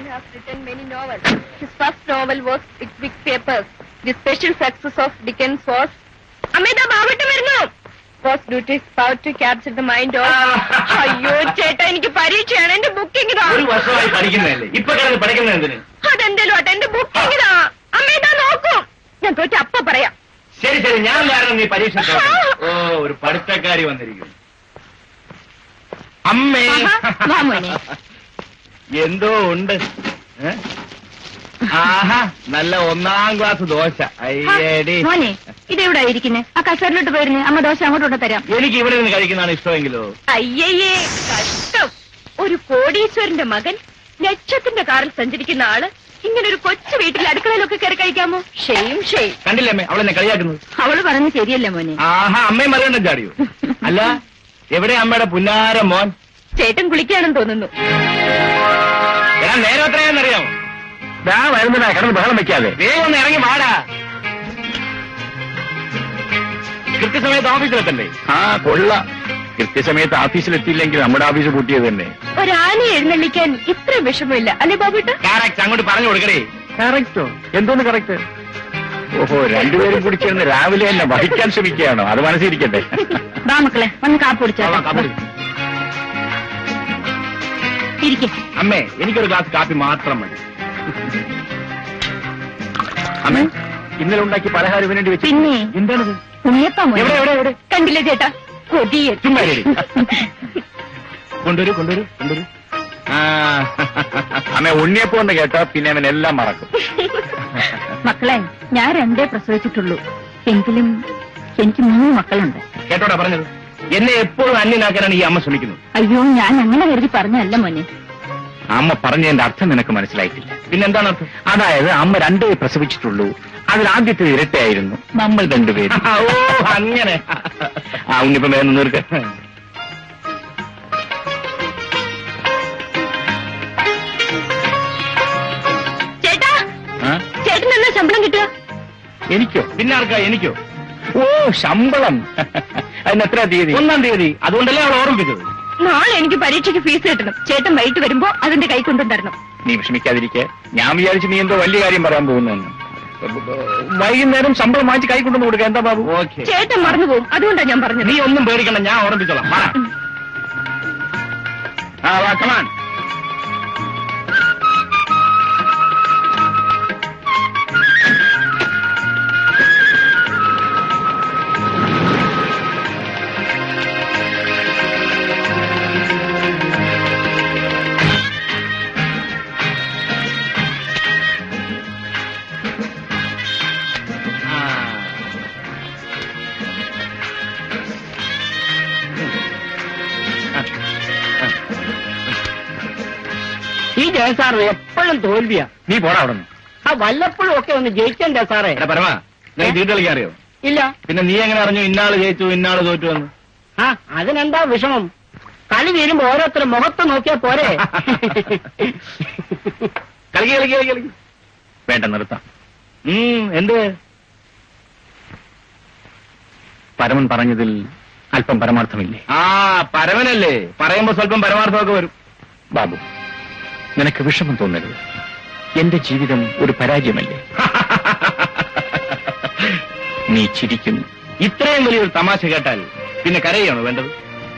man has written many novels. His first novel was Pickwick Papers. The special success of Dickens was അമിത ബാബട്ട് വരുന്നു was due to his power to capture the mind of അയ്യോ ചേട്ടാ എനിക്ക് പരീക്ഷയാണ് എന്റെ booking ഇതാ ഒരു വർഷമായി പഠിക്കുന്നതല്ലേ ഇപ്പൊ കിടന്ന് പഠിക്കുന്നത് എന്തിന് അതെന്തേലും ആട്ടെ എന്റെ ബുക്കിംഗ് ഇതാ അമ്മ നോക്കൂ ഞാൻ തോറ്റ അപ്പ പറയാം ശരി ശരി ഞാൻ കാരണം നീ പരീക്ഷ തോറ്റത്. ഓ ഒരു പഠിത്തക്കാരി വന്നിരിക്കുന്നു അമ്മേ ആഹാ, വാ മോനെ. എന്തോ ഉണ്ട് ഏ? ആഹാ നല്ല ഒന്നാം ക്ലാസ് ദോശ അയ്യേടി മോനെ ഇതെവിടെ ഇരിക്കുന്നേ ആ കസേരയിലോട്ട് പോയിരുന്നേ അമ്മ ദോശ അങ്ങോട്ട് കൊണ്ട് തരാം എനിക്ക് ഇവിടെ നിന്ന് കഴിക്കുന്നതാണ് ഇഷ്ടമെങ്കിലോ അയ്യയ്യേ കഷ്ടം ഒരു കോടീശ്വരന്റെ മകൻ ലക്ഷത്തിന്റെ കാറിൽ സഞ്ചരിക്കുന്ന ആള് ഇങ്ങനെ ഒരു കൊച്ചു വീട്ടിൽ അടുക്കളയിലൊക്കെ കയറി കഴിക്കാമോ ഷെയും ഷെയും കണ്ടില്ലേ അമ്മേ അവളെന്നെ കളിയാക്കുന്നത് അവള് പറഞ്ഞു ശരിയല്ലേ മോനെ ആഹാ അമ്മയും മറിയണ്ട ചാടിയോ അല്ല എവിടെ അമ്മയുടെ പുന്നാര മോൻ ചേട്ടൻ കുളിക്കാണെന്ന് തോന്നുന്നു ഞാൻ നേരെ എത്രയാണെന്നറിയാമോ ദാ വരുന്നതാ കിടന്ന് ബഹളം വെക്കാതെ വേഗം ഒന്ന് ഇറങ്ങി വാടാ കൃത്യസമയത്ത് ഓഫീസിലെത്തണ്ടേ ആ കൊള്ള കൃത്യസമയത്ത് ഓഫീസിലെത്തിയില്ലെങ്കിൽ നമ്മുടെ ഓഫീസ് പൂട്ടിയത് തന്നെ ഒരാനെ എഴുന്നള്ളിക്കാൻ ഇത്ര വിഷമമില്ല അല്ലേ ബാബുട്ട കാരക്സ് അങ്ങോട്ട് പറഞ്ഞു കൊടുക്കടേ കറക്റ്റോ എന്തോന്ന് കറക്റ്റ് ഓഹോ രണ്ടുപേരും കൂടി ചേർന്ന് രാവിലെ തന്നെ വഹിക്കാൻ ശ്രമിക്കുകയാണോ അത് മനസ്സിരിക്കട്ടെ ബാ മക്കളെ ഒന്ന് കാപ്പ് കുടിച്ചാ ആ, കാപ്പി. ഇരിക്കെ അമ്മേ എനിക്കൊരു ഗ്ലാസ് കാപ്പി മാത്രം മതി അമ്മേ ഇന്നലെ ഉണ്ടാക്കി പലഹാരം വേണ്ടി വെച്ച് പിന്നെ എന്താണത് ഉണ്ണിയപ്പം മോനെ. എവിടെ, എവിടെ, എവിടെ? കണ്ടില്ലേ ചേട്ടാ കൊതിയെ ചുമ്മാ ഇരി. കൊണ്ടുവരൂ കൊണ്ടുവരൂ കൊണ്ടുവരൂ ആ അമ്മ ഉണ്ണിയപ്പം എന്ന് കേട്ടാ പിന്നെ അവൻ എല്ലാം മറക്കും മക്കളെ ഞാൻ രണ്ടേ പ്രസവിച്ചിട്ടുള്ളൂ എങ്കിലും എനിക്ക് മൂന്ന് മക്കളുണ്ട് കേട്ടോടാ പറഞ്ഞത് എന്നെ എപ്പോഴും അന്യനാക്കാനാണ് ഈ അമ്മ ശ്രമിക്കുന്നത് അയ്യോ ഞാൻ അങ്ങനെ കരുതി പറഞ്ഞല്ല മോനെ അമ്മ പറഞ്ഞതിന്റെ അർത്ഥം നിനക്ക് മനസ്സിലായിട്ടില്ല പിന്നെന്താണ് അർത്ഥം അതായത് അമ്മ രണ്ടേ പ്രസവിച്ചിട്ടുള്ളൂ അതിൽ ആദ്യത്തെ ഇരട്ടയായിരുന്നു നമ്മൾ രണ്ടുപേരും ഓ അങ്ങനെ ആ ഉണ്ണിപ്പം വേഗം നിർക്ക ചേട്ടാ ചേട്ടൻ എന്നാ ശമ്പളം കിട്ടുക എനിക്കോ പിന്നെ ആർക്കാ എനിക്കോ ഓ ശമ്പളം അതിന് എത്ര തീയതി ഒന്നാം തീയതി അതുകൊണ്ടല്ലേ അവൾ ഓർമ്മിപ്പിച്ചത് നാളെ എനിക്ക് പരീക്ഷയ്ക്ക് ഫീസ് കിട്ടണം ചേട്ടൻ വൈകിട്ട് വരുമ്പോ അതിന്റെ കൈ കൊണ്ടും തരണം നീ വിഷമിക്കാതിരിക്കെ ഞാൻ വിചാരിച്ചു നീ എന്തോ വലിയ കാര്യം പറയാൻ പോകുന്നു വൈകുന്നേരം ശമ്പളം വാങ്ങിച്ച് കൈ കൊണ്ടുവന്ന് കൊടുക്കുക എന്താ ബാബു ഓക്കെ ചേട്ടൻ മറന്നു പോകും അതുകൊണ്ടാ ഞാൻ പറഞ്ഞത് നീ ഒന്നും പേടിക്കണ്ട ഞാൻ ഓർമ്മിച്ചോളാം വാ. ആ വാ കമാൻ ഈ ജയസാറ് എപ്പോഴും തോൽവിയാ നീ പോടാ അവിടെ നിന്ന് ആ വല്ലപ്പോഴും ഒക്കെ ഒന്ന് ജയിക്കണ്ടേ സാറേ എടാ പരമ നിനക്ക് ചീട്ട് കളിക്കാൻ അറിയോ ഇല്ല പിന്നെ നീ എങ്ങനെ അറിഞ്ഞു ഇന്നാള് ജയിച്ചു ഇന്നാള് തോറ്റു എന്ന് ആ അതിനെന്താ വിഷമം കളി തീരുമ്പോ ഓരോരുത്തരും മുഖത്ത് നോക്കിയാ പോരെ കളിക്ക് കളിക്ക് കളിക്ക് കളിക്ക് വേണ്ട നിർത്താം ഉം, എന്ത് പരമൻ പറഞ്ഞതിൽ അല്പം പരമാർത്ഥമില്ലേ ആ പരമനല്ലേ പറയുമ്പോ സ്വല്പം പരമാർത്ഥമൊക്കെ വരും ബാബു നിനക്ക് വിഷമം തോന്നരുത് എന്റെ ജീവിതം ഒരു പരാജയമല്ലേ നീ ചിരിക്കുന്നു ഇത്രയും വലിയൊരു തമാശ കേട്ടാൽ പിന്നെ കരയാണോ വേണ്ടത്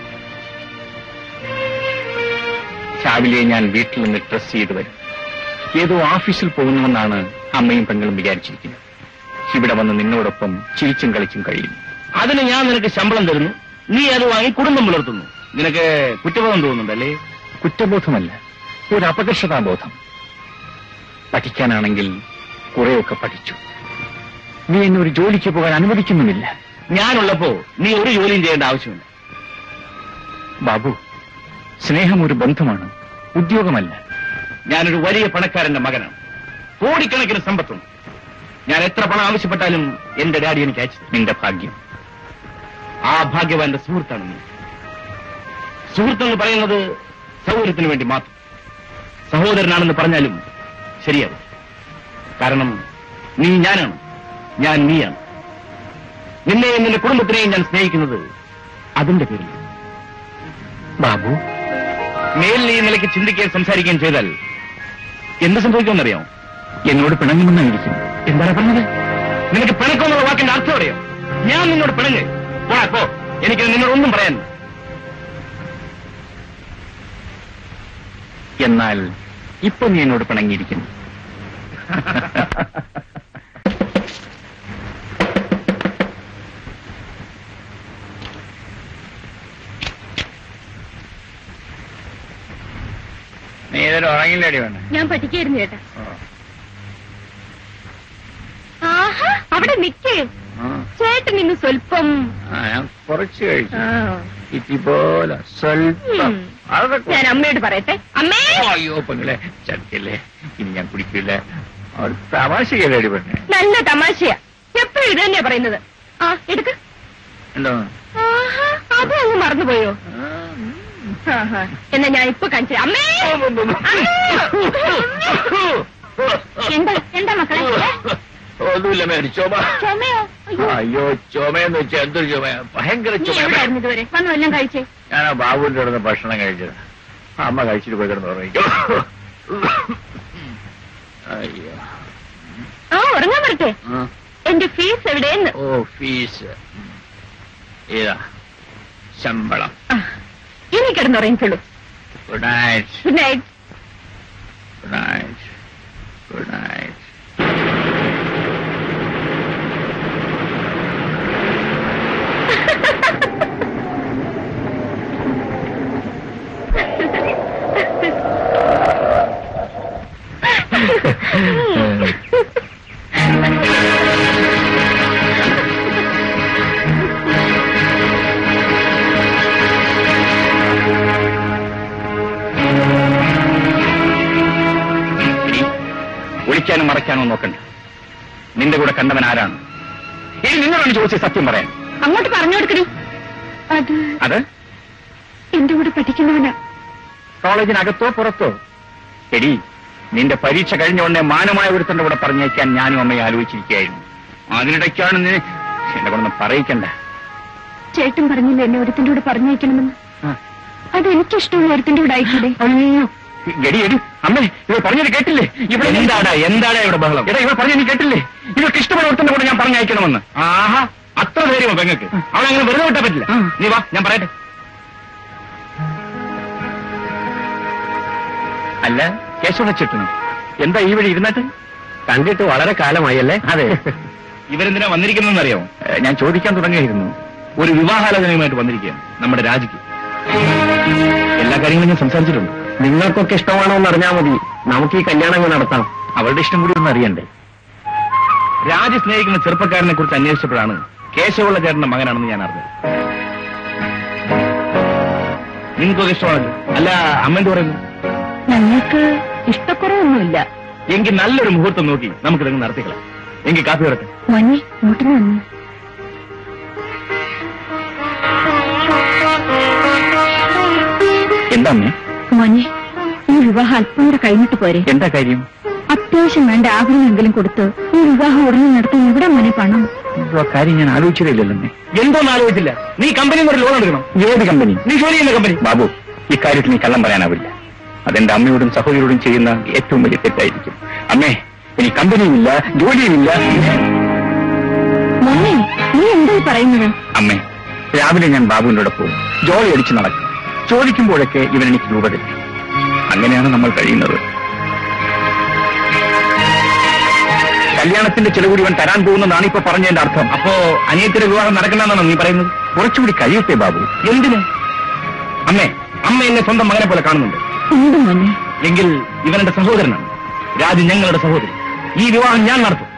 രാവിലെ ഞാൻ വീട്ടിൽ നിന്ന് ഡ്രസ് ചെയ്ത് വരും ഏതോ ഓഫീസിൽ പോകുന്നുവെന്നാണ് അമ്മയും പെങ്ങളും വിചാരിച്ചിരിക്കുന്നത് ഇവിടെ വന്ന് നിന്നോടൊപ്പം ചിരിച്ചും കളിച്ചും കഴിയും അതിന് ഞാൻ നിനക്ക് ശമ്പളം തരുന്നു നീ അത് വാങ്ങി കുടുംബം പുലർത്തുന്നു നിനക്ക് കുറ്റബോധം തോന്നുന്നുണ്ടല്ലേ കുറ്റബോധമല്ല ഒരു അപകർഷതാബോധം പഠിക്കാനാണെങ്കിൽ കുറെയൊക്കെ പഠിച്ചു നീ എന്നെ ഒരു ജോലിക്ക് പോകാൻ അനുവദിക്കുന്നുമില്ല ഞാനുള്ളപ്പോ നീ ഒരു ജോലിയും ചെയ്യേണ്ട ആവശ്യമില്ല ബാബു സ്നേഹം ഒരു ബന്ധമാണ് ഉദ്യോഗമല്ല ഞാനൊരു വലിയ പണക്കാരന്റെ മകനാണ് കോടിക്കണക്കിന് സമ്പത്തുണ്ട് ഞാൻ എത്ര പണം ആവശ്യപ്പെട്ടാലും എന്റെ ഡാഡി എനിക്ക് അയച്ചു തരും. നിന്റെ ഭാഗ്യം ആ ഭാഗ്യവാന്റെ സുഹൃത്താണ് നീ സുഹൃത്തെന്ന് പറയുന്നത് സൗകര്യത്തിന് വേണ്ടി മാത്രം സഹോദരനാണെന്ന് പറഞ്ഞാലും ശരിയാവും കാരണം നീ ഞാനാണ് ഞാൻ നീയാണ് നിന്നെയും നിന്റെ കുടുംബത്തിനെയും ഞാൻ സ്നേഹിക്കുന്നത് അതിന്റെ പേരിൽ ബാബു മേലിൽ ഈ നിലയ്ക്ക് ചിന്തിക്കുകയും സംസാരിക്കുകയും ചെയ്താൽ എന്ത് സംഭവിക്കുമെന്നറിയാമോ എന്നോട് പിണങ്ങുമെന്നായിരിക്കും എന്താണ് പറഞ്ഞത് നിനക്ക് പിണക്കമെന്നുള്ള വാക്കിന്റെ അർത്ഥം അറിയോ ഞാൻ നിന്നോട് പിണങ്ങ് പോടാ പോ എനിക്ക് നിന്നോട് ഒന്നും പറയാൻ എന്നാൽ ഇപ്പൊ നീ എന്നോട് പിണങ്ങിയിരിക്കുന്നു നീ ഏതായാലും ഉറങ്ങില്ലടി വേണേ ഞാൻ പഠിക്കായിരുന്നു ചേട്ടാ ആഹാ അവിടെ നിക്കേ ചേട്ടൻ ഇന്ന് സ്വല്പം ഞാൻ കുറച്ച് കഴിച്ചു ആ. ഇറ്റി പോലെ സ്വല്പം ഉം. അതൊക്കെ ഞാൻ അമ്മയോട് പറയട്ടെ അമ്മേ അയ്യോ പെങ്ങളെ ചതിക്കല്ലേ ഇനി ഞാൻ കുടിക്കില്ല ഒരു തമാശക്കല്ലേടി പെണ്ണെ നല്ല തമാശയാ എപ്പോഴും ഇത് തന്നെയാ പറയുന്നത് ആ എടുക്ക എന്തോ ആഹാ അത് അങ്ങ് മറന്നുപോയോ ആഹാ. എന്നാ ഞാൻ ഇപ്പൊ കാണിച്ചു തരാം. അമ്മേ എന്താ എന്താ മക്കളെ ഏ? ഒന്നുമില്ല മേരി ചുമ ചുമയോ അയ്യോ അയ്യോ ചുമയെന്ന് വെച്ചാൽ എന്തൊരു ചുമ ഭയങ്കര നീ ചുമ എവിടെയായിരുന്നു ഇതുവരെ വന്നു വല്ലതും കഴിച്ചേ ഞാൻ ആ ബാബുവിന്റെ അടുത്ത് ഭക്ഷണം കഴിച്ചത് അമ്മ കഴിച്ചിട്ട് പോയി കിടന്ന് ഉറങ്ങിക്കോ അയ്യോ ആ ഉറങ്ങാൻ വരട്ടെ ആ. എന്റെ ഫീസ് എവിടെയെന്ന് ഓ ഫീസ് ഇതാ ശമ്പളം ആ, ഇനി കിടന്നുറങ്ങിക്കുള്ളൂ good night good night good night good night ഇനി ഒളിക്കാനും മറയ്ക്കാനും നോക്കണ്ട നിന്റെ കൂടെ കണ്ടവൻ ആരാണ് ഇനി നിന്നോടാണ് ചോദിച്ച സത്യം പറയാൻ അങ്ങോട്ട് പറഞ്ഞു കൊടുക്കണേ അത് അത് എന്റെ കൂടെ പഠിക്കുന്നവനാ കോളേജിനകത്തോ പുറത്തോ എടി നിന്റെ പരീക്ഷ കഴിഞ്ഞ ഉടനെ മാനമായ ഒരുത്തന്റെ കൂടെ പറഞ്ഞേക്കാൻ ഞാനും അമ്മയെ ആലോചിച്ചിരിക്കുകയായിരുന്നു അതിനിടയ്ക്കാണ് നീ എന്നെ കൊണ്ടൊന്നും പറയിക്കണ്ട ചേട്ടൻ പറഞ്ഞില്ല എന്നെ ഒരുത്തിന്റെ കൂടെ പറഞ്ഞയക്കണമെന്ന് ആ. അത് എനിക്കിഷ്ടമുള്ള ഒരുത്തിന്റെ കൂടെ ആയിക്കൂടെ അയ്യോ എടി എടി അമ്മേ ഇവർ പറഞ്ഞത് കേട്ടില്ലേ ഇവിടെ എന്താടാ എന്താടാ ഇവിടെ ബഹളം എടാ ഇവർ പറഞ്ഞത് നീ കേട്ടില്ലേ ഇവർക്ക് ഇഷ്ടമുള്ള ഒരുത്തന്റെ കൂടെ ഞാൻ പറഞ്ഞയക്കണമെന്ന് ആഹാ അത്ര ധൈര്യമോ പെങ്ങൾക്ക് അവളെ അങ്ങനെ വെറുതെ വിട്ടാ പറ്റില്ല നീ വാ ഞാൻ പറയട്ടെ അല്ല കേശവ ചെട്ടനോ എന്താ ഈ വഴി ഇരുന്നിട്ട് കണ്ടിട്ട് വളരെ കാലമായല്ലേ അതെ ഇവരെന്തിനാ വന്നിരിക്കുന്നതെന്ന് അറിയാമോ ഞാൻ ചോദിക്കാൻ തുടങ്ങിയായിരുന്നു ഒരു വിവാഹാലോചനയുമായിട്ട് വന്നിരിക്കുകയാണ് നമ്മുടെ രാജിക്ക് എല്ലാ കാര്യങ്ങളും ഞാൻ സംസാരിച്ചിട്ടുണ്ട് നിങ്ങൾക്കൊക്കെ ഇഷ്ടമാണോ എന്ന് അറിഞ്ഞാൽ മതി നമുക്ക് ഈ കല്യാണം അങ്ങ് നടത്താം അവളുടെ ഇഷ്ടം കൂടി ഒന്ന് അറിയണ്ടേ രാജി സ്നേഹിക്കുന്ന ചെറുപ്പക്കാരനെ കുറിച്ച് അന്വേഷിച്ചപ്പോഴാണ് കേശവുള്ള ചേട്ടന്റെ മകനാണെന്ന് ഞാൻ അറിഞ്ഞത് നിങ്ങൾക്കൊക്കെ ഇഷ്ടമാണല്ലോ അല്ല അമ്മ എന്ത് പറയുന്നു ഞങ്ങൾക്ക് ഇഷ്ടക്കുറവൊന്നുമില്ല എങ്കിൽ നല്ലൊരു മുഹൂർത്തം നോക്കി നമുക്ക് ഇതങ്ങ് നടത്തിക്കളാം എങ്കിൽ കാപ്പി വരട്ടെ മോനെ ഇങ്ങോട്ട് വന്നു എന്താ അമ്മേ മോനെ ഈ വിവാഹം അല്പം കൂടെ കഴിഞ്ഞിട്ട് പോരെ എന്താ കാര്യം അത്യാവശ്യം വേണ്ട ആഗ്രഹമെങ്കിലും കൊടുത്ത് ഈ വിവാഹം ഉടനെ നടത്താൻ എവിടെ മോനെ പണം ആ കാര്യം ഞാൻ ആലോചിച്ചില്ലല്ലോ അമ്മേ എന്തോന്ന് ആലോചിച്ചില്ല നീ കമ്പനി ഒരു ലോൺ എടുക്കണം ഏത് കമ്പനി നീ ജോലി ചെയ്യുന്ന കമ്പനി ബാബു ഇക്കാര്യത്തിൽ നീ കള്ളം പറയാനാവില്ല അതെന്റെ അമ്മയോടും സഹോദരിയോടും ചെയ്യുന്ന ഏറ്റവും വലിയ തെറ്റായിരിക്കും അമ്മേ ഇനി കമ്പനിയുമില്ല ജോലിയുമില്ല മോനെ നീ എന്താ ഈ പറയുന്നത് അമ്മേ രാവിലെ ഞാൻ ബാബുവിന്റെ കൂടെ പോകും ജോലി അടിച്ച് നടക്കും ചോദിക്കുമ്പോഴൊക്കെ ഇവൻ എനിക്ക് രൂപ തരും അങ്ങനെയാണ് നമ്മൾ കഴിയുന്നത് കല്യാണത്തിന്റെ ചെലവ് ഇവൻ തരാൻ പോകുന്നതാണ് ഇപ്പൊ പറഞ്ഞതിന്റെ അർത്ഥം അപ്പോ അനിയത്തിന്റെ വിവാഹം നടക്കണമെന്നാണോ നീ പറയുന്നത് കുറച്ചുകൂടി കഴിയട്ടെ ബാബു എന്തിന് അമ്മേ അമ്മ എന്നെ സ്വന്തം മകനെ പോലെ കാണുന്നുണ്ട് എന്ത് മോനെ എങ്കിൽ ഇവൻ എന്റെ സഹോദരനാണ് രാജു ഞങ്ങളുടെ സഹോദരൻ ഈ വിവാഹം ഞാൻ നടത്തും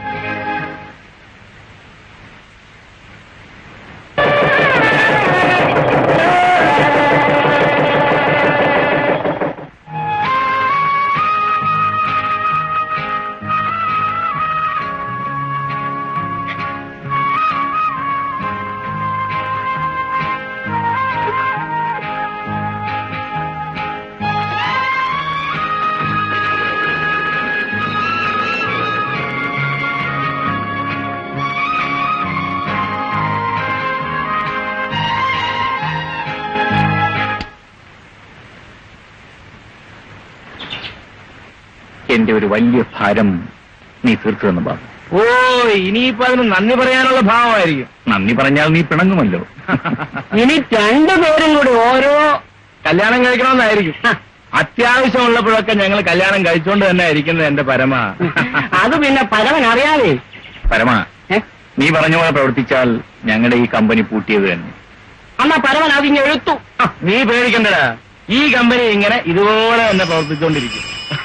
എന്റെ ഒരു വലിയ ഭാരം നീ തീർത്തു തന്നു ബാബു ഓ ഇനിയിപ്പോ അതിന് നന്ദി പറയാനുള്ള ഭാവമായിരിക്കും നന്ദി പറഞ്ഞാൽ നീ പിണങ്ങുമല്ലോ ഇനി രണ്ടുപേരും കൂടി ഓരോ കല്യാണം കഴിക്കണമെന്നായിരിക്കും അത്യാവശ്യമുള്ളപ്പോഴൊക്കെ ഞങ്ങൾ കല്യാണം കഴിച്ചുകൊണ്ട് തന്നെ ഇരിക്കുന്നത് എന്റെ പരമ അത് പിന്നെ പലവൻ അറിയാതെ പരമ ഏ? നീ പറഞ്ഞ പോലെ പ്രവർത്തിച്ചാൽ ഞങ്ങളുടെ ഈ കമ്പനി പൂട്ടിയത് തന്നെ അന്നാ പലവൻ അതിങ്ങ് എഴുത്തു ആ, നീ പേടിക്കണ്ടടാ ഈ കമ്പനി ഇങ്ങനെ ഇതുപോലെ തന്നെ പ്രവർത്തിച്ചുകൊണ്ടിരിക്കും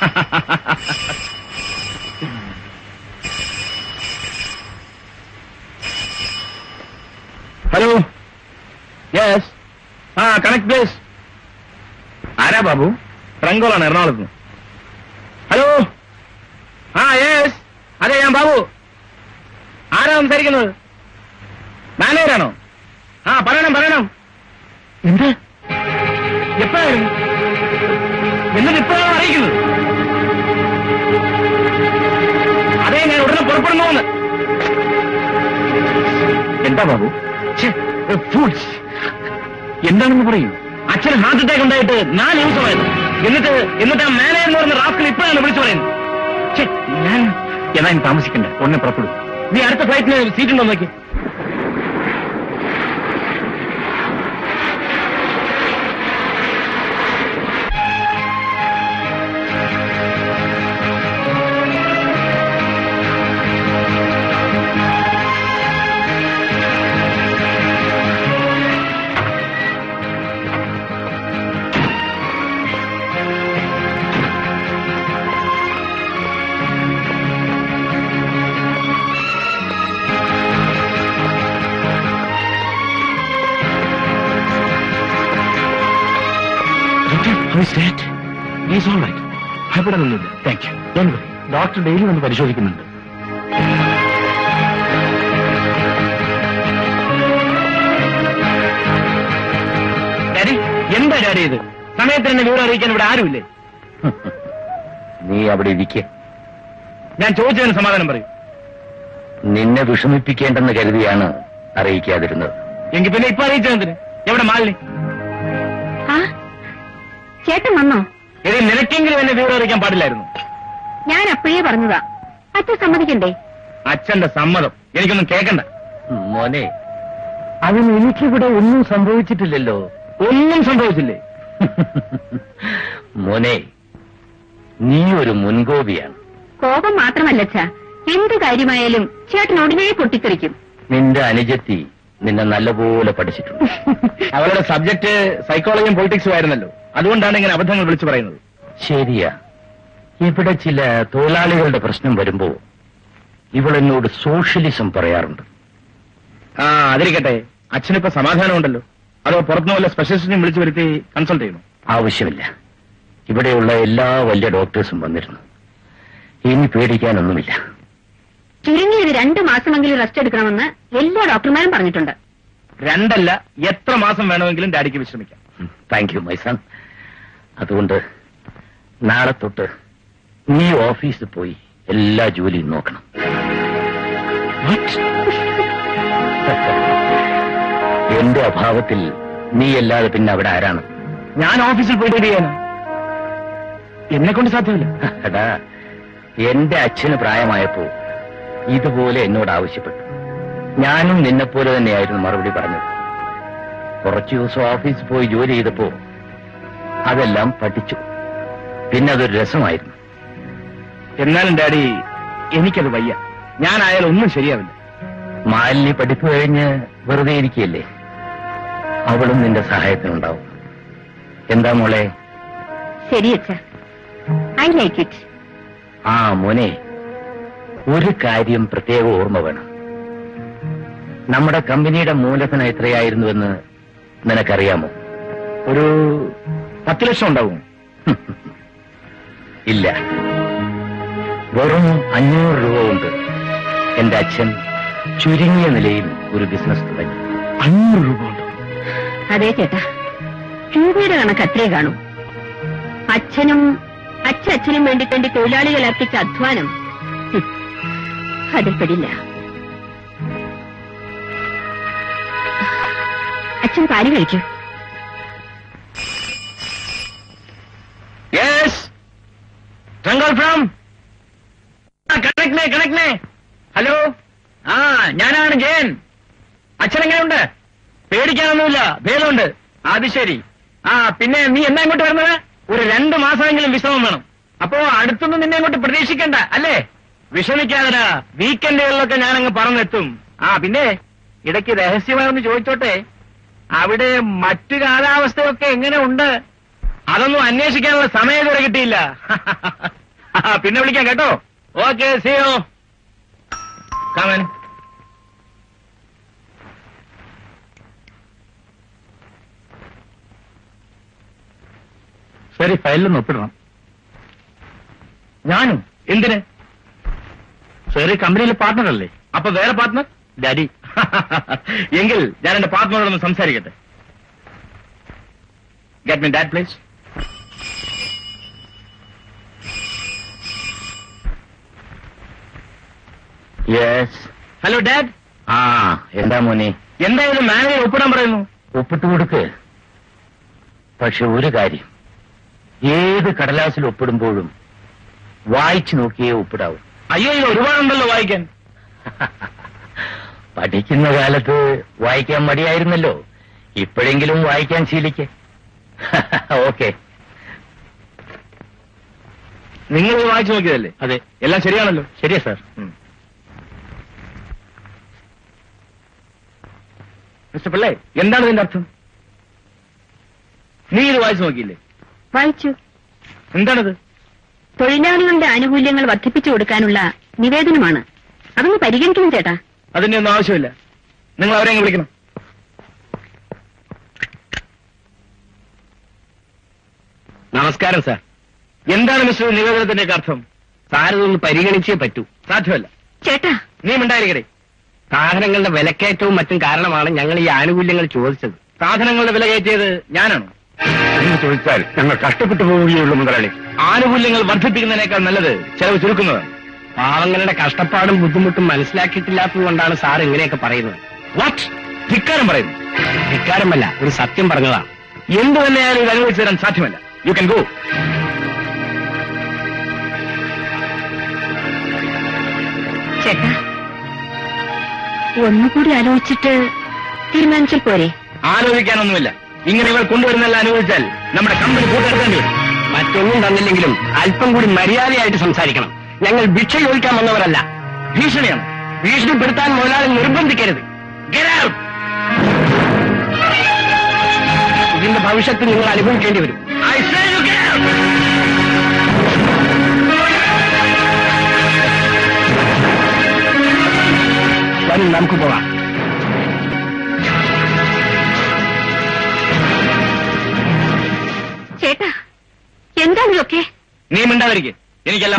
hello yes ah connect please ആരാ ബാബു ട്രങ്കോളാണ് എറണാകുളത്ത് നിന്ന്. ഹലോ ആ യെസ് അതെ ഞാൻ ബാബു ആരാ സംസാരിക്കുന്നത് മാനേജറാണോ ആ പറയണം പറയണം എന്ത് എപ്പോഴായിരുന്നു എന്നിട്ട് ഇപ്പോഴാണ് അറിയിക്കുന്നത് അതെ ഞാൻ ഉടനെ പുറപ്പെടുന്നു എന്താ ബാബു ഫുഡ്സ് എന്താണെന്ന് പറയൂ അച്ഛൻ ഹാർട്ട് അറ്റാക്ക് ഉണ്ടായിട്ട് നാല് ദിവസമായിരുന്നു എന്നിട്ട് എന്നിട്ട് ആ മാനേജർ എന്ന് പറഞ്ഞ റാസ്കൽ ഇപ്പോഴാണ് വിളിച്ചു പറയുന്നത് ഛെ, ഞാൻ എന്നാ ഇനി താമസിക്കണ്ട ഉടനെ പുറപ്പെടും നീ അടുത്ത ഫ്ലൈറ്റിന് സീറ്റ് ഉണ്ടോ നോക്കി ഭയപ്പെടാനൊന്നുമില്ല താങ്ക് യു ഡോക്ടർ ഡെയിലി വന്ന് പരിശോധിക്കുന്നുണ്ട് ഡാഡി എന്താ ഡാഡി ഇത് സമയത്തിന് എന്നെ വിവരം അറിയിക്കാൻ ഇവിടെ ആരുമില്ലേ നീ അവിടെ ഇരിക്കെ ഞാൻ ചോദിച്ചതിന് സമാധാനം പറയും നിന്നെ വിഷമിപ്പിക്കേണ്ടെന്ന് കരുതിയാണ് അറിയിക്കാതിരുന്നത് എങ്കിൽ പിന്നെ ഇപ്പൊ അറിയിച്ചതിന് എവിടെ മാലിനി ആ ചേട്ടൻ വന്നോ എടി നിനക്കെങ്കിലും എന്നെ വിവരം അറിയിക്കാൻ പാടില്ലായിരുന്നു ഞാൻ അപ്പോഴേ പറഞ്ഞതാ അച്ഛൻ സമ്മതിക്കണ്ടേ അച്ഛന്റെ സമ്മതം എനിക്കൊന്നും കേൾക്കണ്ട മോനെ അതിന് എനിക്കിവിടെ ഒന്നും സംഭവിച്ചിട്ടില്ലല്ലോ ഒന്നും സംഭവിച്ചില്ലേ മോനെ നീ ഒരു മുൻകോപിയാണ് കോപം മാത്രമല്ല അച്ഛാ എന്ത് കാര്യമായാലും ചേട്ടൻ ഉടനെ പൊട്ടിത്തെറിക്കും നിന്റെ അനുജത്തി നിന്നെ നല്ലപോലെ പഠിച്ചിട്ടുണ്ട് അവളുടെ സബ്ജക്ട് സൈക്കോളജിയും പൊളിറ്റിക്സും ആയിരുന്നല്ലോ അതുകൊണ്ടാണ് ഇങ്ങനെ അബദ്ധങ്ങൾ വിളിച്ചു പറയുന്നത് ശരിയാ ഇവിടെ ചില തൊഴിലാളികളുടെ പ്രശ്നം വരുമ്പോ ഇവളെന്നോട് സോഷ്യലിസം പറയാറുണ്ട് ആ അതിരിക്കട്ടെ അച്ഛനിപ്പോ സമാധാനമുണ്ടല്ലോ അതോ പുറത്തുനിന്ന് വല്ല സ്പെഷ്യലിസ്റ്റിനെയും വിളിച്ചു വരുത്തി കൺസൾട്ട് ചെയ്യുന്നു ആവശ്യമില്ല ഇവിടെയുള്ള എല്ലാ വലിയ ഡോക്ടേഴ്സും വന്നിരുന്നു ഇനി പേടിക്കാനൊന്നുമില്ല ചുരുങ്ങിയത് രണ്ടു മാസമെങ്കിലും റെസ്റ്റ് എടുക്കണമെന്ന് എല്ലാ ഡോക്ടർമാരും പറഞ്ഞിട്ടുണ്ട് രണ്ടല്ല എത്ര മാസം വേണമെങ്കിലും ഡാഡിക്ക് വിശ്രമിക്കാം താങ്ക് യു മൈ സൺ അതുകൊണ്ട് നാളെ തൊട്ട് നീ ഓഫീസിൽ പോയി എല്ലാ ജോലിയും നോക്കണം എന്റെ അഭാവത്തിൽ നീ അല്ലാതെ പിന്നെ അവിടെ ആരാണ് ഞാൻ ഓഫീസിൽ പോയിട്ട് ഇത് ചെയ്യാനാ എന്നെ കൊണ്ട് സാധ്യമല്ല എടാ എന്റെ അച്ഛന് പ്രായമായപ്പോ ഇതുപോലെ എന്നോട് ആവശ്യപ്പെട്ടു ഞാനും നിന്നെപ്പോലെ തന്നെയായിരുന്നു മറുപടി പറഞ്ഞത് കുറച്ചു ദിവസം ഓഫീസിൽ പോയി ജോലി ചെയ്തപ്പോ അതെല്ലാം പഠിച്ചു പിന്നെ അതൊരു രസമായിരുന്നു എന്നാലും ഡാഡി എനിക്കത് വയ്യ ഞാനായാലും ഒന്നും ശരിയാവില്ല മാലിന്യ പഠിപ്പ് കഴിഞ്ഞ് വെറുതെ ഇരിക്കുകയല്ലേ അവളും നിന്റെ സഹായത്തിനുണ്ടാവും എന്താ മോളെ ശരി അച്ഛ ഐ ലൈക്ക് ഇറ്റ് ആ മോനെ ഒരു കാര്യം പ്രത്യേക ഓർമ്മ വേണം നമ്മുടെ കമ്പനിയുടെ മൂലധനം എത്രയായിരുന്നുവെന്ന് നിനക്കറിയാമോ ഒരു പത്ത് ലക്ഷം ഉണ്ടാവും ഇല്ല വെറും അഞ്ഞൂറ് രൂപ കൊണ്ട് എന്റെ അച്ഛൻ ചുരുങ്ങിയ നിലയിൽ ഒരു ബിസിനസ് തുടങ്ങി അഞ്ഞൂറ് രൂപ ഉണ്ടോ അതെ ചേട്ടാ രൂപയുടെ കണക്ക് അത്രേ കാണൂ അച്ഛനും അച്ഛനും വേണ്ടി തന്റെ തൊഴിലാളികൾ അർപ്പിച്ച അധ്വാനം ഹും, അതിൽ പെടില്ല അച്ഛൻ പാല് കഴിക്കൂ യെസ് ട്രങ്കൽ ഫ്രം അച്ഛനെങ്ങനെയുണ്ട് പേടിക്കാനൊന്നുമില്ല ഭേദമുണ്ട് അത് ശരി ആ പിന്നെ നീ എന്നാ ഇങ്ങോട്ട് വരുന്നത് ഒരു രണ്ട് മാസമെങ്കിലും വിശ്രമം വേണം അപ്പോ അടുത്തൊന്നും നിന്നെ അങ്ങോട്ട് പ്രതീക്ഷിക്കണ്ട അല്ലേ വിഷമിക്കാതരാ വീക്കെൻഡുകളിലൊക്കെ ഞാൻ അങ്ങ് പറന്നെത്തും ആ പിന്നെ ഇടയ്ക്ക് രഹസ്യമാണെന്ന് ചോദിച്ചോട്ടെ അവിടെ മറ്റു കാലാവസ്ഥയൊക്കെ എങ്ങനെ ഉണ്ട് അതൊന്നും അന്വേഷിക്കാനുള്ള സമയം ഇതുവരെ കിട്ടിയില്ല ആ, പിന്നെ വിളിക്കാം കേട്ടോ ഓക്കെ സിയോ കാമൻ ശരി ഫയലിലൊന്ന് ഒപ്പിടണം ഞാനും എന്തിന് ശരി കമ്പനിയിലെ പാർട്ട്ണർ അല്ലേ അപ്പൊ വേറെ പാർട്ട്ണർ ഡാഡി എങ്കിൽ ഞാൻ എന്റെ പാർട്ട്ണറോടൊന്ന് സംസാരിക്കട്ടെ get me dad please yes hello dad ആ എന്താ മോനെ എന്തായാലും മാനേജർ ഒപ്പിടാൻ പറയുന്നു ഒപ്പിട്ട് കൊടുക്ക് പക്ഷെ ഒരു കാര്യം ഏത് കടലാസിൽ ഒപ്പിടുമ്പോഴും വായിച്ചു നോക്കിയേ ഒപ്പിടാവൂ അയ്യോ ഇത് ഒരുപാടുണ്ടല്ലോ വായിക്കാൻ പഠിക്കുന്ന കാലത്ത് വായിക്കാൻ മടിയായിരുന്നല്ലോ ഇപ്പോഴെങ്കിലും വായിക്കാൻ ശീലിക്കേ ഓക്കെ നിങ്ങൾ ഇത് വായിച്ചു നോക്കിയതല്ലേ അതെ എല്ലാം ശരിയാണല്ലോ ശരിയാ സാർ മിസ്റ്റർ പിള്ളേ എന്താണ് ഇതിന്റെ അർത്ഥം നീ ഇത് വായിച്ചു നോക്കിയില്ലേ വായിച്ചു എന്താണിത് തൊഴിലാളികളുടെ ആനുകൂല്യങ്ങൾ വർദ്ധിപ്പിച്ചു കൊടുക്കാനുള്ള നിവേദനമാണ് അതൊന്ന് പരിഗണിക്കണം ചേട്ടാ അതിന്റെ ഒന്നും ആവശ്യമില്ല നിങ്ങൾ അവരെ അങ്ങ് വിളിക്കണം നമസ്കാരം സാർ എന്താണ് മിസ്റ്റർ നിവേദനത്തിന്റെ അർത്ഥം സാരതൊന്ന് പരിഗണിച്ചേ പറ്റൂ സാധ്യമല്ല ചേട്ടാ നീ ഉണ്ടായിരിക്കട്ടെ സാധനങ്ങളുടെ വിലക്കയറ്റവും മറ്റും കാരണമാണ് ഞങ്ങൾ ഈ ആനുകൂല്യങ്ങൾ ചോദിച്ചത് സാധനങ്ങളുടെ വില കയറ്റിയത് ഞാനാണോ എന്ന് ചോദിച്ചാൽ ഞങ്ങൾ കഷ്ടപ്പെട്ടു പോവുകയുള്ളൂ മുതലാളി ആനുകൂല്യങ്ങൾ വർദ്ധിപ്പിക്കുന്നതിനേക്കാൾ നല്ലത് ചെലവ് ചുരുക്കുന്നതാണ് പാവങ്ങളുടെ കഷ്ടപ്പാടും ബുദ്ധിമുട്ടും മനസ്സിലാക്കിയിട്ടില്ലാത്തത് കൊണ്ടാണ് സാർ ഇങ്ങനെയൊക്കെ പറയുന്നത് വാട്ട് ധിക്കാരം പറയുന്നു ധിക്കാരമല്ല ഒരു സത്യം പറഞ്ഞതാ എന്ത് തന്നെയായാലും ഇത് അനുവദിച്ചു തരാൻ സാധ്യമല്ല യു കൻ ഗോ ചേട്ടാ ഒന്നുകൂടി ആലോചിച്ചിട്ട് തീരുമാനിച്ചാൽ പോരെ ആലോചിക്കാനൊന്നുമില്ല ഇങ്ങനെ ഇവർ കൊണ്ടുവരുന്നെല്ലാം അനുവദിച്ചാൽ നമ്മുടെ കമ്പനി കൂട്ടെടുക്കേണ്ടി വരും മറ്റൊന്നും തന്നില്ലെങ്കിലും അല്പം കൂടി മര്യാദയായിട്ട് സംസാരിക്കണം ഞങ്ങൾ ഭിക്ഷ ചോദിക്കാൻ വന്നവരല്ല ഭീഷണിയാണ് ഭീഷണിപ്പെടുത്താൻ മുതലാളി നിർബന്ധിക്കരുത് Get out! ഇതിന്റെ ഭവിഷ്യത്ത് നിങ്ങൾ അനുഭവിക്കേണ്ടി വരും I say you get out! വരും നമുക്ക് പോകാം ചേട്ടാ എന്താണ് ഇതൊക്കെ നീ മിണ്ടാതിരിക്കെ എനിക്കെല്ലാം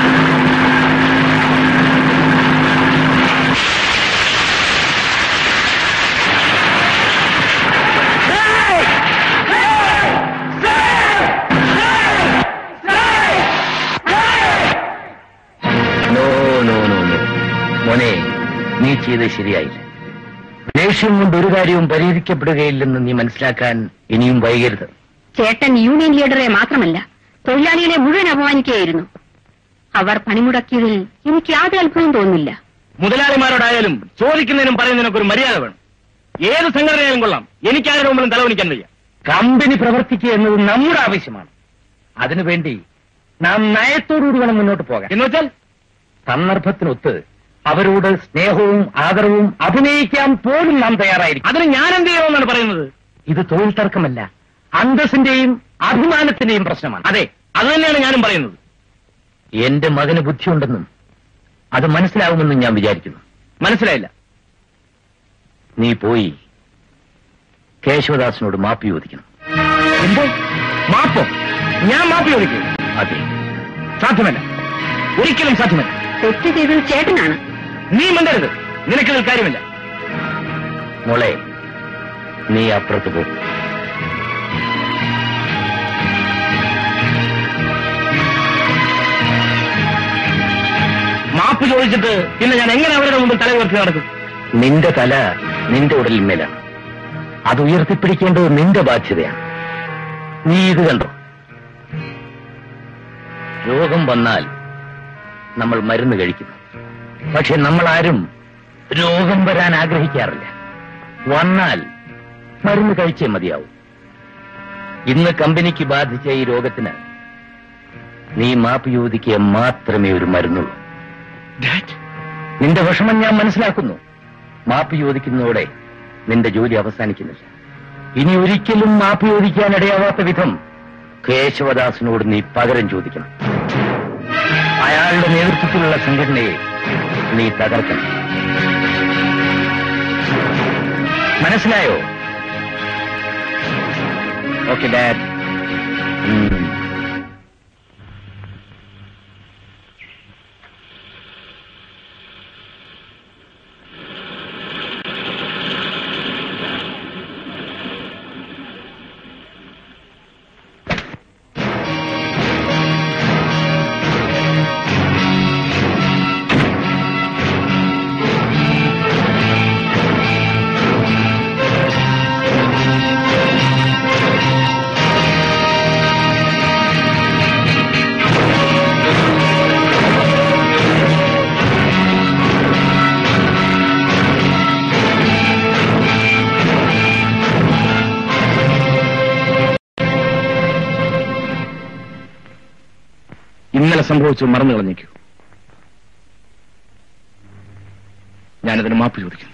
നോ നോ നോ നോ മോനെ നീ ചെയ്ത് ശരിയായില്ല ദേഷ്യം കൊണ്ട് ഒരു കാര്യവും പരിഹരിക്കപ്പെടുകയില്ലെന്ന് നീ മനസ്സിലാക്കാൻ ഇനിയും വൈകരുത് ചേട്ടൻ യൂണിയൻ ലീഡറെ മാത്രമല്ല തൊഴിലാളികളെ മുഴുവൻ അപമാനിക്കുകയായിരുന്നു അവർ പണിമുടക്കിയതിൽ എനിക്ക് യാതൊരു അത്ഭുതം തോന്നുന്നില്ല മുതലാളിമാരോടായാലും ചോദിക്കുന്നതിനും പറയുന്നതിനൊക്കെ ഒരു മര്യാദ വേണം ഏത് സംഘടനയായാലും കൊള്ളാം എനിക്കാരുടെ മുമ്പിലും തലവണിക്കാൻ വയ്യ കമ്പനി പ്രവർത്തിക്കുക എന്നത് നമ്മുടെ ആവശ്യമാണ് അതിനുവേണ്ടി നാം നയത്തോടുകൂടി വേണം മുന്നോട്ട് പോകാൻ എന്ന് വെച്ചാൽ സന്ദർഭത്തിനൊത്ത് അവരോട് സ്നേഹവും ആദരവും അഭിനയിക്കാൻ പോലും നാം തയ്യാറായിരിക്കും അതിന് ഞാൻ എന്ത് ചെയ്യണമെന്നാണ് പറയുന്നത് ഇത് തൊഴിൽ തർക്കമല്ല അന്തസ്സിന്റെയും അഭിമാനത്തിന്റെയും പ്രശ്നമാണ് അതെ അത് തന്നെയാണ് ഞാനും പറയുന്നത് എന്റെ മകന് ബുദ്ധിയുണ്ടെന്നും അത് മനസ്സിലാവുമെന്നും ഞാൻ വിചാരിക്കുന്നു മനസ്സിലായില്ല നീ പോയി കേശവദാസിനോട് മാപ്പ് ചോദിക്കണം എന്തോ മാപ്പോ ഞാൻ മാപ്പി ചോദിക്കും അതെ സാധ്യമല്ല ഒരിക്കലും സാധ്യമല്ല തെറ്റ് ചെയ്തത് ചേട്ടനാണ് നീ മിണ്ടരുത് നിനക്കതിൽ കാര്യമില്ല മോളെ നീ അപ്പുറത്ത് പോ മാപ്പ് ചോദിച്ചിട്ട് പിന്നെ ഞാൻ എങ്ങനെ അവരുടെ മുമ്പിൽ തല ഉയർത്തി നടക്കും നിന്റെ തല നിന്റെ ഉടലിന്മേലാണ് അത് ഉയർത്തിപ്പിടിക്കേണ്ടത് നിന്റെ ബാധ്യതയാണ് നീ ഇത് കണ്ടോ രോഗം വന്നാൽ നമ്മൾ മരുന്ന് കഴിക്കുന്നു പക്ഷെ നമ്മൾ ആരും രോഗം വരാൻ ആഗ്രഹിക്കാറില്ല വന്നാൽ മരുന്ന് കഴിച്ചേ മതിയാവും ഇന്ന് കമ്പനിക്ക് ബാധിച്ച ഈ രോഗത്തിന് നീ മാപ്പ് ചോദിക്കുക മാത്രമേ ഒരു മരുന്നുള്ളൂ നിന്റെ വിഷമം ഞാൻ മനസ്സിലാക്കുന്നു മാപ്പ് ചോദിക്കുന്നതോടെ നിന്റെ ജോലി അവസാനിക്കുന്നില്ല ഇനി ഒരിക്കലും മാപ്പ് ചോദിക്കാൻ ഇടയാവാത്ത വിധം കേശവദാസിനോട് നീ പകരം ചോദിക്കണം അയാളുടെ നേതൃത്വത്തിലുള്ള സംഘടനയെ നീ തകർക്കണം മനസ്സിലായോ ഓക്കെ ഡാഡ് ഇന്നലെ സംഭവിച്ചു മറന്നു കളഞ്ഞേക്കൂ ഞാനതിന് മാപ്പ് ചോദിക്കുന്നു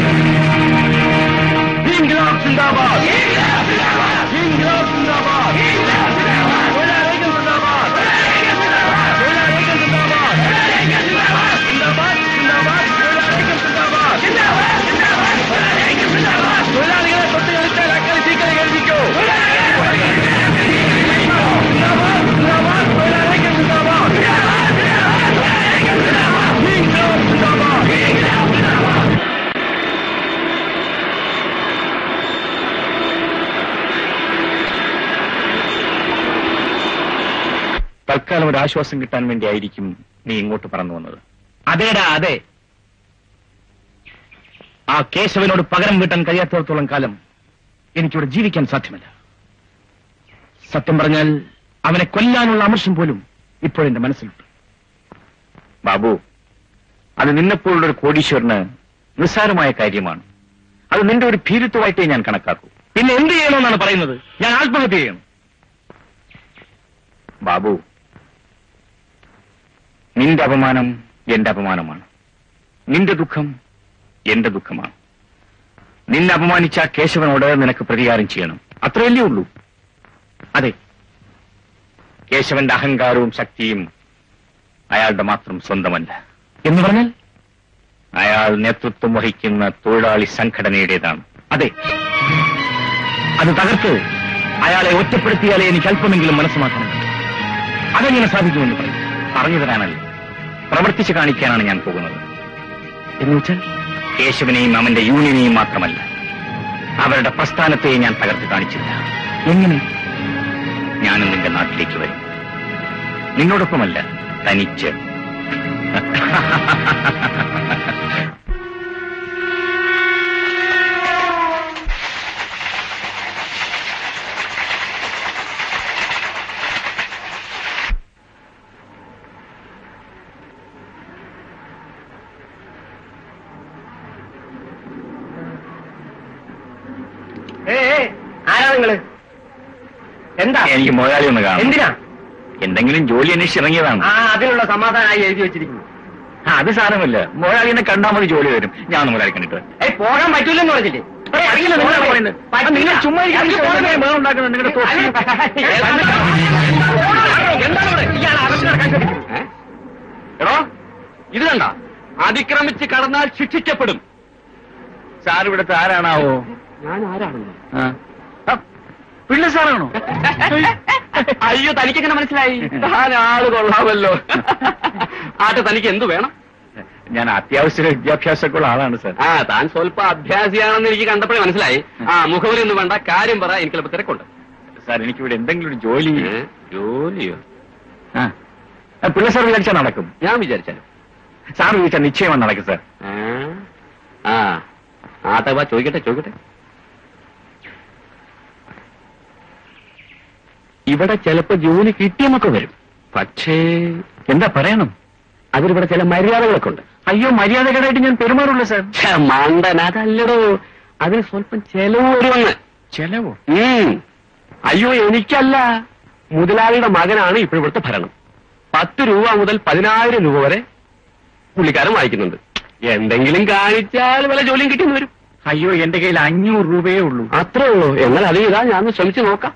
തൽക്കാലം ഒരു ആശ്വാസം കിട്ടാൻ വേണ്ടിയായിരിക്കും നീ ഇങ്ങോട്ട് പറന്നു വന്നത് അതേടാ അതെ ആ കേശവനോട് പകരം വീട്ടാൻ കഴിയാത്തിടത്തോളം കാലം എനിക്കിവിടെ ജീവിക്കാൻ സാധ്യമല്ല സത്യം പറഞ്ഞാൽ അവനെ കൊല്ലാനുള്ള അമർഷം പോലും ഇപ്പോഴെന്റെ മനസ്സിലുണ്ട് ബാബു അത് നിന്നെപ്പോലുള്ള ഒരു കോടീശ്വരന് നിസ്സാരമായ കാര്യമാണ് അത് നിന്റെ ഒരു ഭീരുത്വമായിട്ടേ ഞാൻ കണക്കാക്കൂ പിന്നെ എന്ത് ചെയ്യണമെന്നാണ് പറയുന്നത് ഞാൻ ആത്മഹത്യ ചെയ്യണം ബാബു നിന്റെ അപമാനം എന്റെ അപമാനമാണ് നിന്റെ ദുഃഖം എന്റെ ദുഃഖമാണ് നിന്നെ അപമാനിച്ച ആ കേശവനോട് നിനക്ക് പ്രതികാരം ചെയ്യണം അത്രയല്ലേ ഉള്ളൂ അതെ കേശവന്റെ അഹങ്കാരവും ശക്തിയും അയാളുടെ മാത്രം സ്വന്തമല്ല എന്ന് പറഞ്ഞാൽ അയാൾ നേതൃത്വം വഹിക്കുന്ന തൊഴിലാളി സംഘടനയുടേതാണ് അതെ അത് തകർത്ത് അയാളെ ഒറ്റപ്പെടുത്തിയാലേ എനിക്ക് അല്പമെങ്കിലും മനസ്സുമാക്കണം അതെങ്ങനെ സാധിക്കുമെന്ന് പറയും പറഞ്ഞു തരാനല്ല പ്രവർത്തിച്ച് കാണിക്കാനാണ് ഞാൻ പോകുന്നത് എന്ന് വെച്ചാൽ കേശവനെയും അവന്റെ യൂണിയനെയും മാത്രമല്ല അവരുടെ പ്രസ്ഥാനത്തെയും ഞാൻ തകർത്ത് കാണിച്ചില്ല എങ്ങനെ ഞാനും നിന്റെ നാട്ടിലേക്ക് വരും നിന്നോടൊപ്പമല്ല തനിച്ച് ആരാ നിങ്ങള് എന്താ എനിക്ക് മുതലാളി ഒന്ന് കാണാം എന്തിനാ എന്തെങ്കിലും ജോലി അന്വേഷിച്ച് ഇറങ്ങിയതാണ് ആ അതിനുള്ള സമാധാനമായി എഴുതി വെച്ചിരിക്കുന്നു ആ, അത് സാരമില്ല മുതലാളിനെ കണ്ടാൽ മതി ജോലി വരും ഞാൻ ഒന്ന് മുതലാളി കണ്ടിട്ട് വരാം. ഏയ് പോകാൻ പറ്റൂലെന്ന് പറഞ്ഞില്ലേ ഏയ്, അറിയില്ല, നിങ്ങളാ പറയുന്നത്. ആ, നിങ്ങൾ ചുമ്മാ ഇരിക്കാൻ ഇറങ്ങി പോകാൻ വേണ്ടി ബഹളം ഉണ്ടാക്കുന്നത് നിങ്ങളുടെ തൊപ്പി. എന്താണ് ഇവിടെ? ഇയാൾ അകത്ത് കിടക്കാൻ ശ്രമിക്കുന്നു. ഏ? എടോ ഇത് കണ്ട അതിക്രമിച്ച് കടന്നാൽ ശിക്ഷിക്കപ്പെടും സാർ ഇവിടുത്തെ ആരാണാവോ ഞാൻ ആരാണെന്ന് ആ. ആ, പിള്ള സാറാണോ അയ്യോ തനിക്ക് എങ്ങനെ മനസ്സിലായി താൻ ആള് കൊള്ളാമല്ലോ ആട്ടെ തനിക്ക് എന്തു വേണം ഞാൻ അത്യാവശ്യ വിദ്യാഭ്യാസമൊക്കെ ഉള്ള ആളാണ് സാർ ആ താൻ സ്വല്പം അഭ്യാസിയാണെന്ന് എനിക്ക് കണ്ടപ്പോഴേ മനസ്സിലായി ആ മുഖവരി ഒന്നും വേണ്ട കാര്യം പറ എനിക്ക് ചിലപ്പോൾ തിരക്കുണ്ട് സാർ എനിക്കിവിടെ എന്തെങ്കിലും ഒരു ജോലി ഏ? ജോലിയോ ആ ആ, പിള്ള സാർ വിചാരിച്ചാൽ നടക്കും ഞാൻ വിചാരിച്ചാലും സാർ വിചാരിച്ചാൽ നിശ്ചയമാണ് നടക്കും സാർ ആ ആട്ടെ വാ ചോദിക്കട്ടെ ചോദിക്കട്ടെ ഇവിടെ ചിലപ്പോ ജോലി കിട്ടിയമൊക്കെ വരും പക്ഷേ എന്താ പറയണം അതിലിവിടെ ചില മര്യാദകളൊക്കെ ഉണ്ട് അയ്യോ മര്യാദകരായിട്ട് ഞാൻ പെരുമാറുള്ളൂ സാർ ഛെ, മണ്ടൻ അതല്ലടോ അതിന് സ്വല്പം ചെലവ് വരുമെന്ന് ചെലവോ ഉം. അയ്യോ എനിക്കല്ല മുതലാളിയുടെ മകനാണ് ഇപ്പോൾ ഇവിടുത്തെ ഭരണം പത്ത് രൂപ മുതൽ പതിനായിരം രൂപ വരെ പുള്ളിക്കാരൻ വായിക്കുന്നുണ്ട് എന്തെങ്കിലും കാണിച്ചാൽ വല്ല ജോലിയും കിട്ടിയെന്ന് വരും അയ്യോ എന്റെ കയ്യിൽ അഞ്ഞൂറ് രൂപയേ ഉള്ളൂ അത്രേ ഉള്ളൂ എന്നാൽ അത് ഇതാ ഞാൻ ഒന്ന് ശ്രമിച്ചു നോക്കാം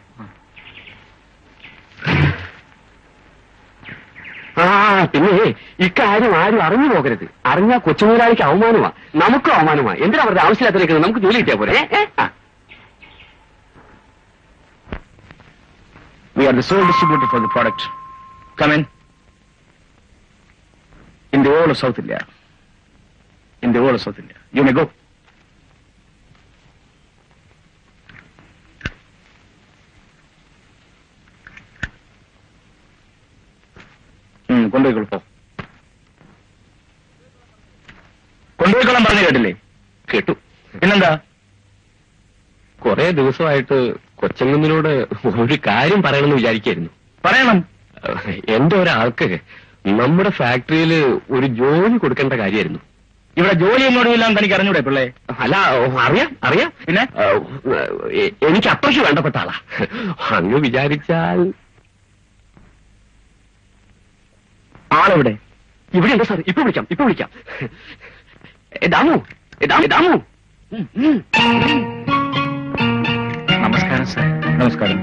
ആ പിന്നെ ഇക്കാര്യം ആരും അറിഞ്ഞു പോകരുത് അറിഞ്ഞാൽ കൊച്ചുമുതലാളിക്ക് അവമാനമാ നമുക്കും അവമാനമാ എന്തിനാ അവരുടെ ആവശ്യമില്ലാത്ത നിൽക്കുന്നത് നമുക്ക് ജോലി കിട്ടിയാ പോരെ ഏ? ആ. We are the sole distributor for the product. Come in. In the whole of South India. In the whole of South India. You may go. ഉം, കൊണ്ടുപോയിക്കോളൂ പോ കൊണ്ടുപോയിക്കോളാൻ പറഞ്ഞു കേട്ടില്ലേ കേട്ടു പിന്നെന്താ കുറെ ദിവസമായിട്ട് കൊച്ചങ്ങന്നിനോട് ഒരു കാര്യം പറയണമെന്ന് വിചാരിക്കായിരുന്നു പറയണം എന്റെ ഒരാൾക്ക് നമ്മുടെ ഫാക്ടറിയിൽ ഒരു ജോലി കൊടുക്കേണ്ട കാര്യമായിരുന്നു ഇവിടെ ജോലി എന്നോടുമില്ലാന്ന് തനിക്ക് അറിഞ്ഞൂടെ പിള്ളേ അല്ല അറിയാം അറിയാം പിന്നെ ആ, എ- എനിക്ക് അത്രയ്ക്ക് വേണ്ടപ്പെട്ട ആളാ അങ്ങ് വിചാരിച്ചാൽ ആളെവിടെ ഇവിടെ ഉണ്ട് സാർ ഇപ്പൊ വിളിക്കാം ഇപ്പൊ വിളിക്കാം ഏ, ദാമു ഏ, ദാമു, ദാമു ഉം, ഉം. നമസ്കാരം സാർ നമസ്കാരം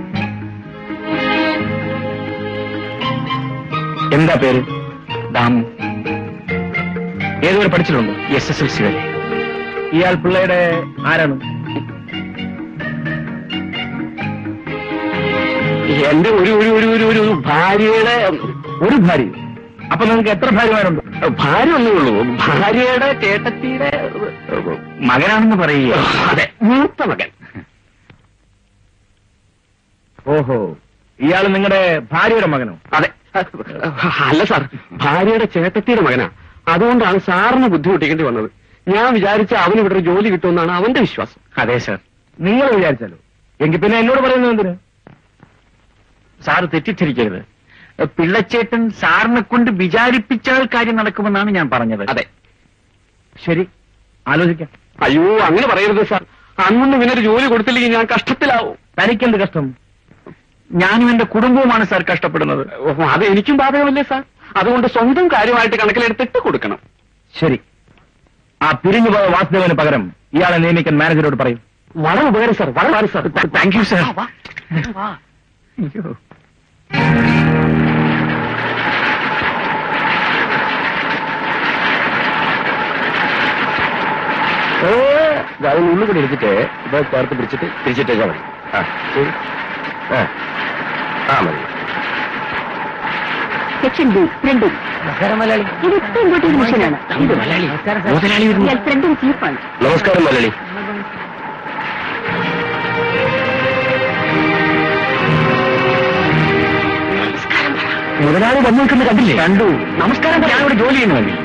എന്താ പേര് ദാമു ഏതുവരെ പഠിച്ചിട്ടുണ്ടോ എസ് എസ് എൽ സി വരെ ഇയാൾ പിള്ളയുടെ ആരാണ് എന്റെ ഒരു ഒരു ഒരു ഒരു ഒരു ഭാര്യയുടെ ഒരു ഭാര്യ അപ്പൊ നിങ്ങൾക്ക് എത്ര ഭാര്യമാരുണ്ട് ഭാര്യ ഒന്നേ ഉള്ളൂ ഭാര്യയുടെ ചേട്ടത്തിയുടെ മകനാണെന്ന് പറയുക അതെ മൂത്ത മകൻ ഓഹോ ഇയാൾ നിങ്ങളുടെ ഭാര്യയുടെ മകനോ അതെ അല്ല സാർ ഭാര്യയുടെ ചേട്ടത്തിയുടെ മകനാ അതുകൊണ്ടാണ് സാറിന് ബുദ്ധിമുട്ടിക്കേണ്ടി വന്നത് ഞാൻ വിചാരിച്ച അവന് ഇവിടെ ഒരു ജോലി കിട്ടുമെന്നാണ് അവന്റെ വിശ്വാസം അതെ സാർ നിങ്ങൾ വിചാരിച്ചാലോ എങ്കിൽ പിന്നെ എന്നോട് പറയുന്നത് എന്തിന് സാറ് തെറ്റിദ്ധരിക്കരുത് പിള്ളച്ചേട്ടൻ സാറിനെ കൊണ്ട് വിചാരിപ്പിച്ചാൽ കാര്യം നടക്കുമെന്നാണ് ഞാൻ പറഞ്ഞത് അതെ ശരി ആലോചിക്കാം അയ്യോ അങ്ങനെ പറയരുത് സാർ അന്നൊന്നും ഇങ്ങനെ ഒരു ജോലി കൊടുത്തില്ലെങ്കിൽ ഞാൻ കഷ്ടത്തിലാവും തനിക്കെന്ത് കഷ്ടം ഞാനും എന്റെ കുടുംബവുമാണ് സാർ കഷ്ടപ്പെടുന്നത് ഓ, അത് എനിക്കും ബാധകമല്ലേ സാർ അതുകൊണ്ട് സ്വന്തം കാര്യമായിട്ട് കണക്കിലെടുത്തിട്ട് കൊടുക്കണം ശരി ആ പിരിഞ്ഞു പോയ വാസുദേവന് പകരം ഇയാളെ നിയമിക്കാൻ മാനേജരോട് പറയും വളരെ ഉപകാരം സാർ വളരെ ഉപകാരം സാർ താങ്ക് യു സാർ ആ, വാ. വാ. ഓ അത് ഉള്ളു കൂടി എടുത്തിട്ട് ഇത് ചേർത്ത് പിടിച്ചിട്ട് തിരിച്ചിട്ടേക്കാ മതി ആ ശരി ആ ആ മതി സെക്ഷൻ ബി പ്രിന്റിംഗ് ഇത് ഇപ്പൊ ഇങ്ങോട്ട് ഒരു മിഷനാണ് ഇത് മലയാളി മുതലാളി വരുന്നു. ഇയാൾ പ്രിന്റിംഗ് ചീഫാണ് നമസ്കാരം മലയാളി മുതലാളി വന്നു നിൽക്കുന്നത് കണ്ടില്ലേ കണ്ടു നമസ്കാരം ഞാൻ ഇവിടെ ജോലി ചെയ്യുന്നു വേണ്ടി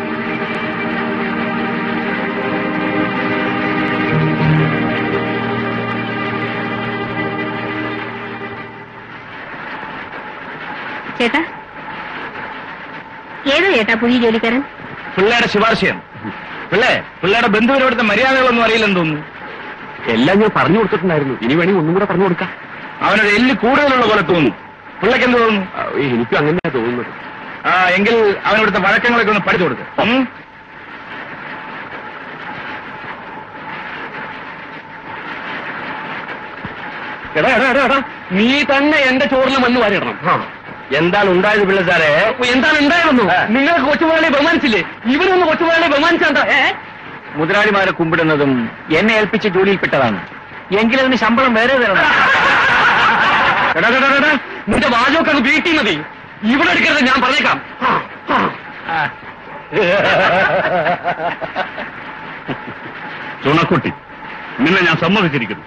ചേട്ടാ ഏതാ ചേട്ടാ പുതിയ ജോലിക്കാരൻ പിള്ളേരുടെ ശുപാർശയാണ് പിള്ളേ പിള്ളേരുടെ ബന്ധുവിനോടുത്തെ മര്യാദകളൊന്നും അറിയില്ലെന്ന് തോന്നുന്നു എല്ലാം ഞാൻ പറഞ്ഞു കൊടുത്തിട്ടുണ്ടായിരുന്നു ഇനി വേണമെങ്കിൽ ഒന്നും കൂടെ പറഞ്ഞു കൊടുക്കാം അവനൊരു എല്ല് കൂടുതലുള്ള പോലെ തോന്നുന്നു പിള്ളേക്ക് എന്ത് തോന്നുന്നു ആ, എനിക്കും അങ്ങനെയാ തോന്നുന്നത് ആ എങ്കിൽ അവനോടുത്തെ വഴക്കങ്ങളൊക്കെ ഒന്ന് പഠിച്ചു കൊടുക്ക് ഉം? എടാ എടാ എടാ എടാ നീ തന്നെ എന്റെ ചോറിൽ മണ്ണ് വാരിടണം ആ. എന്താണ് ഉണ്ടായത് പിള്ള സാറേ എന്താണ് ഉണ്ടായിരുന്നു ആ. നിങ്ങൾക്ക് കൊച്ചുമുതലാളി ബഹുമാനിച്ചില്ലേ ഇവരൊന്ന് കൊച്ചുമുതലാളി ബഹുമാനിച്ചാണ്ട ഏ മുതലാളിമാരെ കുമ്പിടുന്നതും എന്നെ ഏൽപ്പിച്ച ജോലിയിൽപ്പെട്ടതാണ് എങ്കിലതിന് ശമ്പളം വേറെ തരണം എടാ, എടാ, എടാ, എടാ, നിന്റെ വാചകമൊക്കെ അങ്ങ് വീട്ടിൽ മതി ഇവിടെ എടുക്കരുത് ഞാൻ പറഞ്ഞേക്കാം ആ, ആ. ചുണക്കുട്ടി നിന്നെ ഞാൻ സമ്മതിച്ചിരിക്കുന്നു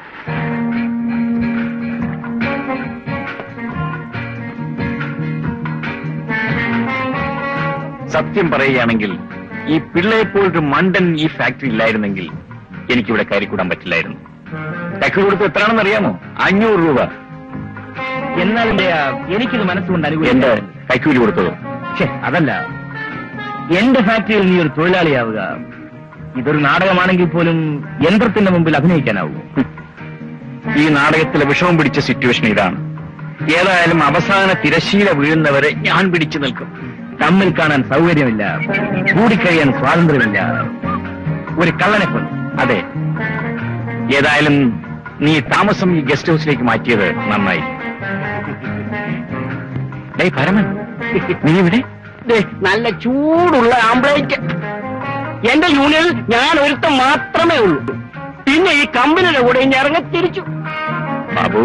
സത്യം പറയുകയാണെങ്കിൽ ഈ പിള്ളയെപ്പോലൊരു മണ്ടൻ ഈ ഫാക്ടറി ഇല്ലായിരുന്നെങ്കിൽ എനിക്കിവിടെ കയറിക്കൂടാൻ പറ്റില്ലായിരുന്നു ടക്ക് കൊടുത്ത് എത്രയാണെന്ന് അറിയാമോ അഞ്ഞൂറ് രൂപ എന്നാൽ എന്റെ എനിക്കിത് മനസ്സുകൊണ്ട് അനുകൂലം കൈക്കൂലി കൊടുത്തതോ ഛേ അതല്ല എന്റെ ഫാക്ടറിയിൽ നീ ഒരു തൊഴിലാളിയാവുക ഇതൊരു നാടകമാണെങ്കിൽ പോലും യന്ത്രത്തിന്റെ മുമ്പിൽ അഭിനയിക്കാനാവൂ ഈ നാടകത്തിലെ വിഷമം പിടിച്ച സിറ്റുവേഷൻ ഇതാണ് ഏതായാലും അവസാന തിരശീല വീഴുന്നവരെ ഞാൻ പിടിച്ചു നിൽക്കും തമ്മിൽ കാണാൻ സൗകര്യമില്ല കൂടിക്കഴിയാൻ സ്വാതന്ത്ര്യമില്ല ഒരു കള്ളനെ കൊന്നു അതെ ഏതായാലും നീ താമസം ഈ ഗസ്റ്റ് ഹൗസിലേക്ക് മാറ്റിയത് നന്നായി ഡേയ് പരമൻ നീ ഇവിടെ ദേ, നല്ല ചൂടുള്ള ആംബ്ലേറ്റ് എന്റെ യൂണിയനിൽ ഞാൻ ഒരുത്തം മാത്രമേ ഉള്ളൂ പിന്നെ ഈ കമ്പനിയുടെ കൂടെ ഇനി ഇറങ്ങി തിരിച്ചു ബാബു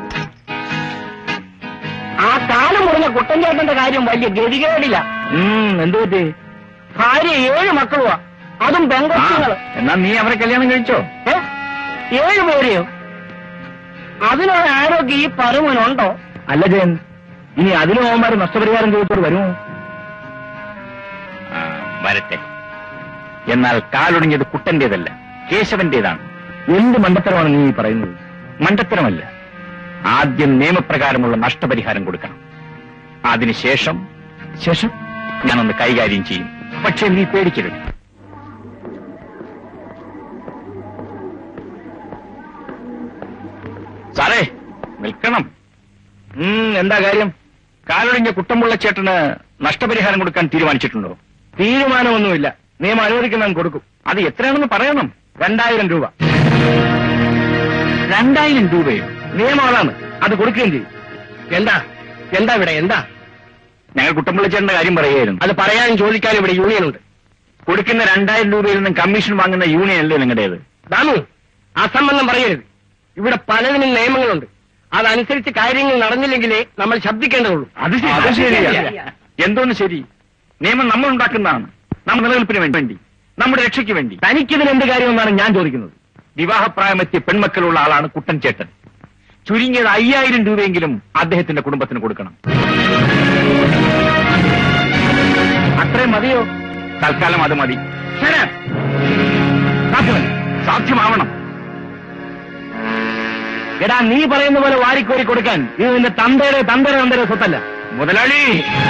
ആ കാലം മുറിഞ്ഞ കുട്ടൻചേട്ടന്റെ കാര്യം വലിയ ഗതികേടില്ല ഉം, എന്ത് പറ്റി ഭാര്യ ഏഴ് മക്കളുവാ അതും ആ, ബംഗാളികള് എന്നാ നീ അവരെ കല്യാണം കഴിച്ചോ ഏ? ഏഴ് പേരെയോ അതിനുള്ള ആരോഗ്യം ഈ പരുമനുണ്ടോ അല്ല ജയൻ ഇനി അതിന് അവന്മാർ നഷ്ടപരിഹാരം ചോദിച്ചോട് വരുമോ വരട്ടെ എന്നാൽ കാലൊടിഞ്ഞത് കുട്ടന്റേതല്ല കേശവന്റേതാണ് എന്ത് മണ്ടത്തരമാണ് നീ ഈ പറയുന്നത് മണ്ടത്തരമല്ല ആദ്യം നിയമപ്രകാരമുള്ള നഷ്ടപരിഹാരം കൊടുക്കണം അതിനുശേഷം ശേഷം ഞാനൊന്ന് കൈകാര്യം ചെയ്യും പക്ഷെ നീ പേടിക്കരുത് സാറേ നിൽക്കണം ഉം, എന്താ കാര്യം കാലൊടിഞ്ഞ കുട്ടമ്പുള്ള ചേട്ടന് നഷ്ടപരിഹാരം കൊടുക്കാൻ തീരുമാനിച്ചിട്ടുണ്ടോ തീരുമാനമൊന്നുമില്ല നിയമം അനുവദിക്കുന്നവൻ കൊടുക്കും അത് എത്രയാണെന്ന് പറയണം രണ്ടായിരം രൂപ രണ്ടായിരം രൂപയോ നിയമം അതാണ് അത് കൊടുക്കുകയും ചെയ്യും എന്താ എന്താ ഇവിടെ എന്താ ഞങ്ങൾ കുട്ടമ്പുള്ള ചേട്ടന്റെ കാര്യം പറയുകയായിരുന്നു അത് പറയാനും ചോദിക്കാനും ഇവിടെ യൂണിയൻ ഉണ്ട് കൊടുക്കുന്ന രണ്ടായിരം രൂപയിൽ നിന്നും കമ്മീഷൻ വാങ്ങുന്ന യൂണിയൻ അല്ലേ നിങ്ങളുടേത് ദാമു അസംബന്ധം പറയരുത് ഇവിടെ പലതിനും നിയമങ്ങളുണ്ട് അതനുസരിച്ച് കാര്യങ്ങൾ നടന്നില്ലെങ്കിലേ നമ്മൾ ശബ്ദിക്കേണ്ടതുള്ളൂ അത് ശരി- അത് ശരിയാ എന്തോന്ന് ശരി നിയമം നമ്മൾ ഉണ്ടാക്കുന്നതാണ് നമ്മുടെ നിലനിൽപ്പിന് വേണ്ടി നമ്മുടെ രക്ഷയ്ക്ക് വേണ്ടി തനിക്കിതിൽ എന്ത് കാര്യമെന്നാണ് ഞാൻ ചോദിക്കുന്നത് വിവാഹപ്രായമെത്തിയ പെൺമക്കളുള്ള ആളാണ് കുട്ടൻ ചേട്ടൻ ചുരുങ്ങിയത് അയ്യായിരം രൂപയെങ്കിലും അദ്ദേഹത്തിന്റെ കുടുംബത്തിന് കൊടുക്കണം അത്രയും മതിയോ തൽക്കാലം അത് മതി ശരി. സാധ്യമല്ല സാധ്യമാവണം എടാ നീ പറയുന്ന പോലെ വാരിക്കോരി കൊടുക്കാൻ ഇത് നിന്റെ തന്തയുടെ തന്തയുടെ തന്തയുടെ സ്വത്തല്ല മുതലാളി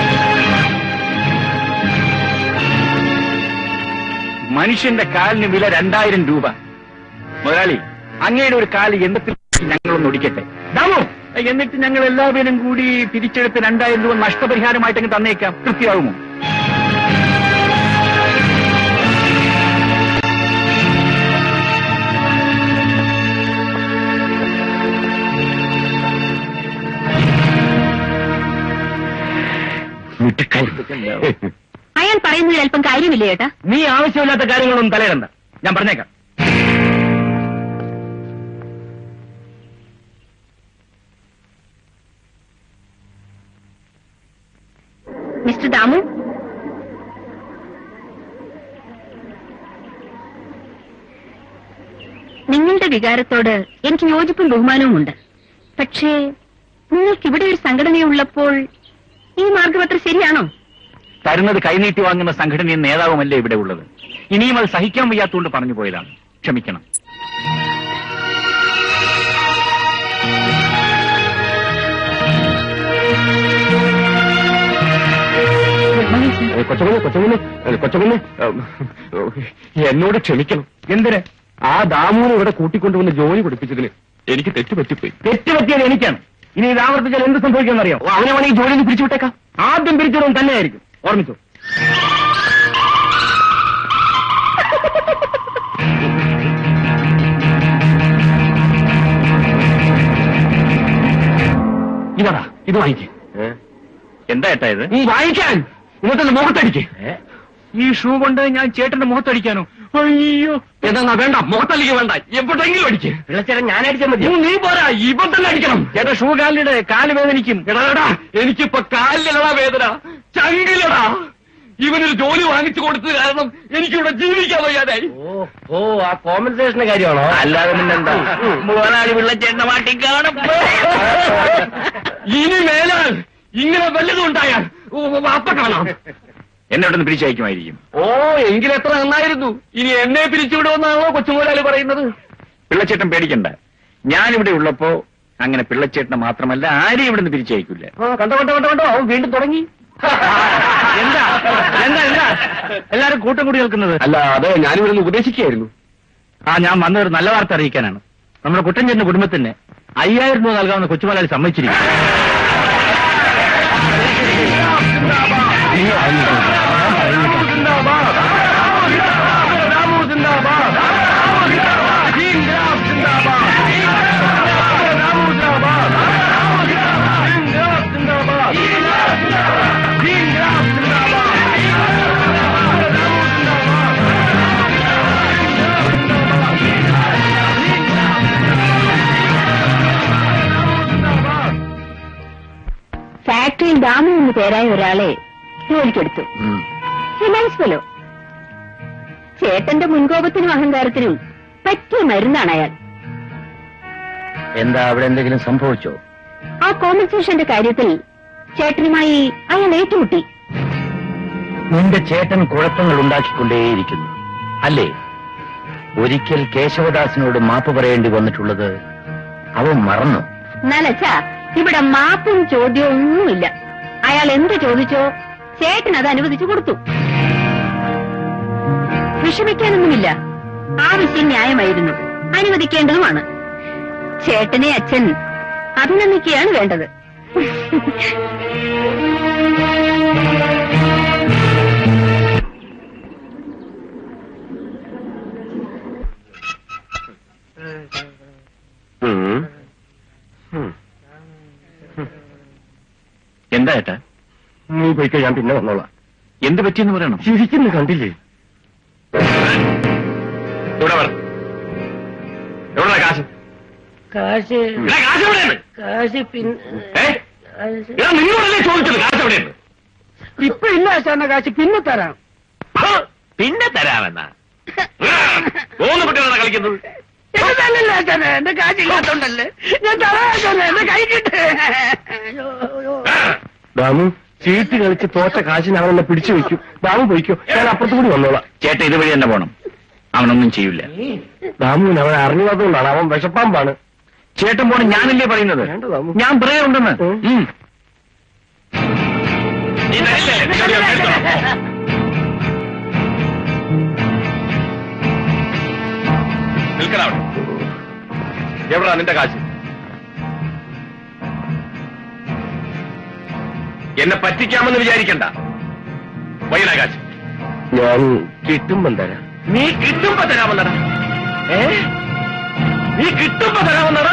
മനുഷ്യന്റെ കാലിന് വില രണ്ടായിരം രൂപ മുതലാളി അങ്ങയുടെ ഒരു കാല് യന്ത്രത്തിൽ ഞങ്ങളൊന്ന് ഒടിക്കട്ടെ ദാമു എന്നിട്ട് ഞങ്ങൾ എല്ലാവരും കൂടി പിരിച്ചെടുത്ത് രണ്ടായിരം രൂപ നഷ്ടപരിഹാരമായിട്ട് അങ്ങ് തന്നേക്കാം കൃത്യമാകുമോ അയാൾ പറയുന്നതിൽ അല്പം കാര്യമില്ലേ ചേട്ടാ നീ ആവശ്യമില്ലാത്ത കാര്യങ്ങളൊന്നും തലയിടണ്ട ഞാൻ പറഞ്ഞേക്കാം മിസ്റ്റർ ദാമു നിങ്ങളുടെ വികാരത്തോട് എനിക്ക് യോജിപ്പും ബഹുമാനവുമുണ്ട് പക്ഷേ നിങ്ങൾക്ക് ഇവിടെ ഒരു സംഘടനയുള്ളപ്പോൾ ഈ മാർഗം അത്ര ശരിയാണോ തരുന്നത് കൈനീട്ടി വാങ്ങുന്ന സംഘടനയും നേതാവുമല്ലേ ഇവിടെ ഉള്ളത് ഇനിയും അത് സഹിക്കാൻ വയ്യാത്തുകൊണ്ട് പറഞ്ഞു പോയതാണ് ക്ഷമിക്കണം കൊച്ചകുഞ്ഞ് കൊച്ചകുഞ്ഞ് കൊച്ചകുഞ്ഞ് എന്നോട് ക്ഷമിക്കണം എന്തിന് ആ ദാമുവിനെ ഇവിടെ കൂട്ടിക്കൊണ്ടുവന്ന് ജോലി പഠിപ്പിച്ചതിന് എനിക്ക് തെറ്റുപറ്റിപ്പോയി തെറ്റുപറ്റിയത് എനിക്കാണ് ഇനി ഇത് ആവർത്തിച്ചാൽ എന്ത് സംഭവിക്കുമെന്നറിയോ ഓ, അവനെ വേണമെങ്കിൽ ജോലിയിൽ നിന്ന് പിരിച്ചുവിട്ടേക്കാം ആദ്യം പിരിച്ചതും തന്നെയായിരിക്കും ഓർമ്മിച്ചു ഇതാടാ ഇത് വാങ്ങിക്കേ എന്താ ഏട്ടാ ഇത് നീ വാങ്ങിക്കാൻ ഇന്നത്തെ മുഖത്തടിക്ക് ഈ ഷൂ കൊണ്ട് ഞാൻ ചേട്ടന്റെ മുഖത്തടിക്കാനോ അയ്യോ എന്നാ വേണ്ട മുഖത്തടിക്ക് വേണ്ട എവിടെയെങ്കിലും അടിക്ക് വിളച്ചേരം ഞാൻ അടിച്ചാൽ മതി നീ പോരാ ഇവൻ തന്നെ അടിക്കണം ചേട്ടാ ഷൂ കാലിയുടെ കാല് വേദനിക്കും എടാ എടാ എനിക്കിപ്പോ കാലിലടാ വേദന ചങ്കിലടാ ഇവനൊരു ജോലി വാങ്ങിച്ചു കൊടുത്തത് കാരണം എനിക്കിവിടെ ജീവിക്കാൻ വയ്യാതായി ഓ ഓ ആ കോമ്പൻസേഷന്റെ കാര്യമാണോ അല്ലാതെ പിന്നെന്താ മുതലാളി വിള്ളച്ചേട്ടനെ മാട്ടി കാണും ഇനി മേലാൽ ഇങ്ങനെ വല്ലതും ഉണ്ടായാൽ ഓ, ഓ, അപ്പ കാണാം എന്നെ ഇവിടെ നിന്ന് പിരിച്ചയക്കുമായിരിക്കും ഓ എങ്കിലെത്ര നന്നായിരുന്നു ഇനി എന്നെ പിരിച്ചുവിടുമെന്നാണോ കൊച്ചുമോലാളി പറയുന്നത് പിള്ളച്ചേട്ടൻ പേടിക്കണ്ട ഞാനിവിടെ ഉള്ളപ്പോ അങ്ങനെ പിള്ളച്ചേട്ടനെ മാത്രമല്ല ആരെയും ഇവിടെ നിന്ന് പിരിച്ചയക്കില്ല ആ, കണ്ടോ കണ്ടോ കണ്ടോ കണ്ടോ അവൻ വീണ്ടും തുടങ്ങി എന്താ എന്താ എന്താ എല്ലാരും കൂട്ടം കൂടി നിൽക്കുന്നത് അല്ല അത് ഞാനിവിടെ നിന്ന് ഉപദേശിക്കുകയായിരുന്നു ആ ഞാൻ വന്ന ഒരു നല്ല വാർത്ത അറിയിക്കാനാണ് നമ്മുടെ കുട്ടൻചേന്റെ കുടുംബത്തിന് അയ്യായിരം രൂപ നൽകാമെന്ന് കൊച്ചുമലയാളി സമ്മതിച്ചിരിക്കുന്നു ഫാക്ടറിയിൽ ദാമു എന്ന് പേരായ ഒരാളെ ജോലിക്കെടുത്തു ഫിനാൻസ് ഫെലോ ചേട്ടന്റെ മുൻകോപത്തിനും അഹങ്കാരത്തിനും പറ്റിയ മരുന്നാണ് അയാൾ എന്താ അവിടെ എന്തെങ്കിലും സംഭവിച്ചോ ആ കോമ്പൻസേഷന്റെ കാര്യത്തിൽ ചേട്ടനുമായി അയാൾ ഏറ്റുമുട്ടി നിന്റെ ചേട്ടൻ കുഴപ്പങ്ങൾ ഉണ്ടാക്കിക്കൊണ്ടേയിരിക്കുന്നു അല്ലേ ഒരിക്കൽ കേശവദാസിനോട് മാപ്പ് പറയേണ്ടി വന്നിട്ടുള്ളത് അവൻ മറന്നു എന്നാലച്ചാ ഇവിടെ മാപ്പും ചോദ്യവും ഒന്നുമില്ല അയാൾ എന്ത് ചോദിച്ചോ ചേട്ടൻ അത് അനുവദിച്ചു കൊടുത്തു വിഷമിക്കാനൊന്നുമില്ല ആവശ്യം ന്യായമായിരുന്നു അനുവദിക്കേണ്ടതുമാണ് ചേട്ടനെ അച്ഛൻ അഭിനന്ദിക്കുകയാണ് വേണ്ടത് ഉം. ഉം. എന്താ ഏട്ടാ നീ പോയിക്കോ ഞാൻ പിന്നെ വന്നോളാം എന്ത് പറ്റിയെന്ന് പറയണം ചിരിക്കുന്നു കണ്ടില്ലേ ഇവിടെ പറ എവിടെ കാശ് കാശ് ഇവിടെ കാശ് എവിടെയാണ് കാശ് പിന്നെ ഏ ഞാൻ നിങ്ങളോടല്ലേ ചോദിച്ചത് കാശ് എവിടെയാണ് ഇപ്പൊ ഇല്ല ആശാന കാശ് പിന്നെ തരാം ആ, പിന്നെ തരാമെന്നാ മൂന്ന് കുട്ടികളാണ് കളിക്കുന്നത് എന്റെ തല്ലല്ലേ ആശാന എന്റെ കാശ് ഇല്ലാത്തോണ്ടല്ലേ ഞാൻ തരാം ആശാന എന്റെ കൈ കിട്ടേ ദാമു ചീട്ട് കളിച്ച് തോറ്റ കാശിന് അവനെന്നെ പിടിച്ചു വെക്കും ദാമു പോയിക്കോ ഞാൻ അപ്പുറത്ത് കൂടി വന്നോളാം ചേട്ടൻ ഇതുവഴി തന്നെ പോണം അവനൊന്നും ചെയ്യില്ല ദാമുവിന് അവൻ അറിഞ്ഞതുകൊണ്ടാണ് അവൻ വിഷപ്പാമ്പാണ് ചേട്ടൻ പോണം ഞാനല്ലേ പറയുന്നത് വേണ്ട ദാമു. ഞാൻ പറയാറുണ്ടെന്ന് ഉം. ഉം. നിൽക്കണ അവിടെ എവിടാ നിന്റെ കാശ് എന്നെ പറ്റിക്കാമെന്ന് വിചാരിക്കണ്ട വൈകിടാ കാശ് ഞാൻ കിട്ടുമ്പം തരാം നീ കിട്ടുമ്പോ തരാമെന്നടാ ഏ നീ കിട്ടുമ്പോ തരാമെന്നടാ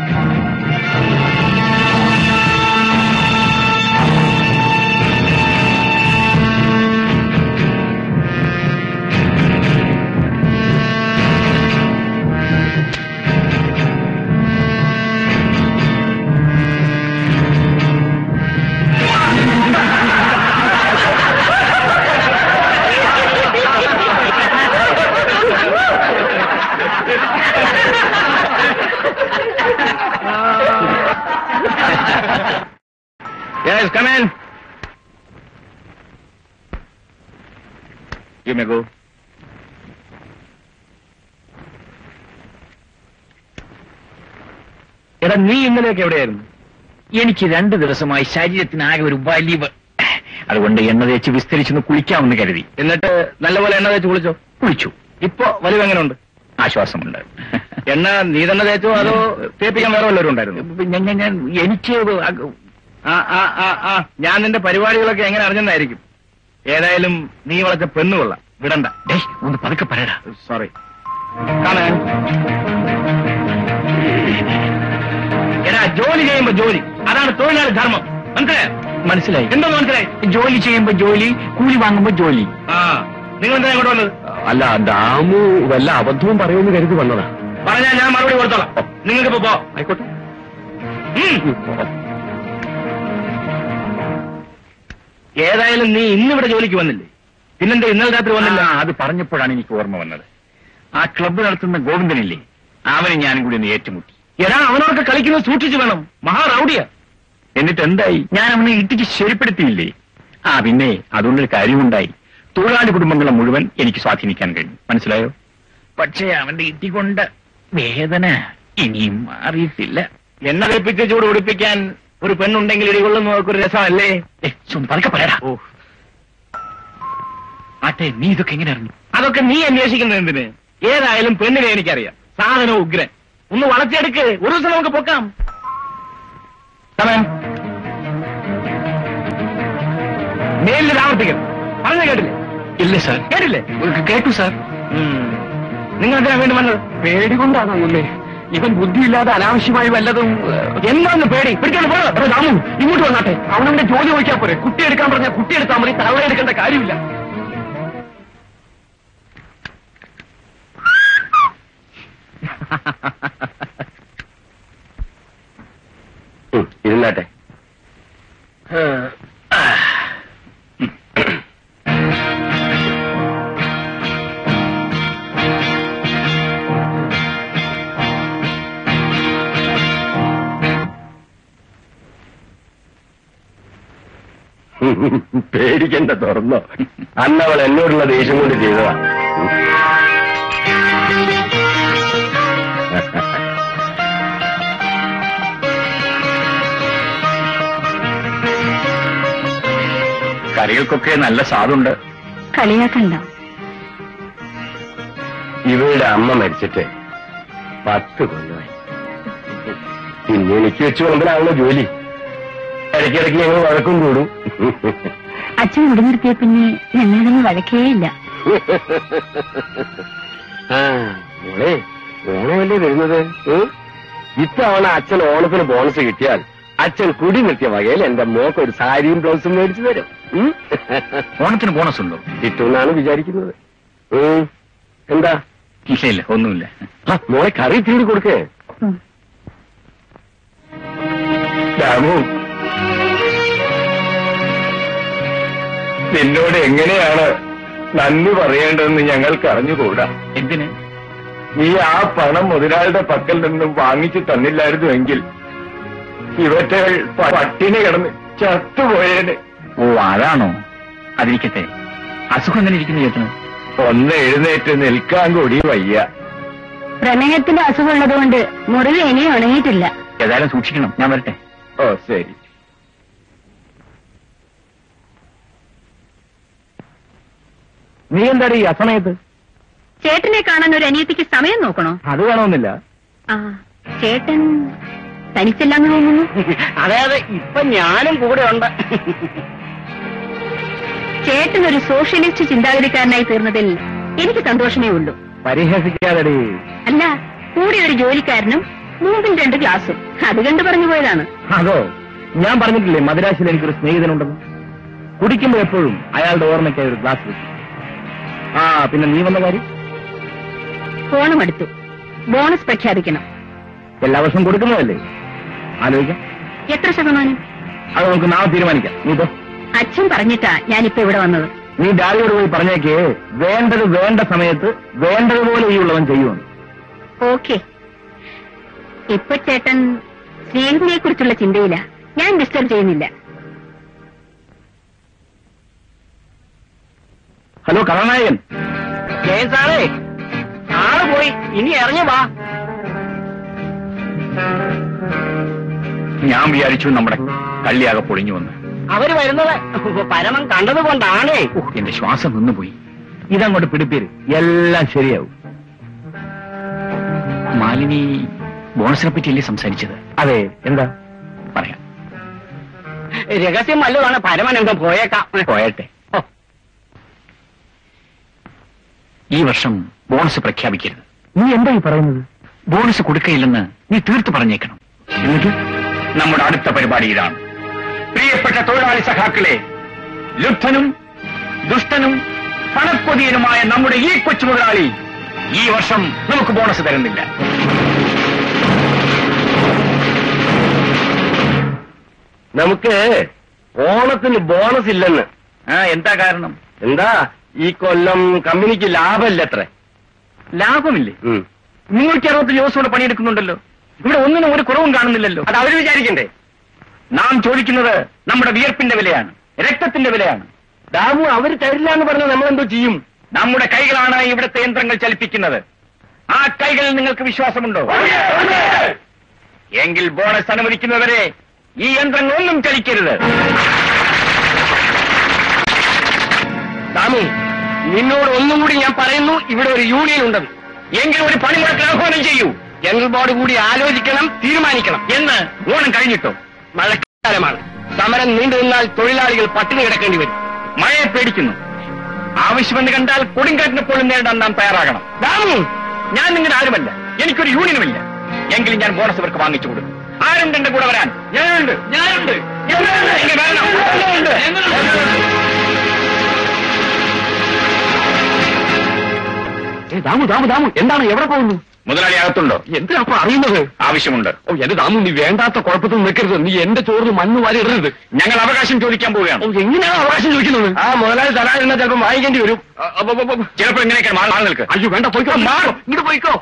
Yes, come in. You may go. എടാ നീ ഇന്നലെയൊക്കെ എവിടെയായിരുന്നു എനിക്ക് രണ്ടു ദിവസമായി ശരീരത്തിനാകെ ഒരു വലിവ് അതുകൊണ്ട് എണ്ണ തേച്ച് വിസ്തരിച്ചൊന്ന് കുളിക്കാമെന്ന് കരുതി എന്നിട്ട് നല്ലപോലെ എണ്ണ തേച്ച് കുളിച്ചോ കുളിച്ചു ഇപ്പൊ വലിവ് എങ്ങനെയുണ്ട് ആശ്വാസമുണ്ട് എണ്ണ നീ തന്നെ തേച്ചോ അതോ തേപ്പിക്കാൻ വേറെ വല്ലവരും ഉണ്ടായിരുന്നു ഞാൻ ഞാൻ- ഞാൻ എനിക്ക് അക- ആ ആ ആ ആ ഞാൻ നിന്റെ പരിപാടികളൊക്കെ എങ്ങനെ അറിഞ്ഞെന്നായിരിക്കും ഏതായാലും നീ വളച്ച പെണ്ണുകൊള്ള വിടണ്ട ഡേയ്, ഒന്ന് പതുക്കെ പറയടാ സോറി കാണാൻ എടാ ജോലി ചെയ്യുമ്പോ ജോലി അതാണ് തൊഴിലാളി ധർമ്മം മനസ്സിലായോ മനസ്സിലായി എന്തോ മനസ്സിലായി ജോലി ചെയ്യുമ്പോ ജോലി കൂലി വാങ്ങുമ്പോ ജോലി ആ നിങ്ങൾ എന്താ ഇങ്ങോട്ട് വന്നത് അല്ല ദാമു വല്ല അബദ്ധവും പറയുമെന്ന് കരുതി വന്നതാ പറഞ്ഞാൽ ഞാൻ മറുപടി കൊടുത്തോളാം നിങ്ങൾക്ക് ഇപ്പൊ പോ ആയിക്കോട്ടെ ഉം. ഏതായാലും നീ ഇന്നിവിടെ ജോലിക്ക് വന്നില്ലേ പിന്നെന്താ ഇന്നലെ രാത്രി വന്നില്ല അത് പറഞ്ഞപ്പോഴാണ് എനിക്ക് ഓർമ്മ വന്നത് ആ ക്ലബ്ബ് നടത്തുന്ന ഗോവിന്ദനില്ലേ അവനെ ഞാനും കൂടി ഒന്ന് ഏറ്റുമുട്ടി എടാ അവനോടൊക്കെ കളിക്കുന്നത് സൂക്ഷിച്ചു വേണം മഹാറൗഡിയ എന്നിട്ട് എന്തായി ഞാൻ അവനെ ഇട്ടിച്ച് ശരിപ്പെടുത്തിയില്ലേ ആ പിന്നെ അതുകൊണ്ടൊരു കാര്യമുണ്ടായി തൊഴിലാളി കുടുംബങ്ങളെ മുഴുവൻ എനിക്ക് സ്വാധീനിക്കാൻ കഴിഞ്ഞു മനസ്സിലായോ പക്ഷേ അവന്റെ ഇട്ടികൊണ്ട് വേദന ഇനിയും മാറിയിട്ടില്ല എന്നെ വെപ്പിച്ച് ചൂട് ഉടിപ്പിക്കാൻ ഒരു പെണ്ണുണ്ടെങ്കിൽ ഇടികൊള്ളുന്നവർക്ക് ഒരു രസമല്ലേ ഏ, ചുമ്മാ പതുക്കെ പറയടാ ഓ ആട്ടെ നീ ഇതൊക്കെ എങ്ങനെ അറിഞ്ഞു അതൊക്കെ നീ അന്വേഷിക്കുന്നത് എന്തിന് ഏതായാലും പെണ്ണിനെ എനിക്കറിയാം സാധനം ഉഗ്രൻ ഒന്ന് വളച്ചെടുക്ക് ഒരു ദിവസം നമുക്ക് പൊക്കാം സമയം മേലിൽ ആവർത്തിക്കണം പറഞ്ഞു കേട്ടില്ലേ ഇല്ല സാർ കേട്ടില്ലേ കേട്ടു സാർ നിങ്ങൾ എന്തിനാ വേണ്ടി വന്നത് പേടി കൊണ്ടാണ് മുന്നേ ഇവൻ ബുദ്ധിയില്ലാതെ അനാവശ്യമായി വല്ലതും എന്താന്ന് പേടി പിടിക്കാൻ പോയോ രാമു ഇങ്ങോട്ട് വന്നാട്ടെ അവനവന്റെ ജോലി ചോദിക്കാൻ പോരെ കുട്ടി എടുക്കാൻ പറഞ്ഞ കുട്ടി എടുത്താൽ മതി തലവണ എടുക്കേണ്ട കാര്യമില്ല ഇരുന്നാട്ടെ പേടിക്കണ്ട തുറന്നോ അന്നവൾ എന്നോടുള്ള ദേഷ്യം കൊണ്ട് ചെയ്തതാ കറികൾക്കൊക്കെ നല്ല സ്വാദുണ്ട് കളിയാക്കണ്ട ഇവയുടെ അമ്മ മരിച്ചിട്ട് പത്ത് കൊല്ലമായി പിന്നെ എനിക്ക് വെച്ച് കൊമ്പിലാണല്ലോ ജോലി ഇടയ്ക്കിടയ്ക്ക് ഞങ്ങൾ വഴക്കും കൂടും അച്ഛൻ ഇവിടെ നിർത്തിയ പിന്നെ ഞങ്ങളൊന്നും വഴക്കേയില്ല ആ, മോളെ ഓണമല്ലേ വരുന്നത് ഉം? ഇത്തവണ അച്ഛൻ ഓണത്തിന് ബോണസ് കിട്ടിയാൽ അച്ഛൻ കുടി നിർത്തിയ വകയിൽ എന്റെ മോക്ക് ഒരു സാരിയും ബ്ലൗസും മേടിച്ചു തരും ഉം? ഓണത്തിന് ബോണസ് ഉണ്ടോ കിട്ടുമെന്നാണ് വിചാരിക്കുന്നത് ഉം. എന്താ ഇല്ല ഇല്ല ഒന്നുമില്ല ആ, മോളെ കറി തീടി കൊടുക്കേ രാമു നിന്നോട് എങ്ങനെയാണ് നന്ദി പറയേണ്ടതെന്ന് ഞങ്ങൾക്ക് അറിഞ്ഞുകൂടാ എന്തിന് നീ ആ പണം മുതലാളിയുടെ പക്കൽ നിന്നും വാങ്ങിച്ചു തന്നില്ലായിരുന്നുവെങ്കിൽ ഇവറ്റകൾ പ- പട്ടിണി കിടന്ന് ചത്തുപോയേന് ഓ അതാണോ അതിരിക്കട്ടെ അസുഖം എങ്ങനെ ഇരിക്കുന്നു ചേട്ടന് ഒന്ന് എഴുന്നേറ്റ് നിൽക്കാൻ കൂടി വയ്യ പ്രമേഹത്തിന്റെ അസുഖമുള്ളത് കൊണ്ട് മുറിവ് ഇനിയും ഉണങ്ങിയിട്ടില്ല ഏതായാലും സൂക്ഷിക്കണം ഞാൻ വരട്ടെ ഓ ശരി നീ എന്താടി ഈ അസമയത്ത് ചേട്ടനെ കാണാൻ ഒരു അനിയത്തിക്ക് സമയം നോക്കണോ അത് വേണമെന്നില്ല ആ ചേട്ടൻ തനിച്ചല്ലാന്ന് തോന്നുന്നു അതെ അതെ ഇപ്പൊ ഞാനും കൂടെ ഉണ്ട് ചേട്ടൻ ഒരു സോഷ്യലിസ്റ്റ് ചിന്താഗതിക്കാരനായി തീർന്നതിൽ എനിക്ക് സന്തോഷമേ ഉള്ളൂ പരിഹസിക്കാതടി അല്ല കൂടെ ഒരു ജോലിക്കാരനും മുമ്പിൽ രണ്ട് ഗ്ലാസും അത് കണ്ട് പറഞ്ഞു പോയതാണ് അതോ ഞാൻ പറഞ്ഞിട്ടില്ലേ മദ്രാശിയിൽ എനിക്കൊരു സ്നേഹിതനുണ്ടെന്ന് കുടിക്കുമ്പോൾ എപ്പോഴും അയാളുടെ ഓർമ്മയ്ക്കായി ഒരു ഗ്ലാസ് വെക്കും ആ പിന്നെ നീ വന്ന കാര്യം ഫോണും എടുത്തു ബോണസ് പ്രഖ്യാപിക്കണം എല്ലാ വർഷവും കൊടുക്കുന്നതല്ലേ ആലോചിക്കാം എത്ര ശതമാനം അത് നമുക്ക് നാളെ തീരുമാനിക്കാം നീ പോ അച്ഛൻ പറഞ്ഞിട്ടാ ഞാനിപ്പോ ഇവിടെ വന്നത് നീ ഡാഡിയോട് പോയി പറഞ്ഞേക്കേ വേണ്ടത് വേണ്ട സമയത്ത് വേണ്ടതുപോലെ ഈ ഉള്ളവൻ ചെയ്യുമെന്ന് ഓക്കെ ഇപ്പൊ ചേട്ടൻ സ്നേഹത്തിനെ കുറിച്ചുള്ള ചിന്തയില്ല ഞാൻ ഡിസ്റ്റർബ് ചെയ്യുന്നില്ല ഹലോ കഥാനായകൻ ജയൻ സാറേ ആള് പോയി ഇനി ഇറങ്ങി വാ ഞാൻ വിചാരിച്ചു നമ്മുടെ കള്ളിയാകെ പൊളിഞ്ഞു വന്ന് അവര് വരുന്നത് പരമം കണ്ടത് കൊണ്ടാണേ ഓ, എന്റെ ശ്വാസം നിന്നുപോയി ഇതങ്ങോട്ട് പിടിപ്പേര് എല്ലാം ശരിയാവും മാലിനി ബോണസിനെ പറ്റിയല്ലേ സംസാരിച്ചത് അതെ എന്താ പറയാം രഹസ്യം വല്ലതാണ് പരമൻ എന്തോ പോയേക്കാം പോയട്ടെ ഓ, ഈ വർഷം ബോണസ് പ്രഖ്യാപിക്കരുത് നീ എന്താ ഈ പറയുന്നത് ബോണസ് കൊടുക്കയില്ലെന്ന് നീ തീർത്ത് പറഞ്ഞേക്കണം എന്നിട്ട് നമ്മുടെ അടുത്ത പരിപാടി ഇതാണ് പ്രിയപ്പെട്ട തൊഴിലാളി സഖാക്കളെ ലുബ്ധനും ദുഷ്ടനും പണക്കൊതിയനുമായ നമ്മുടെ ഈ കൊച്ചു മുതലാളി ഈ വർഷം നമുക്ക് ബോണസ് തരുന്നില്ല നമുക്ക് ഓണത്തിന് ബോണസ് ഇല്ലെന്ന് ആ എന്താ കാരണം എന്താ ഈ കൊല്ലം കമ്പനിക്ക് ലാഭമില്ല അത്ര ലാഭമില്ലേ മുന്നൂറ്റി അറുപത്തി ദിവസം കൂടെ പണിയെടുക്കുന്നുണ്ടല്ലോ ഇവിടെ ഒന്നിനും ഒരു കുറവും കാണുന്നില്ലല്ലോ അത് അവര് വിചാരിക്കണ്ടേ നാം ചോദിക്കുന്നത് നമ്മുടെ വിയർപ്പിന്റെ വിലയാണ് രക്തത്തിന്റെ വിലയാണ് ദാമു അവര് തരില്ല എന്ന് പറഞ്ഞാൽ നമ്മൾ എന്തോ ചെയ്യും നമ്മുടെ കൈകളാണ് ഇവിടുത്തെ യന്ത്രങ്ങൾ ചലിപ്പിക്കുന്നത് ആ കൈകളിൽ നിങ്ങൾക്ക് വിശ്വാസമുണ്ടോ എങ്കിൽ ബോണസ് അനുവദിക്കുന്നവരെ ഈ യന്ത്രങ്ങളൊന്നും ചലിക്കരുത് ദാമു നിന്നോട് ഒന്നും കൂടി ഞാൻ പറയുന്നു ഇവിടെ ഒരു യൂണിയൻ ഉണ്ടെന്ന് എങ്കിലും ഒരു പണിമുടക്ക് ആഹ്വാനം ചെയ്യൂ ജനറൽ ബോർഡ് കൂടി ആലോചിക്കണം തീരുമാനിക്കണം എന്ന് ഓണം കഴിഞ്ഞിട്ടോ മഴക്കാലമാണ് സമരം നീണ്ടു നിന്നാൽ തൊഴിലാളികൾ പട്ടിണി കിടക്കേണ്ടി വരും മഴയെ പേടിക്കുന്നു ആവശ്യമെന്ന് കണ്ടാൽ കൊടുങ്കാറ്റിനെ പോലും നേരിടാൻ നാം തയ്യാറാകണം ദാമു ഞാൻ നിങ്ങളുടെ ആരുമല്ല എനിക്കൊരു യൂണിയനുമില്ല എങ്കിലും ഞാൻ ബോണസ് ഇവർക്ക് വാങ്ങിച്ചു കൊടുക്കും ആരുണ്ട് എന്റെ കൂടെ വരാൻ ഞാനുണ്ട് ഞാനുണ്ട് എങ്കിൽ വരണം. ഏ, ദാമു ദാമു ദാമു എന്താണ് എവിടെ പോകുന്നു മുതലാളി അകത്തുണ്ടോ എന്തിനാ അപ്പൊ അറിയുന്നത് ആവശ്യമുണ്ട് ഓ എന്റെ ദാമു നീ വേണ്ടാത്ത കുഴപ്പത്തിൽ നിൽക്കരുത് നീ എന്റെ ചോറിന് മണ്ണ് വാരി ഇടരുത് ഞങ്ങൾ അവകാശം ചോദിക്കാൻ ഓ, പോവുകയാണ് എങ്ങനെയാണ് അവകാശം ചോദിക്കുന്നത് ആ മുതലാളി തരാതിരുന്ന ചിലപ്പോൾ വാങ്ങിക്കേണ്ടി വരും അ, അ, അ, അ, ചിലപ്പോൾ ഇങ്ങനെയൊക്കെ മാറി മാറി നിൽക്ക് അയ്യോ വേണ്ട പോയിക്കോ മാറോ ഇങ്ങോട്ട് പോയിക്കോ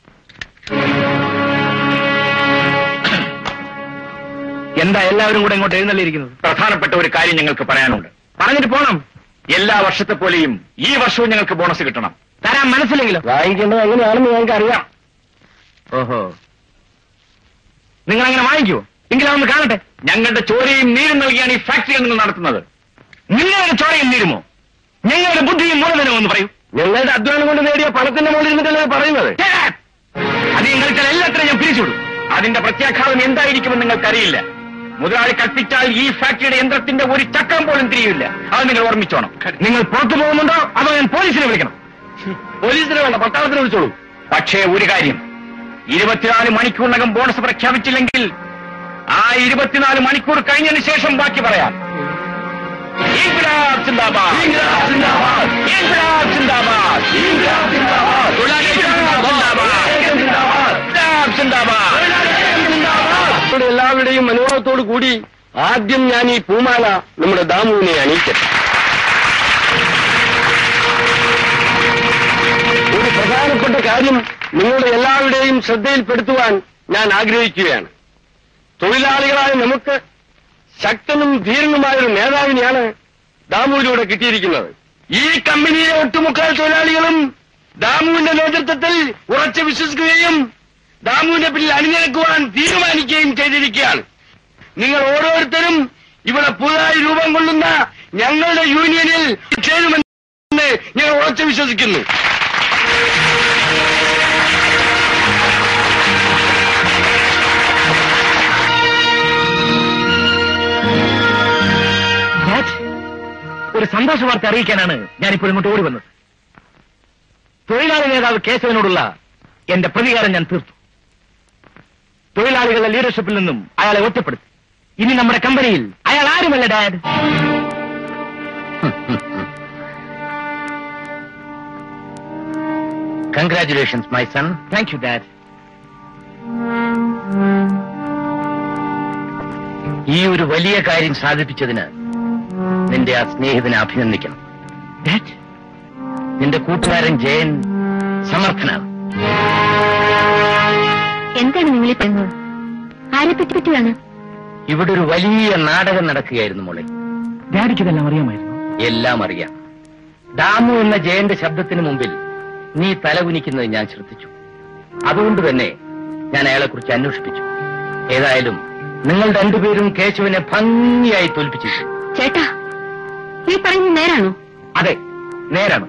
എന്താ എല്ലാവരും കൂടെ ഇങ്ങോട്ട് എഴുന്നള്ളിയിരിക്കുന്നത് പ്രധാനപ്പെട്ട ഒരു കാര്യം ഞങ്ങൾക്ക് പറയാനുണ്ട് പറഞ്ഞിട്ട് പോണം എല്ലാ വർഷത്തെ പോലെയും ഈ വർഷവും ഞങ്ങൾക്ക് ബോണസ് കിട്ടണം തരാൻ മനസ്സിലെങ്കിലും വാങ്ങിക്കേണ്ടത് എങ്ങനെയാണെന്ന് ഞങ്ങൾക്ക് അറിയാം ഓഹോ നിങ്ങൾ അങ്ങനെ വാങ്ങിക്കുവോ എങ്കിലും അതൊന്ന് കാണട്ടെ ഞങ്ങളുടെ ചോരയും നീരും നൽകിയാണ് ഈ ഫാക്ടറികൾ നിങ്ങൾ നടത്തുന്നത് നിങ്ങളുടെ ചോരയും നീരുമോ ഞങ്ങളുടെ ബുദ്ധിയും മൂലധനവും എന്ന് പറയൂ ഞങ്ങളുടെ അധ്വാനം കൊണ്ട് നേടിയ പണത്തിന്റെ മുകളിൽ ഇരുന്നിട്ടല്ലേ പറയുന്നത് അത് നിങ്ങൾക്ക് എല്ലാത്തിനും ഞാൻ പിരിച്ചുവിടും അതിന്റെ പ്രത്യാഘാതം എന്തായിരിക്കുമെന്ന് നിങ്ങൾക്കറിയില്ല മുതലാളി കൽപ്പിച്ചാൽ ഈ ഫാക്ടറിയുടെ യന്ത്രത്തിന്റെ ഒരു ചക്രം പോലും തിരിയില്ല അത് നിങ്ങൾ ഓർമ്മിച്ചോണം നിങ്ങൾ പുറത്തു പോകുന്നുണ്ടോ അതോ ഞാൻ പോലീസിനെ വിളിക്കണം പോലീസിനെ വേണ്ട പട്ടാളത്തിന് വിളിച്ചോളൂ പക്ഷേ ഒരു കാര്യം ഇരുപത്തിനാല് മണിക്കൂറിനകം ബോണസ് പ്രഖ്യാപിച്ചില്ലെങ്കിൽ ആ ഇരുപത്തിനാല് മണിക്കൂർ കഴിഞ്ഞതിന് ശേഷം ബാക്കി പറയാം ഇൻക്ലാബ് സിന്ദാബാദ്. ഇൻക്ലാബ് സിന്ദാബാദ്. തൊഴിലാളി സിന്ദാബാദ്. ഇൻക്ലാബ് സിന്ദാബാദ്. നമ്മുടെ എല്ലാവരുടെയും മനോഹരത്തോടു കൂടി ആദ്യം ഞാൻ ഈ പൂമാല നമ്മുടെ ദാമുവിനെ അണിയിക്കട്ടെ ഒരു പ്രധാനപ്പെട്ട കാര്യം നിങ്ങളുടെ എല്ലാവരുടെയും ശ്രദ്ധയിൽപ്പെടുത്തുവാൻ ഞാൻ ആഗ്രഹിക്കുകയാണ് തൊഴിലാളികളായ നമുക്ക് ശക്തനും ധീരനുമായ ഒരു നേതാവിനെയാണ് ദാമുവിലൂടെ കിട്ടിയിരിക്കുന്നത് ഈ കമ്പനിയിലെ ഒട്ടുമുക്കാൽ തൊഴിലാളികളും ദാമുവിന്റെ നേതൃത്വത്തിൽ ഉറച്ചു വിശ്വസിക്കുകയും ദാമുവിന്റെ പിന്നിൽ അണിനിരക്കുവാൻ തീരുമാനിക്കുകയും ചെയ്തിരിക്കുകയാണ് നിങ്ങൾ ഓരോരുത്തരും ഇവിടെ പുതുതായി രൂപം കൊള്ളുന്ന ഞങ്ങളുടെ യൂണിയനിൽ ചേരുമെന്ന് ഞങ്ങൾ ഉറച്ചു വിശ്വസിക്കുന്നു ഒരു സന്തോഷ വാർത്ത അറിയിക്കാനാണ് ഞാനിപ്പോൾ ഇങ്ങോട്ട് ഓടി വന്നത് തൊഴിലാളി നേതാവ് കേശവനോടുള്ള എന്റെ പ്രതികാരം ഞാൻ തീർത്തു തൊഴിലാളികളുടെ ലീഡർഷിപ്പിൽ നിന്നും അയാളെ ഒറ്റപ്പെടുത്തി ഇനി നമ്മുടെ കമ്പനിയിൽ അയാൾ ആരുമല്ല dad congratulations my son thank you dad ഈ ഒരു വലിയ കാര്യം സാധിപ്പിച്ചതിന് നിന്റെ ആ സ്നേഹിതനെ അഭിനന്ദിക്കണം ഡാഡ് നിന്റെ കൂട്ടുകാരൻ ജയൻ സമർത്ഥനാണ് എന്താണ് നിങ്ങൾ ഈ പറയുന്നത് ആരെ പറ്റി പറ്റിയാണ് ഇവിടെ ഒരു വലിയ നാടകം നടക്കുകയായിരുന്നു മോളെ ഡാഡിക്ക് ഇതെല്ലാം അറിയാമായിരുന്നു എല്ലാം അറിയാം ദാമു എന്ന ജയന്റെ ശബ്ദത്തിന് മുമ്പിൽ നീ തലകുനിക്കുന്നത് ഞാൻ ശ്രദ്ധിച്ചു അതുകൊണ്ട് തന്നെ ഞാൻ അയാളെക്കുറിച്ച് അന്വേഷിപ്പിച്ചു ഏതായാലും നിങ്ങൾ രണ്ടുപേരും കേശവനെ ഭംഗിയായി തോൽപ്പിച്ചു ചേട്ടാ ഈ പറയുന്നത് നേരാണോ അതെ നേരാണ്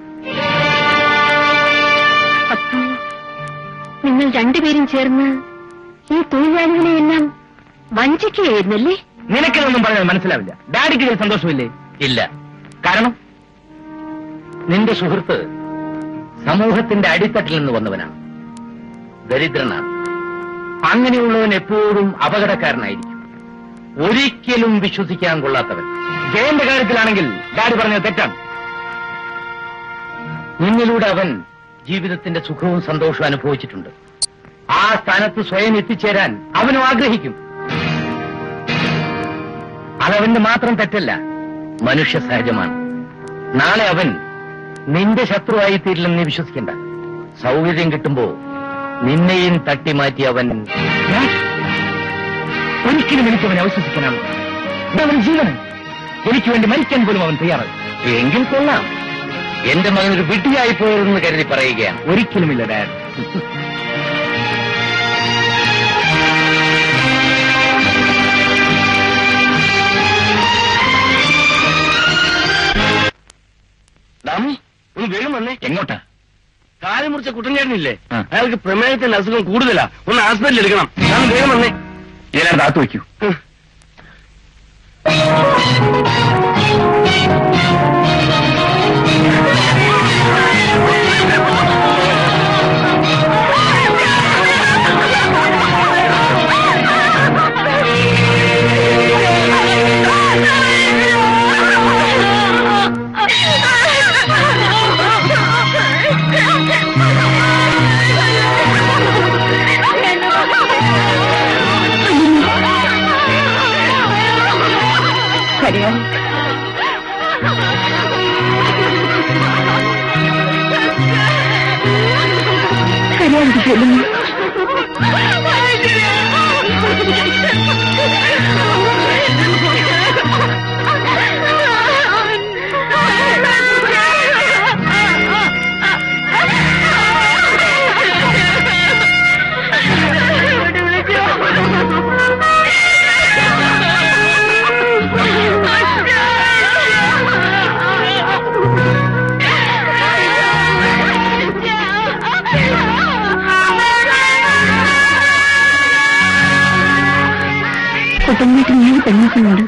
അപ്പോ നിങ്ങൾ രണ്ടുപേരും ചേർന്ന് ഈ തൊഴിലാളികളെ എല്ലാം വഞ്ചിക്കുകയായിരുന്നല്ലേ നിനക്കിതൊന്നും പറഞ്ഞാൽ മനസ്സിലാവില്ല ഡാഡിക്ക് ഇതിൽ സന്തോഷമില്ലേ ഇല്ല കാരണം നിന്റെ സുഹൃത്ത് സമൂഹത്തിന്റെ അടിത്തട്ടിൽ നിന്ന് വന്നവനാണ് ദരിദ്രനാണ് അങ്ങനെയുള്ളവൻ എപ്പോഴും അപകടക്കാരനായിരിക്കും ഒരിക്കലും വിശ്വസിക്കാൻ കൊള്ളാത്തവൻ ജയന്റെ കാര്യത്തിലാണെങ്കിൽ ഡാഡി പറഞ്ഞത് തെറ്റാണ് നിന്നിലൂടെ അവൻ ജീവിതത്തിന്റെ സുഖവും സന്തോഷവും അനുഭവിച്ചിട്ടുണ്ട് ആ സ്ഥാനത്ത് സ്വയം എത്തിച്ചേരാൻ അവനും ആഗ്രഹിക്കും അതവന്റെ മാത്രം തെറ്റല്ല മനുഷ്യ സഹജമാണ് നാളെ അവൻ നിന്റെ ശത്രുവായി തീരില്ലെന്ന് നീ വിശ്വസിക്കണ്ട സൗകര്യം കിട്ടുമ്പോ നിന്നെയും തട്ടിമാറ്റി അവൻ ഡാഡ്, ഒരിക്കലും എനിക്ക് അവനെ അവശ്വസിക്കാനാണ് അവൻ ജീവൻ എനിക്ക് വേണ്ടി മരിക്കാൻ പോലും അവൻ തയ്യാറാണ് എങ്കിൽ കൊള്ളാം എന്റെ മകൻ ഒരു വിഡ്ഢിയായി പോയതെന്ന് കരുതി പറയുകയാണ് ഒരിക്കലുമില്ല ഡാഡ് ദാമു ഒന്ന് എങ്ങോട്ടാ കാല് മുറിച്ച കുട്ടൻചേട്ടനില്ലേ ആ. അയാൾക്ക് പ്രമേഹത്തിന്റെ അസുഖം കൂടുതലാ ഒന്ന് ഹോസ്പിറ്റലിൽ എടുക്കണം ഞാൻ വേഗം വന്നേ ഇതിനകത്ത് അകത്ത് വയ്ക്കൂ കരയാൻ കരയാൻ ചെല്ലുന്നു കുടുംബത്തിൽ മൂന്ന് പെണ്ണുങ്ങളുണ്ട്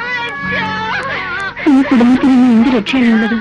ഈ കുടുംബത്തിൽ നിന്ന് എന്ത് രക്ഷയാണുള്ളത്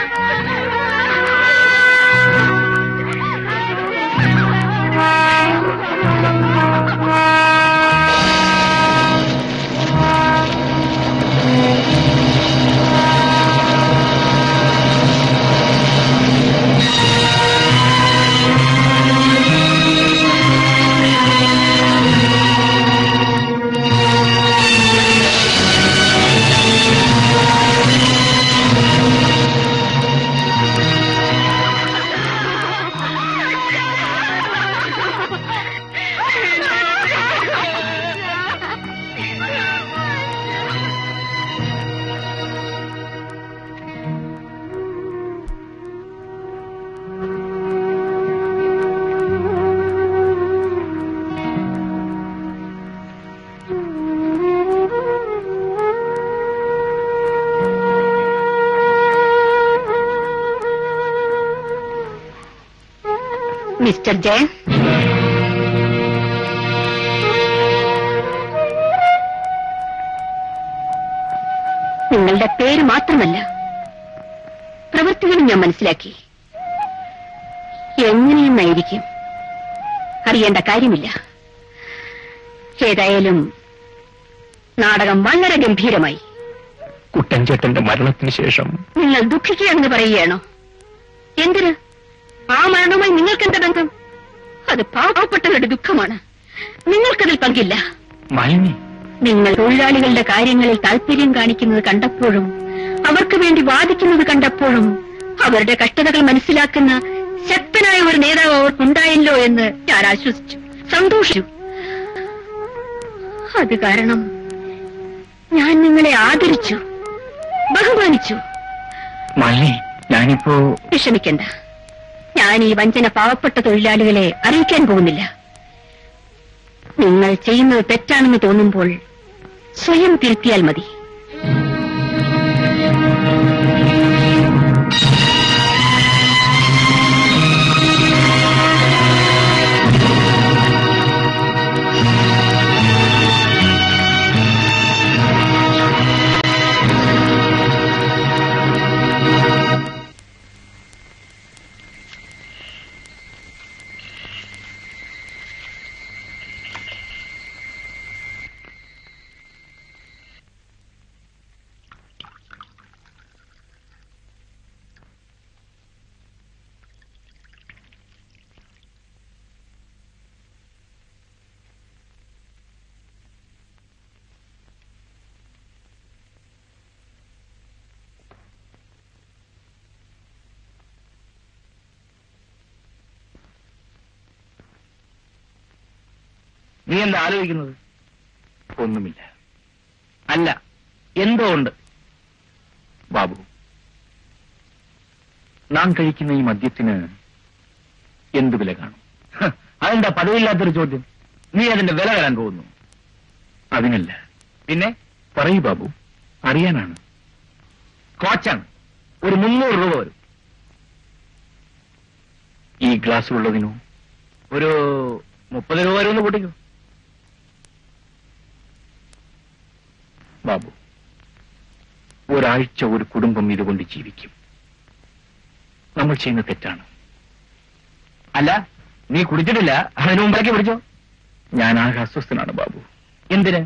മിസ്റ്റർ ജയൻ നിങ്ങളുടെ പേര് മാത്രമല്ല പ്രവൃത്തികളും ഞാൻ മനസ്സിലാക്കി എങ്ങനെയെന്നായിരിക്കും അറിയേണ്ട കാര്യമില്ല ഏതായാലും നാടകം വളരെ ഗംഭീരമായി കുട്ടൻചേട്ടന്റെ മരണത്തിന് ശേഷം നിങ്ങൾ ദുഃഖിക്കുകയാണെന്ന് പറയുകയാണോ എന്തിന് ആ മരണവുമായി നിങ്ങൾക്കെന്താ ബന്ധം അത് പാവപ്പെട്ടവരുടെ ദുഃഖമാണ് നിങ്ങൾക്കതിൽ പങ്കില്ല മാലിനി നിങ്ങൾ തൊഴിലാളികളുടെ കാര്യങ്ങളിൽ താല്പര്യം കാണിക്കുന്നത് കണ്ടപ്പോഴും അവർക്ക് വേണ്ടി വാദിക്കുന്നത് കണ്ടപ്പോഴും അവരുടെ കഷ്ടതകൾ മനസ്സിലാക്കുന്ന ശക്തനായ ഒരു നേതാവ് അവർക്കുണ്ടായല്ലോ എന്ന് ഞാൻ ആശ്വസിച്ചു സന്തോഷിച്ചു അത് കാരണം ഞാൻ നിങ്ങളെ ആദരിച്ചു ബഹുമാനിച്ചു മാലിനി ഞാനിപ്പോ വിഷമിക്കണ്ട ഞാൻ ഈ വഞ്ചന പാവപ്പെട്ട തൊഴിലാളികളെ അറിയിക്കാൻ പോകുന്നില്ല നിങ്ങൾ ചെയ്യുന്നത് തെറ്റാണെന്ന് തോന്നുമ്പോൾ സ്വയം തിരുത്തിയാൽ മതി നീ എന്താ ആലോചിക്കുന്നത് ഒന്നുമില്ല അല്ല എന്തോ ഉണ്ട് ബാബു നാം കഴിക്കുന്ന ഈ മദ്യത്തിന് എന്തു വില കാണും ഹ്, അതെന്താ പതിവില്ലാത്തൊരു ചോദ്യം നീ അതിന്റെ വില തരാൻ പോകുന്നു അതിനല്ല പിന്നെ പറയൂ ബാബു അറിയാനാണ് കോച്ചാണ് ഒരു മുന്നൂറ് രൂപ വരും ഈ ഗ്ലാസ്സിലുള്ളതിനോ ഒരു മുപ്പത് രൂപ വരെ ഒന്ന് കൂട്ടിക്കോ ബാബു ഒരാഴ്ച ഒരു കുടുംബം ഇതുകൊണ്ട് ജീവിക്കും നമ്മൾ ചെയ്യുന്ന തെറ്റാണ് അല്ല നീ കുടിച്ചിട്ടില്ല അതിനു മുമ്പാക്കി പിടിച്ചോ ഞാൻ ആകെ അസ്വസ്ഥനാണ് ബാബു എന്തിന്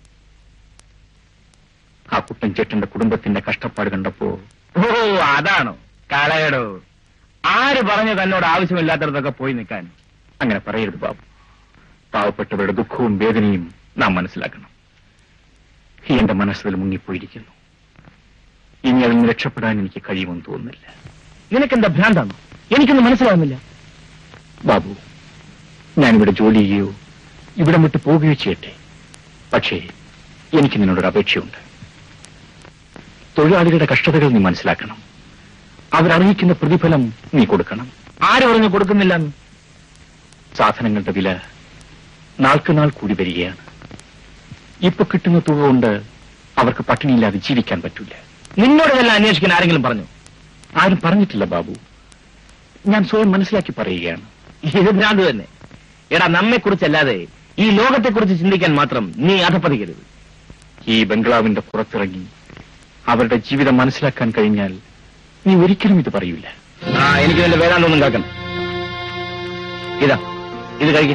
ആ കുട്ടൻ ചേട്ടന്റെ കുടുംബത്തിന്റെ കഷ്ടപ്പാട് കണ്ടപ്പോ ഓ അതാണോ കളയടോ ആര് പറഞ്ഞു തന്നോട് ആവശ്യമില്ലാത്തടത്തൊക്കെ പോയി നിൽക്കാൻ അങ്ങനെ പറയരുത് ബാബു പാവപ്പെട്ടവരുടെ ദുഃഖവും വേദനയും നാം മനസ്സിലാക്കണം എന്റെ മനസ്സിൽ മുങ്ങിപ്പോയിരിക്കുന്നു ഇനി അതിൽ നിന്ന് രക്ഷപ്പെടാൻ എനിക്ക് കഴിയുമെന്ന് തോന്നുന്നില്ല നിനക്കെന്താ ഭ്രാന്താണോ എനിക്കൊന്നും മനസ്സിലാവുന്നില്ല ബാബു ഞാനിവിടെ ജോലി ചെയ്യുകയോ ഇവിടെ വിട്ട് പോവുകയോ ചെയ്യട്ടെ പക്ഷേ എനിക്ക് നിന്നോടൊരു അപേക്ഷയുണ്ട് തൊഴിലാളികളുടെ കഷ്ടതകൾ നീ മനസ്സിലാക്കണം അവരറിയിക്കുന്ന പ്രതിഫലം നീ കൊടുക്കണം ആര് പറഞ്ഞു കൊടുക്കുന്നില്ലെന്ന് സാധനങ്ങളുടെ വില നാൾക്ക് നാൾ കൂടി വരികയാണ് ഇപ്പൊ കിട്ടുന്ന തുക കൊണ്ട് അവർക്ക് പട്ടിണിയില്ലാതെ ജീവിക്കാൻ പറ്റൂല നിന്നോട് ഇതെല്ലാം അന്വേഷിക്കാൻ ആരെങ്കിലും പറഞ്ഞു ആരും പറഞ്ഞിട്ടില്ല ബാബു ഞാൻ സ്വയം മനസ്സിലാക്കി പറയുകയാണ് ഇത് ഭ്രാന്ത് തന്നെ എടാ നമ്മെ കുറിച്ചല്ലാതെ ഈ ലോകത്തെക്കുറിച്ച് ചിന്തിക്കാൻ മാത്രം നീ അധപ്പതിക്കരുത് ഈ ബംഗ്ലാവിന്റെ പുറത്തിറങ്ങി അവരുടെ ജീവിതം മനസ്സിലാക്കാൻ കഴിഞ്ഞാൽ നീ ഒരിക്കലും ഇത് പറയൂല ആ എനിക്ക് ഇതിന്റെ വേദാന്തമൊന്നും കേൾക്കണം ഇതാ ഇത് കഴിക്കും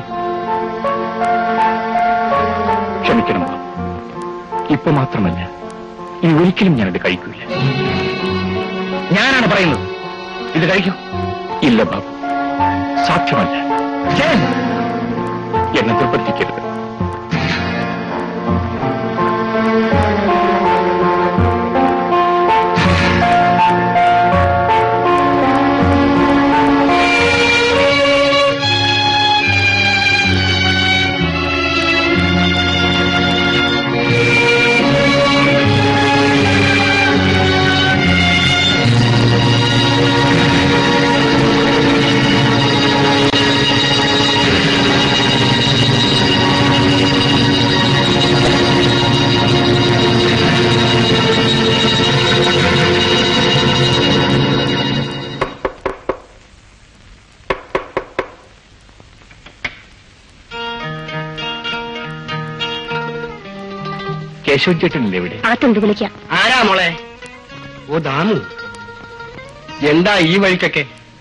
ക്ഷമിക്കണം ബാബു ഇപ്പൊ മാത്രമല്ല ഇനി ഒരിക്കലും ഞാനത് കഴിക്കൂല ഞാനാണ് പറയുന്നത് ഇത് കഴിക്കൂ ഇല്ല ബാബു സാധ്യമല്ല ഛേ, എന്നെ നിർബന്ധിക്കരുത് കേശവൻ ചേട്ടനില്ലേ ഇവിടെ അകത്തുണ്ട് വിളിക്കാം ആരാ മോളെ ഓ ദാമു എന്താ ഈ വഴിക്കൊക്കെ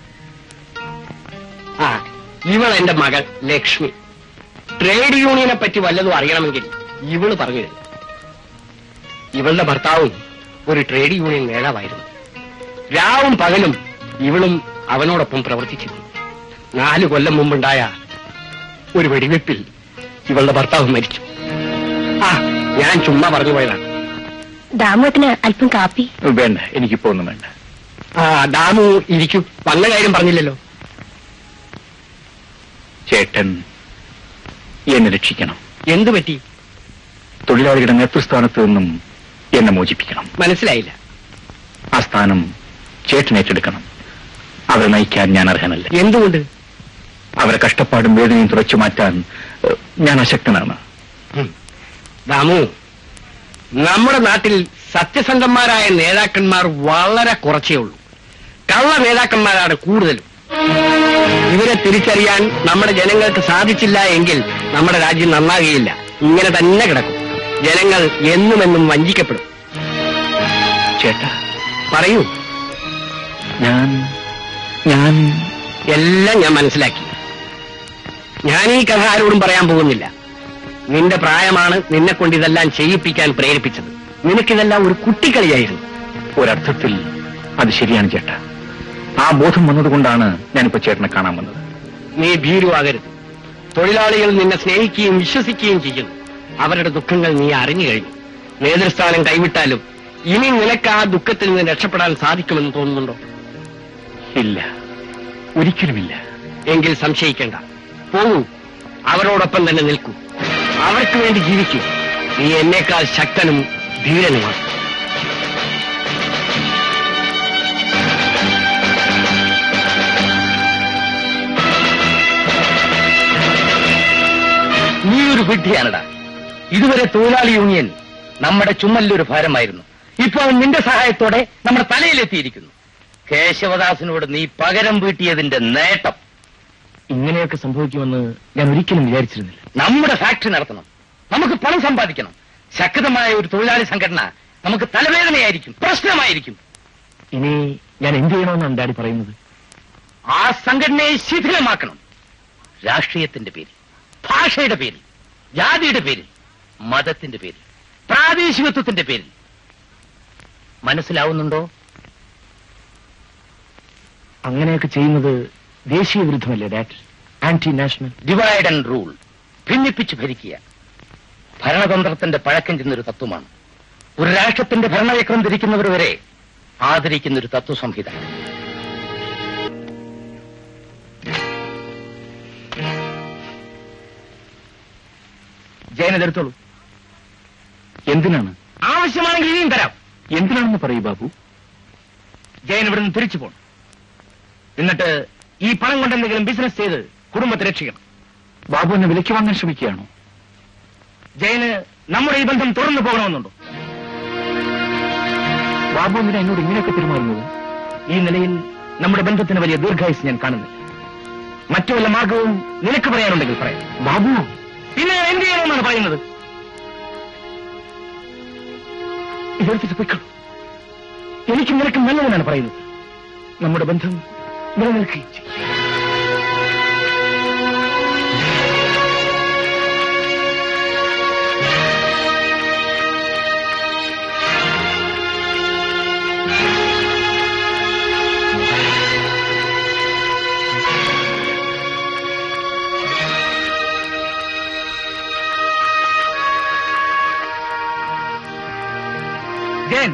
ആ ഇവൾ എന്റെ മകൾ ലക്ഷ്മി ട്രേഡ് യൂണിയനെ പറ്റി വല്ലതും അറിയണമെങ്കിൽ ഇവള് പറഞ്ഞു തരും ഇവളുടെ ഭർത്താവും ഒരു ട്രേഡ് യൂണിയൻ നേതാവായിരുന്നു രാവും പകലും ഇവളും അവനോടൊപ്പം പ്രവർത്തിച്ചിരുന്നു നാല് കൊല്ലം മുമ്പുണ്ടായ ഒരു വെടിവെപ്പിൽ ഇവളുടെ ഭർത്താവ് മരിച്ചു ആ ഞാൻ ചുമ്മാ പറഞ്ഞു പോയതാണ് ദാമോത്തിന് അല്പം കാപ്പി വേണ്ട എനിക്കിപ്പോ ഒന്നും വേണ്ട ആ ദാമു ഇരിക്കും വന്ന കാര്യം പറഞ്ഞില്ലല്ലോ ചേട്ടൻ എന്നെ രക്ഷിക്കണം എന്തു പറ്റി തൊഴിലാളികളുടെ നേതൃസ്ഥാനത്ത് നിന്നും എന്നെ മോചിപ്പിക്കണം മനസ്സിലായില്ല ആ സ്ഥാനം ചേട്ടൻ ഏറ്റെടുക്കണം അവരെ നയിക്കാൻ ഞാൻ അർഹനല്ല എന്തുകൊണ്ട് അവരെ കഷ്ടപ്പാടും വേദനയും തുറച്ചു മാറ്റാൻ ഏഹ്, ഞാൻ അശക്തനാണ് ഉം. ദാമു നമ്മുടെ നാട്ടിൽ സത്യസന്ധന്മാരായ നേതാക്കന്മാർ വളരെ കുറച്ചേ ഉള്ളൂ കള്ള നേതാക്കന്മാരാണ് കൂടുതലും ഇവരെ തിരിച്ചറിയാൻ നമ്മുടെ ജനങ്ങൾക്ക് സാധിച്ചില്ല എങ്കിൽ നമ്മുടെ രാജ്യം നന്നാകുകയില്ല ഇങ്ങനെ തന്നെ കിടക്കും ജനങ്ങൾ എന്നും എന്നും വഞ്ചിക്കപ്പെടും ചേട്ടാ പറയൂ ഞാൻ ഞാൻ എല്ലാം ഞാൻ മനസ്സിലാക്കി ഞാൻ ഈ കഥ ആരോടും പറയാൻ പോകുന്നില്ല നിന്റെ പ്രായമാണ് നിന്നെ കൊണ്ട് ഇതെല്ലാം ചെയ്യിപ്പിക്കാൻ പ്രേരിപ്പിച്ചത് നിനക്കിതെല്ലാം ഒരു കുട്ടിക്കളിയായിരുന്നു ഒരർത്ഥത്തിൽ അത് ശരിയാണ് ചേട്ടാ ആ ബോധം വന്നതുകൊണ്ടാണ് ഞാനിപ്പോ ചേട്ടനെ കാണാൻ വന്നത് നീ ഭീരുവാകരുത് തൊഴിലാളികൾ നിന്നെ സ്നേഹിക്കുകയും വിശ്വസിക്കുകയും ചെയ്യുന്നു അവരുടെ ദുഃഖങ്ങൾ നീ അറിഞ്ഞു കഴിഞ്ഞു നേതൃസ്ഥാനം കൈവിട്ടാലും ഇനി നിനക്ക് ആ ദുഃഖത്തിൽ നിന്ന് രക്ഷപ്പെടാൻ സാധിക്കുമെന്ന് തോന്നുന്നുണ്ടോ ഇല്ല ഒരിക്കലുമില്ല എങ്കിൽ സംശയിക്കേണ്ട പോകൂ അവരോടൊപ്പം തന്നെ നിൽക്കൂ അവർക്ക് വേണ്ടി ജീവിക്കൂ നീ എന്നേക്കാൾ ശക്തനും ധീരനുമാണ് നീ ഒരു വിഡ്ഢിയാണടാ ഇതുവരെ തൊഴിലാളി യൂണിയൻ നമ്മുടെ ചുമലിലൊരു ഭാരമായിരുന്നു ഇപ്പൊ അവൻ നിന്റെ സഹായത്തോടെ നമ്മുടെ തലയിലെത്തിയിരിക്കുന്നു കേശവദാസിനോട് നീ പകരം വീട്ടിയതിന്റെ നേട്ടം ഇങ്ങനെയൊക്കെ സംഭവിക്കുമെന്ന് ഞാൻ ഒരിക്കലും വിചാരിച്ചിരുന്നില്ല നമ്മുടെ ഫാക്ടറി നടത്തണം നമുക്ക് പണം സമ്പാദിക്കണം ശക്തമായ ഒരു തൊഴിലാളി സംഘടന നമുക്ക് തലവേദനയായിരിക്കും പ്രശ്നമായിരിക്കും ഇനി ഞാൻ എന്ത് ചെയ്യണമെന്നാണ് ഡാഡി പറയുന്നത് ആ സംഘടനയെ ശിഥിലമാക്കണം രാഷ്ട്രീയത്തിന്റെ പേരിൽ ഭാഷയുടെ പേരിൽ ജാതിയുടെ പേരിൽ മതത്തിന്റെ പേരിൽ പ്രാദേശികത്വത്തിന്റെ പേരിൽ മനസ്സിലാവുന്നുണ്ടോ അങ്ങനെയൊക്കെ ചെയ്യുന്നത് ദേശീയ വിരുദ്ധമല്ലേ dad anti national divide and rule ഭിന്നിപ്പിച്ച് ഭരിക്കുക ഭരണതന്ത്രത്തിന്റെ പഴക്കം ചെന്നൊരു തത്വമാണ് ഒരു രാഷ്ട്രത്തിന്റെ ഭരണചക്രം ധരിക്കുന്നവർ വരെ ആദരിക്കുന്ന ഒരു തത്വസംഹിത ജയനെടുത്തോളൂ എന്തിനാണ് ആവശ്യമാണെങ്കിൽ ഇനിയും തരാം എന്തിനാണെന്ന് പറയൂ ബാബു ജയൻ ഇവിടുന്ന് തിരിച്ചു പോകണം എന്നിട്ട് ഈ പണം കൊണ്ട് എന്തെങ്കിലും ബിസിനസ് ചെയ്ത് കുടുംബത്തെ രക്ഷിക്കണം ബാബു എന്നെ വിലയ്ക്ക് വാങ്ങാൻ ശ്രമിക്കുകയാണോ ജയന് നമ്മുടെ ഈ ബന്ധം തുറന്നു പോകണമെന്നുണ്ടോ ബാബു എന്തിനാ എന്നോട് ഇങ്ങനെയൊക്കെ പെരുമാറുന്നത് ഈ നിലയിൽ നമ്മുടെ ബന്ധത്തിന് വലിയ ദീർഘായുസ് ഞാൻ കാണുന്നില്ല മറ്റു വല്ല മാർഗവും നിനക്ക് പറയാനുണ്ടെങ്കിൽ പറയാം ബാബു പിന്നെ ഞാൻ എന്ത് ചെയ്യണമെന്നാണ് പറയുന്നത് ഇതെടുത്തിട്ട് പൊയ്ക്കോളൂ എനിക്ക് നിനക്ക് നല്ലതിനാണ് പറയുന്നത് നമ്മുടെ ബന്ധം നിലനിൽക്കുകയും ചെയ്യും ജയൻ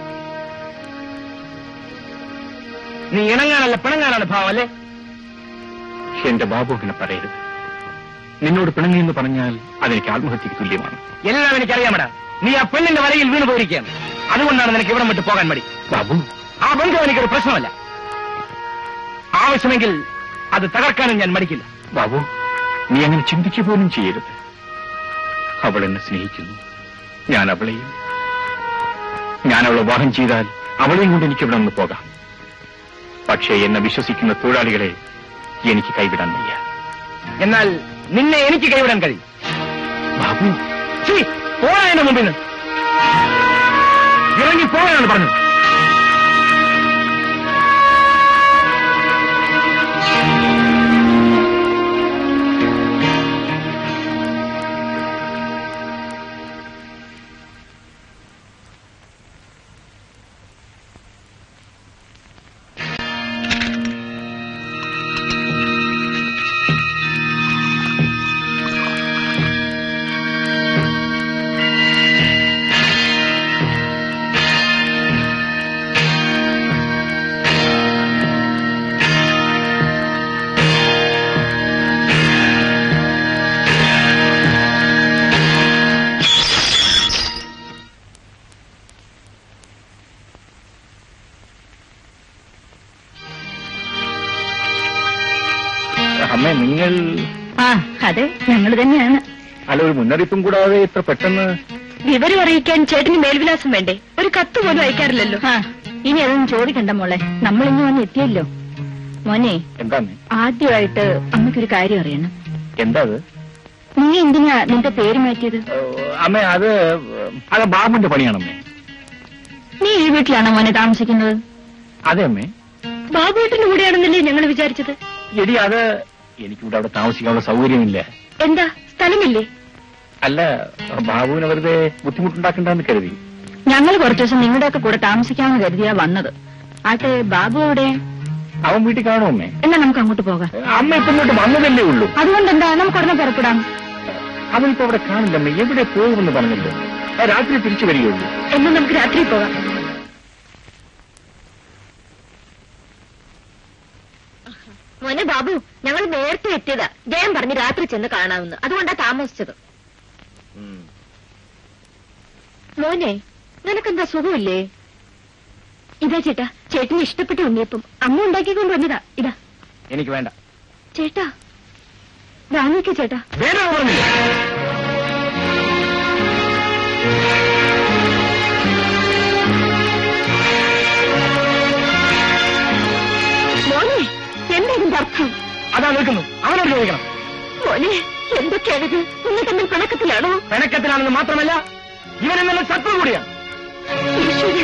നീ ഇണങ്ങാനല്ല പിണങ്ങാനാണ് ഭാവം അല്ലേ എന്റെ ബാബു അങ്ങനെ പറയരുത് നിന്നോട് പിണങ്ങിയെന്ന് പറഞ്ഞാൽ അതെനിക്ക് ആത്മഹത്യക്ക് തുല്യമാണ് എല്ലാം എനിക്കറിയാമടാ നീ ആ പെണ്ണിന്റെ വലയിൽ വീണു പോയിരിക്കുകയാണ് അതുകൊണ്ടാണ് നിനക്ക് ഇവിടം വിട്ട് പോകാൻ മടി ബാബു ആ ബന്ധം എനിക്കൊരു പ്രശ്നമല്ല ആവശ്യമെങ്കിൽ അത് തകർക്കാനും ഞാൻ മടിക്കില്ല ബാബു നീ അങ്ങനെ ചിന്തിക്കുക പോലും ചെയ്യരുത് അവൾ എന്നെ സ്നേഹിക്കുന്നു ഞാൻ അവളെയും ഞാൻ അവളെ വിവാഹം ചെയ്താൽ അവളെയും കൊണ്ട് എനിക്ക് ഇവിടെ നിന്ന് പോകാം പക്ഷേ എന്നെ വിശ്വസിക്കുന്ന തൊഴിലാളികളെ എനിക്ക് കൈവിടാൻ വയ്യ എന്നാൽ നിന്നെ എനിക്ക് കൈവിടാൻ കഴിയും ബാബു ഛീ, പോടാ എന്റെ മുമ്പിൽ നിന്ന് ഇറങ്ങി പോകാനാണ് പറഞ്ഞത് അമ്മ നിങ്ങൾ ആ അതെ ഞങ്ങൾ തന്നെയാണ് അല്ല ഒരു മുന്നറിയിപ്പും കൂടാതെ ഇത്ര പെട്ടെന്ന് വിവരം അറിയിക്കാൻ ചേട്ടന് മേൽവിലാസം വേണ്ടേ ഒരു കത്ത് പോലും അയക്കാറില്ലല്ലോ ഇനി അതൊന്നും ചോദിക്കണ്ട മോളെ നമ്മൾ ഇന്ന് വന്ന് എത്തിയല്ലോ മോനെ എന്താന്ന് ആദ്യമായിട്ട് അമ്മയ്ക്കൊരു കാര്യം അറിയണം എന്താ അത് നീ എന്തിനാ നിന്റെ പേര് മാറ്റിയത് ഓ, അമ്മ അത് അത് ബാബുന്റെ പണിയാണമ്മേ നീ ഈ വീട്ടിലാണോ മോനെ താമസിക്കുന്നത് അതെ അമ്മേ ബാബുവേട്ടന്റെ കൂടെയാണെന്നല്ലേ ഞങ്ങൾ വിചാരിച്ചത് എടി അത് എനിക്കിവിടെ അവിടെ താമസിക്കാനുള്ള സൗകര്യമില്ല എന്താ സ്ഥലമില്ലേ അല്ല ബാബുവിനെ വെറുതെ ബുദ്ധിമുട്ടുണ്ടാക്കണ്ടെന്ന് കരുതി ഞങ്ങൾ കുറച്ചു ദിവസം നിങ്ങളുടെയൊക്കെ കൂടെ താമസിക്കാമെന്ന് കരുതിയാ വന്നത് ആട്ടെ ബാബു എവിടെ അവൻ വീട്ടിൽ കാണും അമ്മേ എന്നാ നമുക്ക് അങ്ങോട്ട് പോകാം അമ്മ ഇപ്പൊ ഇങ്ങോട്ട് വന്നതല്ലേ ഉള്ളൂ അതുകൊണ്ട് എന്താ നമുക്ക് ഉടനെ പുറപ്പെടാം അവനിപ്പോ അവിടെ കാണില്ലമ്മേ എവിടെ പോകുമെന്ന് പറഞ്ഞല്ലോ ആ രാത്രി തിരിച്ചു വരികയുള്ളൂ എന്നാ നമുക്ക് രാത്രി പോകാം മോനെ ബാബു ഞങ്ങൾ നേരത്തെ എത്തിയതാ ജയം പറഞ്ഞ് രാത്രി ചെന്ന് കാണാമെന്ന് അതുകൊണ്ടാ താമസിച്ചത് മോനെ നിനക്കെന്താ സുഖമില്ലേ ഇതാ ചേട്ടാ ചേട്ടന് ഇഷ്ടപ്പെട്ട ഉണ്ണിയപ്പം അമ്മ ഉണ്ടാക്കിക്കൊണ്ട് വന്നതാ ഇതാ എനിക്ക് വേണ്ട ചേട്ടാ വാങ്ങിക്ക ചേട്ടാ വേണ്ട എന്ന് പറഞ്ഞില്ലേ? മോനെ എന്താ ഇതിന്റെ അർത്ഥം അതാ നിൽക്കുന്നു അവനോട് ചോദിക്കണം മോനെ എന്തൊക്കെയാണിത് നിങ്ങൾ തമ്മിൽ പിണക്കത്തിലാണോ പിണക്കത്തിലാണെന്ന് മാത്രമല്ല ഇവൻ ഇന്നലെ ശത്രു കൂടിയാണ് ഈശ്വര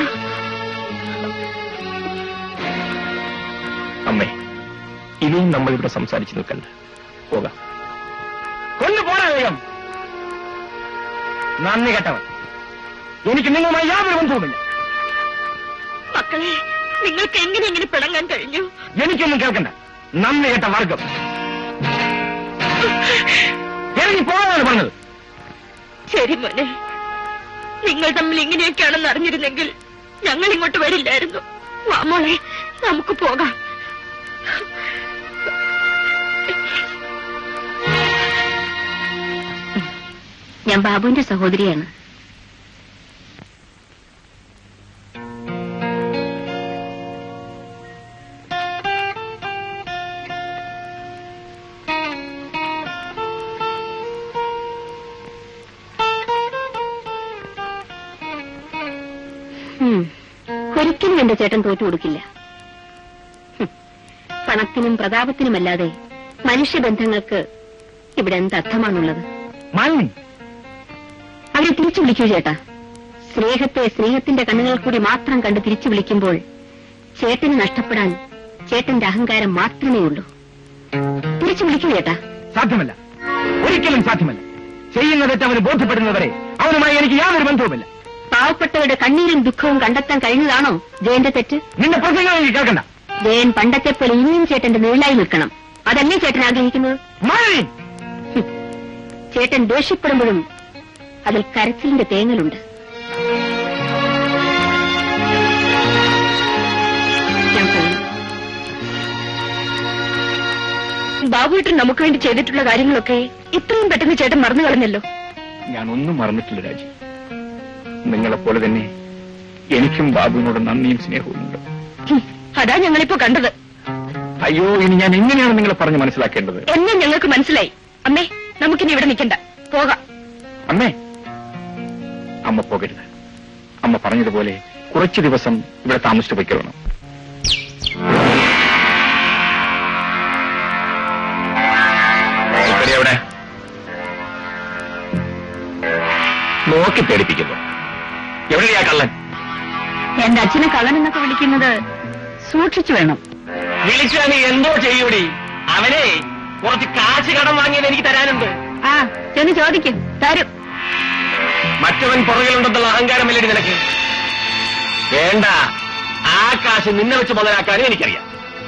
അമ്മേ ഇനിയും നമ്മൾ ഇവിടെ സംസാരിച്ചു നിൽക്കണ്ട പോകാം കൊണ്ടു പോരാ വേഗം നന്ദി കേട്ടവൻ എനിക്ക് നിങ്ങളുമായി യാതൊരു ബന്ധവുമില്ല മക്കളെ നിങ്ങൾക്ക് എങ്ങനെ ഇങ്ങനെ പിണങ്ങാൻ കഴിഞ്ഞു എനിക്കൊന്നും കേൾക്കണ്ട നന്ദി കേട്ട വർഗം ഇറങ്ങി പോകാനാണ് പറഞ്ഞത് ശരി മോനെ നിങ്ങൾ തമ്മിൽ ഇങ്ങനെയൊക്കെയാണെന്ന് അറിഞ്ഞിരുന്നെങ്കിൽ ഞങ്ങൾ ഇങ്ങോട്ട് വരില്ലായിരുന്നു വാ മോളെ നമുക്ക് പോകാം ഞാൻ ബാബുവിന്റെ സഹോദരിയാണ് ഉം. ഒരിക്കലും എന്റെ ചേട്ടൻ തോറ്റു കൊടുക്കില്ല ഹും. പണത്തിനും പ്രതാപത്തിനുമല്ലാതെ മനുഷ്യബന്ധങ്ങൾക്ക് ഇവിടെ എന്ത് അർത്ഥമാണുള്ളത് മാലിനി അവരെ തിരിച്ചു വിളിക്കൂ ചേട്ടാ സ്നേഹത്തെ സ്നേഹത്തിന്റെ കണ്ണുകൾ കൂടി മാത്രം കണ്ട് തിരിച്ചു വിളിക്കുമ്പോൾ ചേട്ടന് നഷ്ടപ്പെടാൻ ചേട്ടന്റെ അഹങ്കാരം മാത്രമേ ഉള്ളൂ തിരിച്ചു വിളിക്കൂ ചേട്ടാ സാധ്യമല്ല ഒരിക്കലും സാധ്യമല്ല ചെയ്യുന്ന തെറ്റ് അവന് ബോധ്യപ്പെടുന്നവരെ അവനുമായി എനിക്ക് യാതൊരു ബന്ധവുമില്ല പാവപ്പെട്ടവരുടെ കണ്ണീരും ദുഃഖവും കണ്ടെത്താൻ കഴിഞ്ഞതാണോ ജയന്റെ തെറ്റ് നിന്റെ പ്രസംഗം എനിക്ക് കേൾക്കണ്ട ജയൻ പണ്ടത്തെ പോലെ ഇനിയും ചേട്ടന്റെ നിഴലായി നിൽക്കണം അതല്ലേ ചേട്ടൻ ആഗ്രഹിക്കുന്നത് മാലിനി ഹും. ചേട്ടൻ ദേഷ്യപ്പെടുമ്പോഴും അതിൽ കരച്ചിലിന്റെ തേങ്ങലുണ്ട് ഞാൻ പോകുന്നു ബാബുവേട്ടൻ നമുക്ക് വേണ്ടി ചെയ്തിട്ടുള്ള കാര്യങ്ങളൊക്കെ ഇത്രയും പെട്ടെന്ന് ചേട്ടൻ മറന്നു കളഞ്ഞല്ലോ ഞാൻ ഒന്നും മറന്നിട്ടില്ല രാജി നിങ്ങളെപ്പോലെ തന്നെ എനിക്കും ബാബുവിനോട് നന്ദിയും സ്നേഹവും ഉണ്ട് ഹും. അതാ ഞങ്ങളിപ്പോ കണ്ടത് അയ്യോ ഇനി ഞാൻ എങ്ങനെയാണ് നിങ്ങളെ പറഞ്ഞ് മനസ്സിലാക്കേണ്ടത് എന്നെ ഞങ്ങൾക്ക് മനസ്സിലായി അമ്മേ നമുക്കിനി ഇവിടെ നിൽക്കണ്ട പോകാം അമ്മേ അമ്മ പോകരുത് അമ്മ പറഞ്ഞതുപോലെ കുറച്ചു ദിവസം ഇവിടെ താമസിച്ചു പോയിക്കൊള്ളണം എവിടെ നോക്കി പേടിപ്പിക്കുന്നു എവിടെയാ കള്ളൻ എന്റെ അച്ഛനെ കള്ളൻ എന്നൊക്കെ വിളിക്കുന്നത് സൂക്ഷിച്ചു വേണം വിളിച്ചാൽ നീ എന്തോ ചെയ്യൂടി അവനെ കുറച്ച് കാശ് കടം വാങ്ങിയത് എനിക്ക് തരാനുണ്ട് ആ ചെന്ന് ചോദിക്കും തരും മറ്റവൻ പുറകിലുണ്ടെന്നുള്ള അഹങ്കാരമല്ലേ നിനക്ക് വേണ്ട ആ കാശ് നിന്നെ വെച്ച് മുതലാക്കാനും എനിക്കറിയാം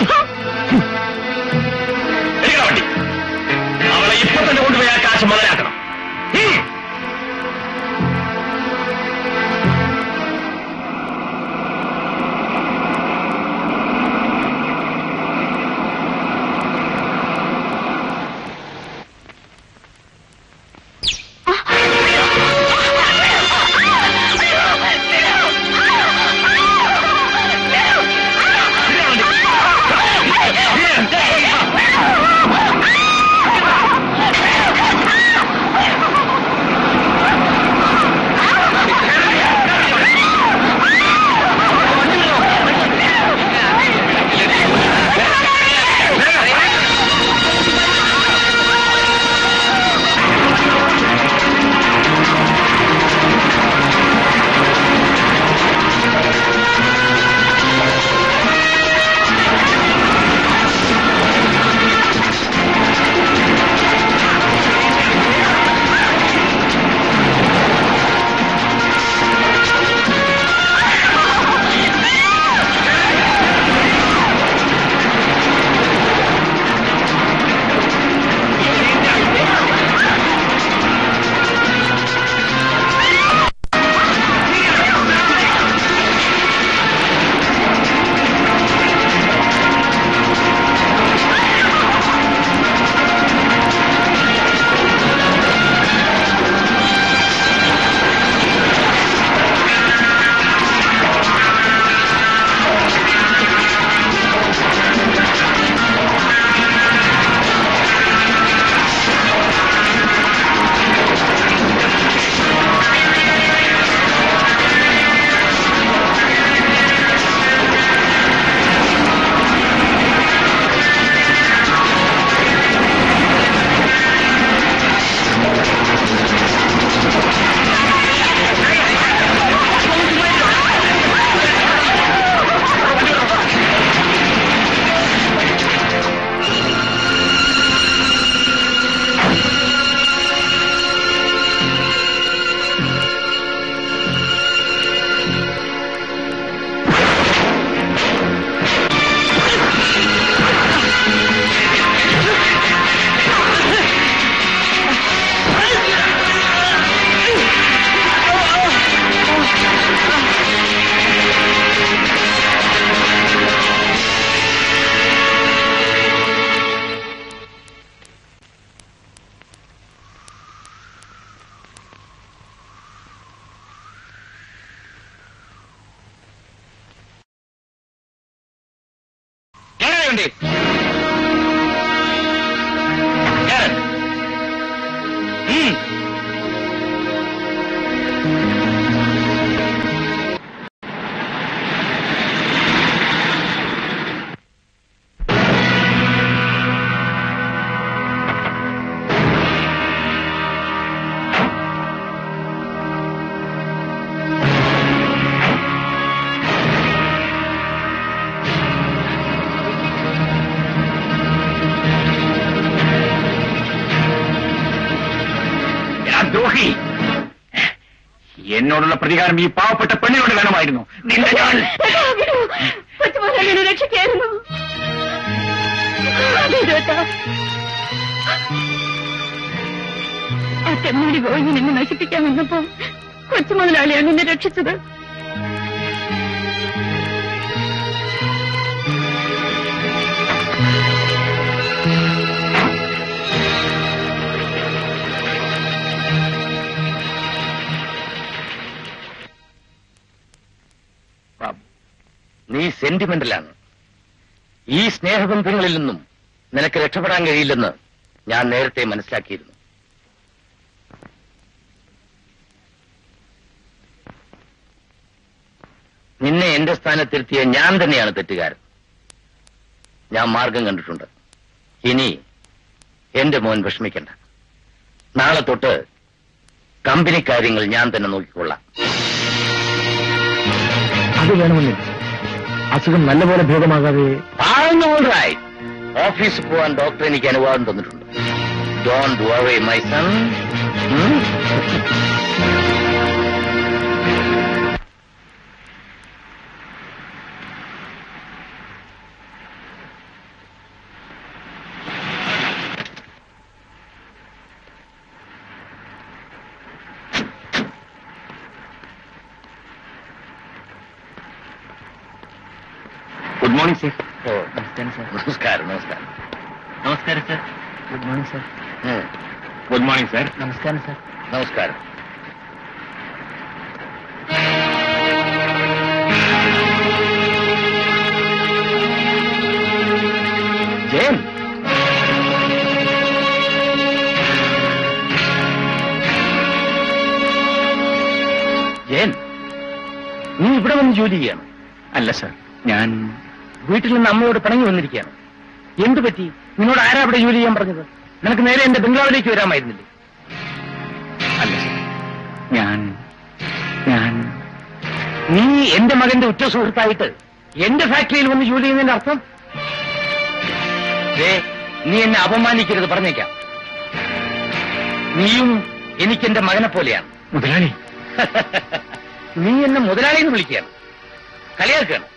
എടുക്കണ വണ്ടി അവളെ ഇപ്പൊ തന്നെ കൊണ്ടുപോയി ആ കാശ് മുതലാക്കണം ഉം. കയറിയുണ്ട് ദ്രോഹി എന്നോടുള്ള പ്രതികാരം ഈ പാവപ്പെട്ട പെണ്ണിനോട് വേണമായിരുന്നു നിന്റെ ഞാൻ കൊച്ചുമോനെ രക്ഷിക്കായിരുന്നു ആ ചെമ്മൂടി പോയി നിന്നെ നശിപ്പിക്കാൻ വന്നപ്പോ കൊച്ചുമുതലാളിയാണ് നിന്നെ രക്ഷിച്ചത് ബാബു, നീ സെന്റിമെന്റലാണ് ഈ സ്നേഹബന്ധങ്ങളിൽ നിന്നും നിനക്ക് രക്ഷപ്പെടാൻ കഴിയില്ലെന്ന് ഞാൻ നേരത്തെ മനസ്സിലാക്കിയിരുന്നു നിന്നെ എന്റെ സ്ഥാനത്തിരുത്തിയ ഞാൻ തന്നെയാണ് തെറ്റുകാരൻ ഞാൻ മാർഗം കണ്ടിട്ടുണ്ട് ഇനി എന്റെ മോൻ വിഷമിക്കണ്ട നാളെ തൊട്ട് കമ്പനി കാര്യങ്ങൾ ഞാൻ തന്നെ നോക്കിക്കൊള്ളാം അത് വേണമെന്നില്ല അസുഖം നല്ലപോലെ ഭേദമാകാതെ റൈറ്റ് ഓഫീസിൽ പോവാൻ ഡോക്ടർ എനിക്ക് അനുവാദം തന്നിട്ടുണ്ട് don't worry my son good morning sir oh നമസ്കാരം നമസ്കാരം നമസ്കാരം sir good morning sir um, good morning sir നമസ്കാരം സർ നമസ്കാരം ജയൻ ജയൻ നീ ഇവിടെ വന്ന് ജോലി ചെയ്യണം അല്ല സർ ഞാൻ വീട്ടിൽ നിന്ന് അമ്മയോട് പിണങ്ങി വന്നിരിക്കുകയാണ് എന്തു പറ്റി നിന്നോട് ആരാ അവിടെ ജോലി ചെയ്യാൻ പറഞ്ഞത് നിനക്ക് നേരെ എന്റെ ബംഗ്ലാവിലേക്ക് വരാമായിരുന്നില്ലേ അല്ല സർ ഞാൻ ഞാൻ നീ എന്റെ മകന്റെ ഉറ്റ സുഹൃത്തായിട്ട് എന്റെ ഫാക്ടറിയിൽ വന്ന് ജോലി ചെയ്യുന്നതിന്റെ അർത്ഥം ദേ, നീ എന്നെ അപമാനിക്കരുത് പറഞ്ഞേക്കാം നീയും എനിക്ക് എന്റെ മകനെ പോലെയാണ് മുതലാളി നീ എന്നെ മുതലാളി എന്ന് വിളിക്കുകയാണ് കളിയാക്കുകയാണ്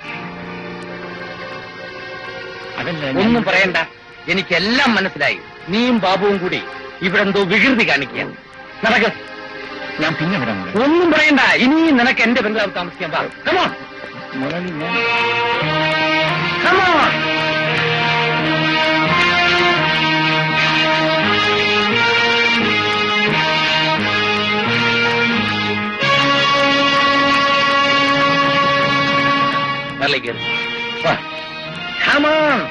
അതല്ല ഒന്നും പറയണ്ട എനിക്കെല്ലാം മനസ്സിലായി നീയും ബാബുവും കൂടി ഇവിടെ എന്തോ വികൃതി കാണിക്കുകയാണ് നടക്ക് ഞാൻ പിന്നെ വരാം മുതലാളി. ഒന്നും പറയണ്ട ഇനിയും നിനക്ക് എന്റെ ബംഗ്ലാവ് താമസിക്കാൻ പാ കമോൺ മുതലാളി ഞാൻ കമോൺ Come on.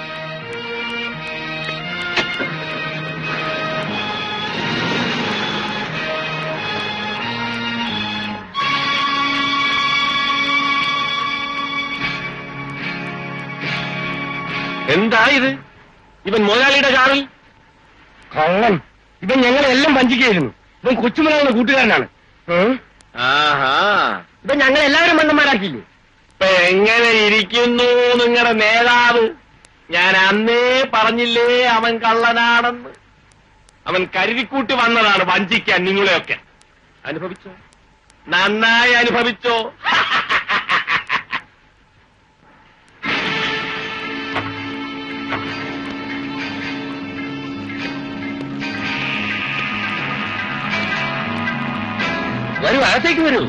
എന്താ ഇത് ഇവൻ മുതലാളിയുടെ കാറിൽ കള്ളൻ ഇവൻ ഞങ്ങളെല്ലാം വഞ്ചിക്കായിരുന്നു ഇവൻ കൊച്ചുമലാളുടെ കൂട്ടുകാരനാണ് ഏ? ആഹാ ഇവൻ ഞങ്ങൾ എല്ലാവരും മണ്ണന്മാരാക്കിയില്ലേ ഇപ്പൊ എങ്ങനെ ഇരിക്കുന്നു നിങ്ങളുടെ നേതാവ് ഞാൻ അന്നേ പറഞ്ഞില്ലേ അവൻ കള്ളനാണെന്ന് അവൻ കരുതിക്കൂട്ടി വന്നതാണ് വഞ്ചിക്കാൻ നിങ്ങളെയൊക്കെ അനുഭവിച്ചോ നന്നായി അനുഭവിച്ചോ വരൂ അകത്തേക്ക് വരൂ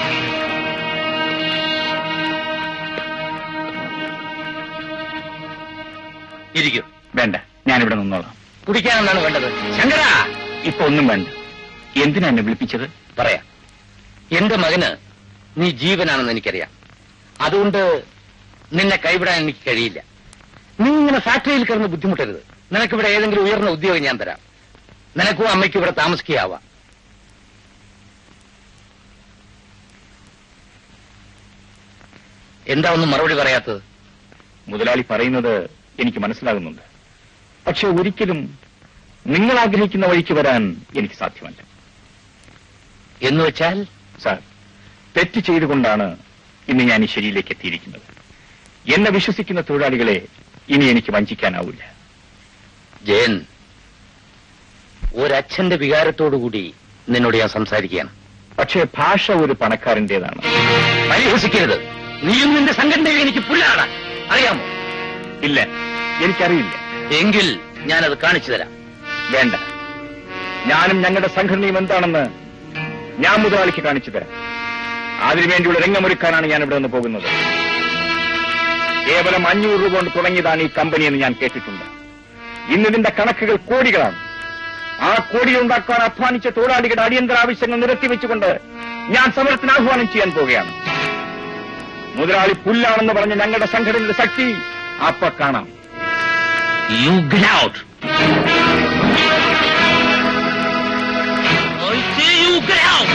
ഇരിക്കൂ വേണ്ട ഞാനിവിടെ നിന്നോളാം കുടിക്കാനെന്നാണ് വേണ്ടത് ശങ്കര ഇപ്പൊ ഒന്നും വേണ്ട എന്തിനാ എന്നെ വിളിപ്പിച്ചത് പറയാം എന്റെ മകന് നീ ജീവനാണെന്ന് എനിക്കറിയാം അതുകൊണ്ട് നിന്നെ കൈവിടാൻ എനിക്ക് കഴിയില്ല നീ ഇങ്ങനെ ഫാക്ടറിയിൽ കിടന്ന് ബുദ്ധിമുട്ടരുത് നിനക്കിവിടെ ഏതെങ്കിലും ഉയർന്ന ഉദ്യോഗം ഞാൻ തരാം നിനക്കും അമ്മയ്ക്കും ഇവിടെ താമസിക്കുകയാവാം എന്താ ഒന്നും മറുപടി പറയാത്തത് മുതലാളി പറയുന്നത് എനിക്ക് മനസ്സിലാകുന്നുണ്ട് പക്ഷെ ഒരിക്കലും നിങ്ങൾ ആഗ്രഹിക്കുന്ന വഴിക്ക് വരാൻ എനിക്ക് സാധ്യമല്ല എന്ന് വെച്ചാൽ സാർ തെറ്റ് ചെയ്തുകൊണ്ടാണ് ഇന്ന് ഞാൻ ഈ ശരിയിലേക്ക് എത്തിയിരിക്കുന്നത് എന്നെ വിശ്വസിക്കുന്ന തൊഴിലാളികളെ ഇനി എനിക്ക് വഞ്ചിക്കാനാവില്ല ജയൻ ഒരച്ഛന്റെ വികാരത്തോടുകൂടി നിന്നോട് ഞാൻ സംസാരിക്കുകയാണ് പക്ഷേ ഭാഷ ഒരു പണക്കാരന്റേതാണ് പരിഹസിക്കരുത് നീയും നിന്റെ സംഘടനയും എനിക്ക് പുല്ലാണ് അറിയാമോ ഇല്ല എനിക്കറിയില്ല എങ്കിൽ ഞാനത് കാണിച്ചു തരാം വേണ്ട ഞാനും ഞങ്ങളുടെ സംഘടനയും എന്താണെന്ന് ഞാൻ മുതലാളിക്ക് കാണിച്ചു തരാം അതിനുവേണ്ടിയുള്ള രംഗമൊരുക്കാനാണ് ഞാൻ ഇവിടെ നിന്ന് പോകുന്നത് കേവലം അഞ്ഞൂറ് രൂപ കൊണ്ട് തുടങ്ങിയതാണ് ഈ കമ്പനി എന്ന് ഞാൻ കേട്ടിട്ടുണ്ട് ഇന്ന് ഇതിന്റെ കണക്കുകൾ കോടികളാണ് ആ കോടി ഉണ്ടാക്കാൻ അധ്വാനിച്ച തൊഴിലാളികളുടെ അടിയന്തര ആവശ്യങ്ങൾ നിരത്തിവെച്ചുകൊണ്ട് ഞാൻ സമരത്തിന് ആഹ്വാനം ചെയ്യാൻ പോവുകയാണ് മുതലാളി പുല്ലാണെന്ന് പറഞ്ഞ ഞങ്ങളുടെ സംഘടനയുടെ ശക്തി അപ്പ കാണാം you get out you get out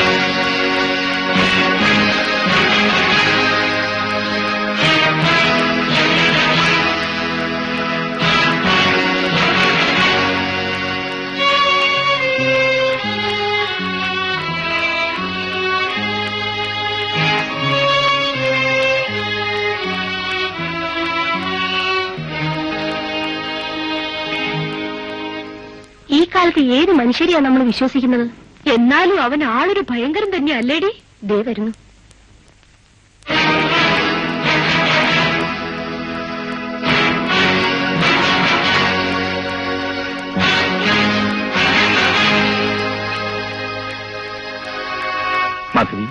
ഈ കാലത്ത് ഏത് മനുഷ്യരെയാ നമ്മൾ വിശ്വസിക്കുന്നത് എന്നാലും അവൻ ആളൊരു ഭയങ്കരം തന്നെ അല്ലേടി ദേ വരുന്നു മാധവി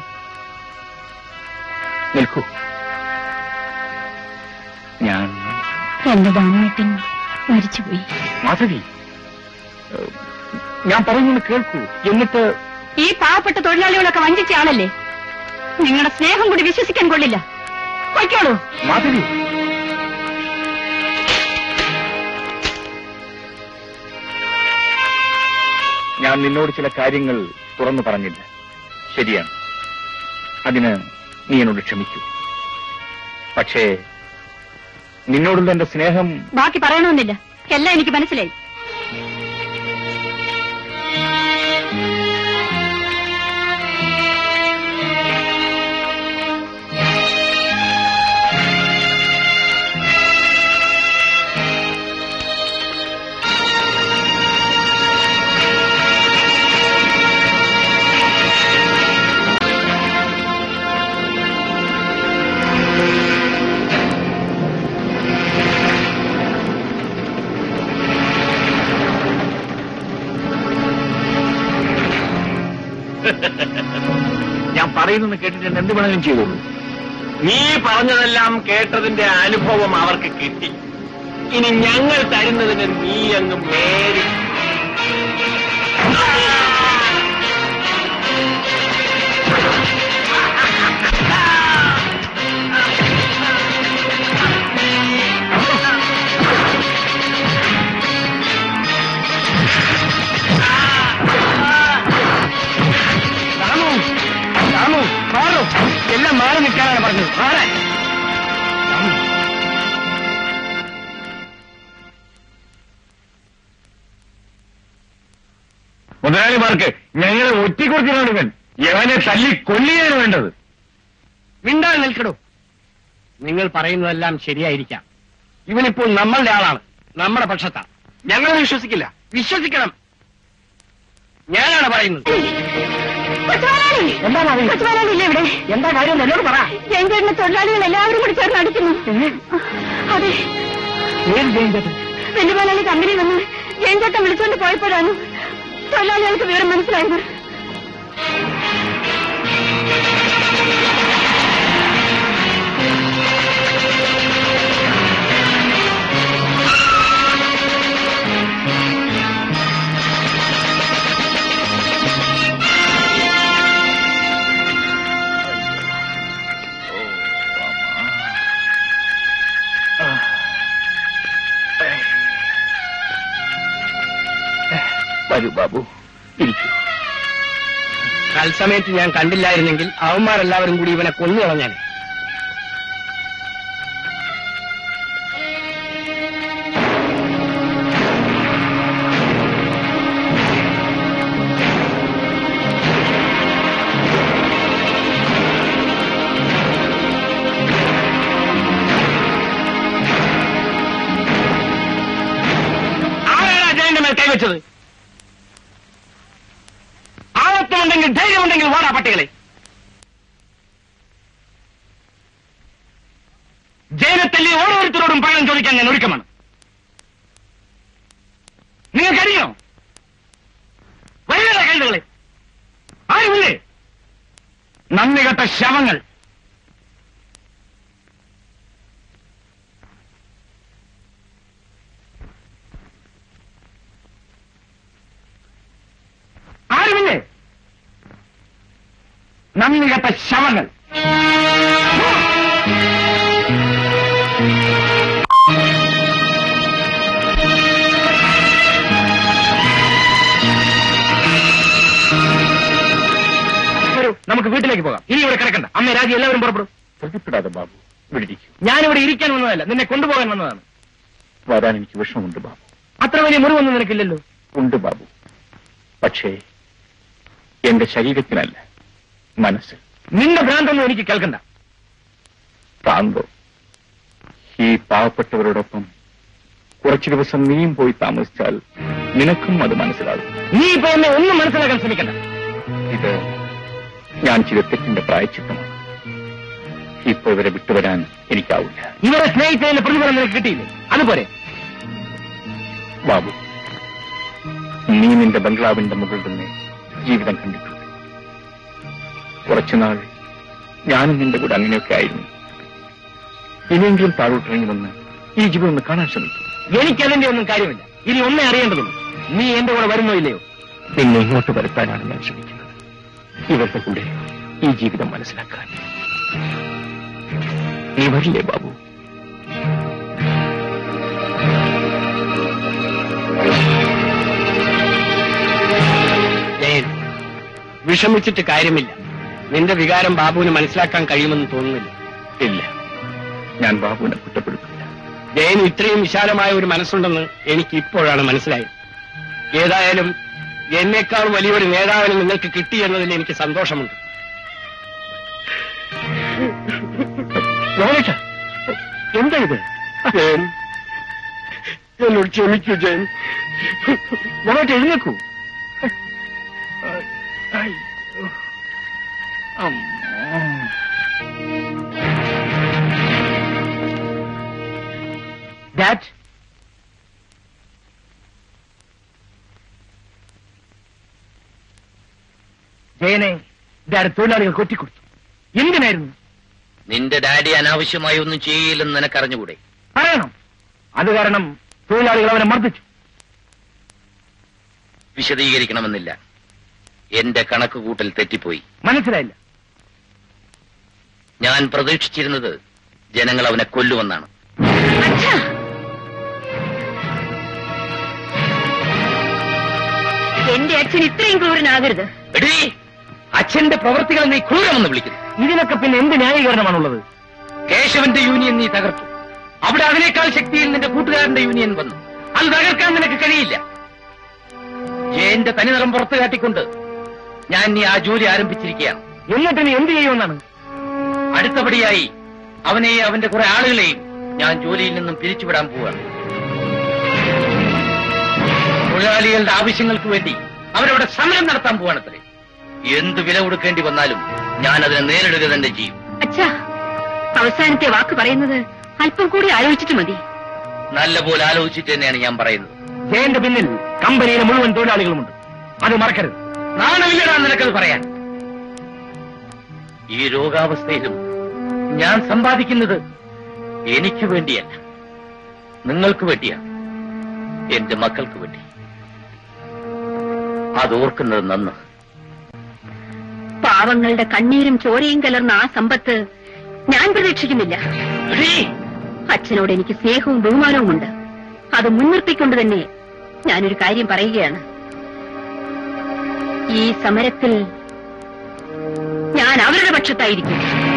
നിൽക്കൂ ഞാൻ എന്റെ ദാമേട്ടൻ മരിച്ചുപോയി മാധവി ഏഹ്, ഞാൻ പറയുന്നത് കേൾക്കൂ എന്നിട്ട് ഈ പാവപ്പെട്ട തൊഴിലാളികളൊക്കെ വഞ്ചിച്ച ആളല്ലേ നിങ്ങളുടെ സ്നേഹം കൂടി വിശ്വസിക്കാൻ കൊള്ളില്ല പൊയ്ക്കോളൂ മാധവി ഞാൻ നിന്നോട് ചില കാര്യങ്ങൾ തുറന്നു പറഞ്ഞില്ല ശരിയാണ് അതിന് നീ എന്നോട് ക്ഷമിക്കൂ പക്ഷേ നിന്നോടുള്ള എന്റെ സ്നേഹം ബാക്കി പറയണമെന്നില്ല എല്ലാം എനിക്ക് മനസ്സിലായി ഞാൻ പറയുന്നത് കേട്ടിട്ട് എന്നെ എന്ത് വേണമെങ്കിലും ചെയ്തോളൂ നീ പറഞ്ഞതെല്ലാം കേട്ടതിന്റെ അനുഭവം അവർക്ക് കിട്ടി ഇനി ഞങ്ങൾ തരുന്നതിന് നീ അങ്ങ് മേടി രാമു രാമു മാറു എല്ലാം മാറി നിൽക്കാനാണ് പറഞ്ഞത് മാറാൻ മുതലാളിമാർക്ക് ഞങ്ങളെ ഒറ്റിക്കൊടുത്തിട്ടാണ് ഇവൻ യവനെ തല്ലി കൊല്ലുകയാണ് വേണ്ടത് മിണ്ടാൻ നിൽക്കടോ നിങ്ങൾ പറയുന്നതെല്ലാം ശരിയായിരിക്കാം ഇവനിപ്പോൾ നമ്മളുടെ ആളാണ് നമ്മുടെ പക്ഷത്താണ് ഞങ്ങൾ വിശ്വസിക്കില്ല വിശ്വസിക്കണം ഞാനാണ് പറയുന്നത് കൊച്ചുമലയാളില്ലേ ഇവിടെ എന്താ കാര്യം എന്നോട് പറ ജയൻചേട്ടന്റെ തൊഴിലാളികൾ എല്ലാവരും കൂടി ചേർന്ന് അടിക്കുന്നു അതെ വെല്ലുമലയാളി കമ്പനി വന്ന് ജയൻചേട്ടൻ വിളിച്ചുകൊണ്ട് പോയപ്പോഴാണ് തൊഴിലാളികൾക്ക് വിവരം മനസ്സിലായത് വരൂ ബാബു ഇരിക്കൂ തത്സമയത്ത് ഞാൻ കണ്ടില്ലായിരുന്നെങ്കിൽ അവന്മാരെല്ലാവരും കൂടി ഇവനെ കൊന്നു കളഞ്ഞാൽ ആരാണ് അജയന്റെ മേൽ കൈവച്ചത് ആവത്തുണ്ടെങ്കിൽ ധൈര്യമുണ്ടെങ്കിൽ വാടാ പട്ടികളെ ജയനത്തല്ലി ഓരോരുത്തരോടും പകരം ചോദിക്കാൻ ഞാൻ ഒരുക്കമാണ് നിങ്ങൾക്കറിയോ വൈകുന്നേര കഴുതുകളെ ആരുമില്ലേ നന്ദി കെട്ട ശവങ്ങൾ ആരുമില്ലേ നന്ദി കെട്ട ശവങ്ങൾ വരൂ നമുക്ക് വീട്ടിലേക്ക് പോകാം ഇനി ഇവിടെ കിടക്കണ്ട അമ്മ രാജി എല്ലാവരും പുറപ്പെടും ശ്രദ്ധിപ്പെടാതെ ബാബു ഇവിടെ ഇരിക്കൂ ഞാനിവിടെ ഇരിക്കാൻ വന്നതല്ല നിന്നെ കൊണ്ടുപോകാൻ വന്നതാണ് വരാൻ എനിക്ക് വിഷമമുണ്ട് ബാബു അത്ര വലിയ മുറിവൊന്നും നിനക്കില്ലല്ലോ ഉണ്ട് ബാബു പക്ഷേ എന്റെ ശരീരത്തിനല്ല മനസ്സ് നിന്റെ ഭ്രാന്തൊന്നും എനിക്ക് കേൾക്കണ്ട താന്തോ ഈ പാവപ്പെട്ടവരോടൊപ്പം കുറച്ചു ദിവസം നീയും പോയി താമസിച്ചാൽ നിനക്കും അത് മനസ്സിലാകും നീ ഇപ്പൊ എന്നെ ഒന്നും മനസ്സിലാക്കാൻ ശ്രമിക്കണ്ട ഇത് ഞാൻ ചെയ്ത തെറ്റിന്റെ പ്രായച്ചിത്തമാണ് ഇപ്പൊ ഇവരെ വിട്ടുവരാൻ എനിക്കാവില്ല ഇവരെ സ്നേഹിച്ചതിന്റെ പ്രതിഫലം നിനക്ക് കിട്ടിയില്ലേ അതുപോലെ ബാബു നീ നിന്റെ ബംഗ്ലാവിന്റെ മുകളിൽ നിന്ന് ജീവിതം കണ്ടിട്ടുണ്ട് കുറച്ചുനാൾ ഞാനും നിന്റെ കൂടെ അങ്ങനെയൊക്കെ ആയിരുന്നു ഇനിയെങ്കിലും താഴോട്ടിറങ്ങി വന്ന് ഈ ജീവിതം ഒന്ന് കാണാൻ ശ്രമിക്കും എനിക്കതിന്റെ ഒന്നും കാര്യമില്ല ഇനി ഒന്നേ അറിയേണ്ടതുള്ളൂ നീ എന്റെ കൂടെ വരുന്നോ ഇല്ലയോ നിന്നെ ഇങ്ങോട്ട് വരുത്താനാണ് ഞാൻ ശ്രമിക്കുന്നത് ഇവരുടെ കൂടെ ഈ ജീവിതം മനസ്സിലാക്കാൻ നീ വരില്ലേ ബാബു ജയൻ വിഷമിച്ചിട്ട് കാര്യമില്ല നിന്റെ വികാരം ബാബുവിന് മനസ്സിലാക്കാൻ കഴിയുമെന്ന് തോന്നുന്നില്ല ഇല്ല ഞാൻ ബാബുവിനെ കുറ്റപ്പെടുത്തില്ല ജയന് ഇത്രയും വിശാലമായ ഒരു മനസ്സുണ്ടെന്ന് എനിക്ക് ഇപ്പോഴാണ് മനസ്സിലായത് ഏതായാലും എന്നേക്കാൾ വലിയൊരു നേതാവിന് നിങ്ങൾക്ക് കിട്ടി എന്നതിൽ എനിക്ക് സന്തോഷമുണ്ട് യോനേഷ, എന്താ ഇത് ജയൻ എന്നോട് ക്ഷമിക്കൂ ജയൻ യോനേഷ, എഴുന്നേക്കൂ ഡാറ്റ് ജയനെ ഇതാരെ തൊഴിലാളികൾ കൊറ്റിക്കൊടുത്തു എന്തിനായിരുന്നു നിന്റെ ഡാഡി അനാവശ്യമായി ഒന്നും ചെയ്യില്ലെന്ന് നിനക്കറിഞ്ഞുകൂടെ പറയണം അത് കാരണം തൊഴിലാളികൾ അവനെ മർദ്ദിച്ചു വിശദീകരിക്കണമെന്നില്ല എന്റെ കണക്ക് കൂട്ടൽ തെറ്റിപ്പോയി മനസ്സിലായില്ല ഞാൻ പ്രതീക്ഷിച്ചിരുന്നത് ജനങ്ങൾ അവനെ കൊല്ലുമെന്നാണ് അച്ഛാ എന്റെ അച്ഛൻ ഇത്രയും ക്രൂരനാകരുത് എടീ അച്ഛന്റെ പ്രവൃത്തികൾ നീ ക്രൂരമെന്ന് വിളിക്കുന്നു ഇതിനൊക്കെ പിന്നെ എന്ത് ന്യായീകരണമാണുള്ളത് കേശവന്റെ യൂണിയൻ നീ തകർത്തു അവിടെ അതിനേക്കാൾ ശക്തിയിൽ നിന്റെ കൂട്ടുകാരന്റെ യൂണിയൻ വന്നു അത് തകർക്കാൻ നിനക്ക് കഴിയില്ല ജയന്റെ തനിനിറം പുറത്തു കാട്ടിക്കൊണ്ട് ഞാൻ നീ ആ ജോലി ആരംഭിച്ചിരിക്കുകയാണ് എന്നിട്ട് നീ എന്ത് ചെയ്യുമെന്നാണ് അടുത്തപടിയായി അവനെയും അവന്റെ കുറെ ആളുകളെയും ഞാൻ ജോലിയിൽ നിന്നും പിരിച്ചുവിടാൻ പോവുകയാണ് തൊഴിലാളികളുടെ ആവശ്യങ്ങൾക്ക് വേണ്ടി അവരവിടെ സമരം നടത്താൻ പോവാണത്രേ എന്ത് വില കൊടുക്കേണ്ടി വന്നാലും ഞാൻ അതിനെ നേരിടുക തന്നെ ചെയ്യും അച്ഛാ അവസാനത്തെ വാക്ക് പറയുന്നത് അല്പം കൂടി ആലോചിച്ചിട്ട് മതി നല്ല പോലെ ആലോചിച്ചിട്ട് തന്നെയാണ് ഞാൻ പറയുന്നത് ജയന്റെ പിന്നിൽ കമ്പനിയിലെ മുഴുവൻ തൊഴിലാളികളുമുണ്ട് അത് മറക്കരുത് നാണമില്ലടാ നിനക്കത് പറയാൻ ഈ രോഗാവസ്ഥയിലും ഞാൻ സമ്പാദിക്കുന്നത് എനിക്ക് വേണ്ടിയല്ല നിങ്ങൾക്ക് വേണ്ടിയാണ് എന്റെ മക്കൾക്ക് വേണ്ടി അതോർക്കുന്നത് നന്ന് പാവങ്ങളുടെ കണ്ണീരും ചോരയും കലർന്ന ആ സമ്പത്ത് ഞാൻ പ്രതീക്ഷിക്കുന്നില്ല എടീ, അച്ഛനോട് എനിക്ക് സ്നേഹവും ബഹുമാനവുമുണ്ട് അത് മുൻനിർത്തിക്കൊണ്ട് തന്നെ ഞാനൊരു കാര്യം പറയുകയാണ് ഈ സമരത്തിൽ ഞാൻ അവരുടെ പക്ഷത്തായിരിക്കും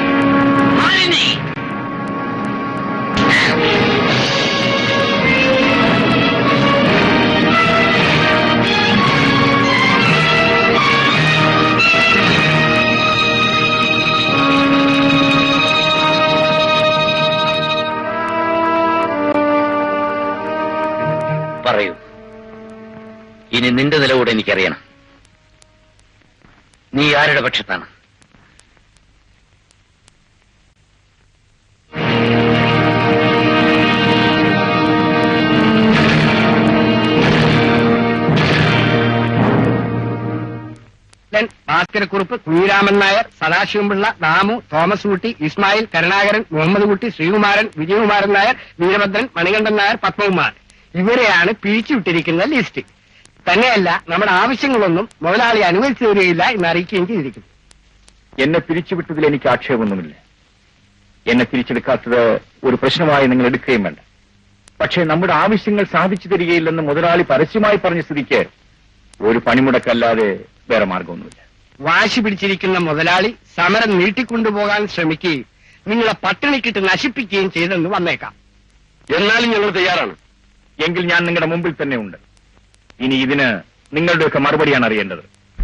പറയൂ ഇനി നിന്റെ നിലകൂടെ എനിക്കറിയണം നീ ആരുടെ പക്ഷത്താണ് ലെൻ, ഭാസ്കരക്കുറുപ്പ് കുഞ്ഞിരാമൻ നായർ സദാശിവംപിള്ള ദാമു തോമസ് കുട്ടി ഇസ്മായിൽ കരുണാകരൻ മുഹമ്മദ് കുട്ടി ശ്രീകുമാരൻ വിജയകുമാരൻ നായർ വീരഭദ്രൻ മണികണ്ഠൻ നായർ പത്മകുമാർ ഇവരെയാണ് പിരിച്ചുവിട്ടിരിക്കുന്ന ലിസ്റ്റ് തന്നെയല്ല നമ്മുടെ ആവശ്യങ്ങളൊന്നും മുതലാളി അനുവദിച്ചു തരികയില്ല എന്ന് അറിയിക്കുകയും ചെയ്തിരിക്കുന്നു എന്നെ പിരിച്ചുവിട്ടതിൽ എനിക്ക് ആക്ഷേപമൊന്നുമില്ല എന്നെ തിരിച്ചെടുക്കാത്തത് ഒരു പ്രശ്നമായി നിങ്ങൾ എടുക്കുകയും വേണ്ട പക്ഷേ നമ്മുടെ ആവശ്യങ്ങൾ സാധിച്ചു തരികയില്ലെന്ന് മുതലാളി പരസ്യമായി പറഞ്ഞ സ്ഥിതിക്ക് ഒരു പണിമുടക്കല്ലാതെ വേറെ മാർഗമൊന്നുമില്ല വാശി പിടിച്ചിരിക്കുന്ന മുതലാളി സമരം നീട്ടിക്കൊണ്ടുപോകാൻ ശ്രമിക്കുകയും നിങ്ങളെ പട്ടിണിക്കിട്ട് നശിപ്പിക്കുകയും ചെയ്തെന്ന് വന്നേക്കാം എന്നാലും ഞങ്ങൾ തയ്യാറാണ് എങ്കിൽ ഞാൻ നിങ്ങളുടെ മുമ്പിൽ തന്നെ ഉണ്ട് ഇനി ഇതിന് നിങ്ങളുടെയൊക്കെ മറുപടിയാണ് അറിയേണ്ടത്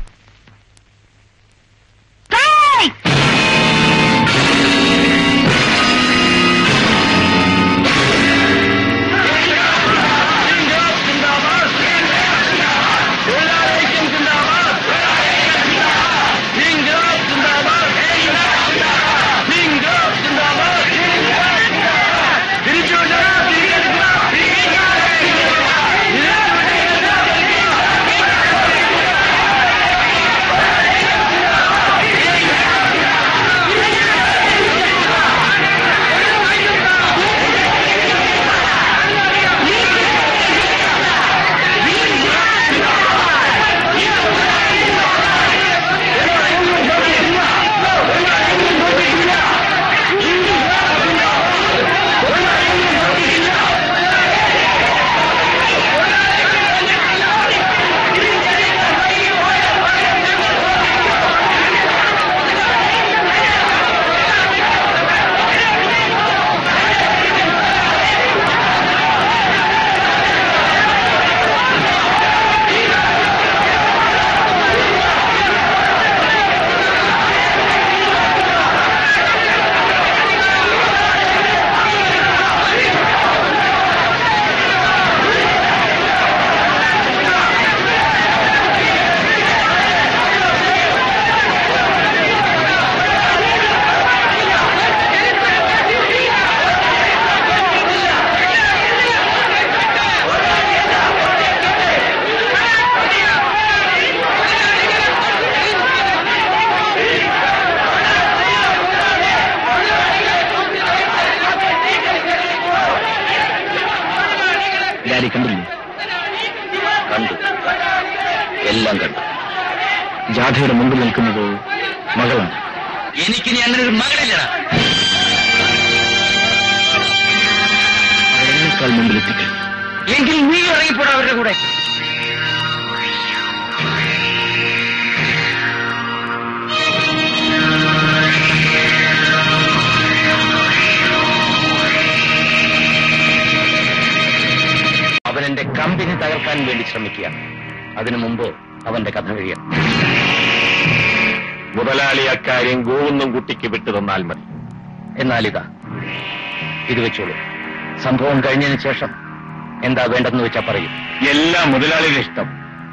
ഡാഡി കണ്ടില്ലേ കണ്ടു എല്ലാം കണ്ടു ജാഥയുടെ മുമ്പിൽ നിൽക്കുന്നത് മകളാണ് എനിക്ക് നീ അങ്ങനെ ഒരു മകളില്ലടാ അവരെക്കാൾ മുമ്പിൽ എത്തിക്കണം എങ്കിൽ നീ ഇറങ്ങിപ്പോടാ അവരുടെ കൂടെ അവൻ എന്റെ കമ്പനി തകർക്കാൻ വേണ്ടി ശ്രമിക്കുക അതിനു മുമ്പ് അവന്റെ കഥ കഴിയണം മുതലാളി അക്കാര്യം ഗോവുന്നും കുട്ടിക്ക് വിട്ടു തന്നാൽ മതി എന്നാലിതാ ഇത് വെച്ചോളൂ സംഭവം കഴിഞ്ഞതിന് ശേഷം എന്താ വേണ്ടെന്ന് വെച്ചാ പറയും എല്ലാം മുതലാളിയുടെ ഇഷ്ടം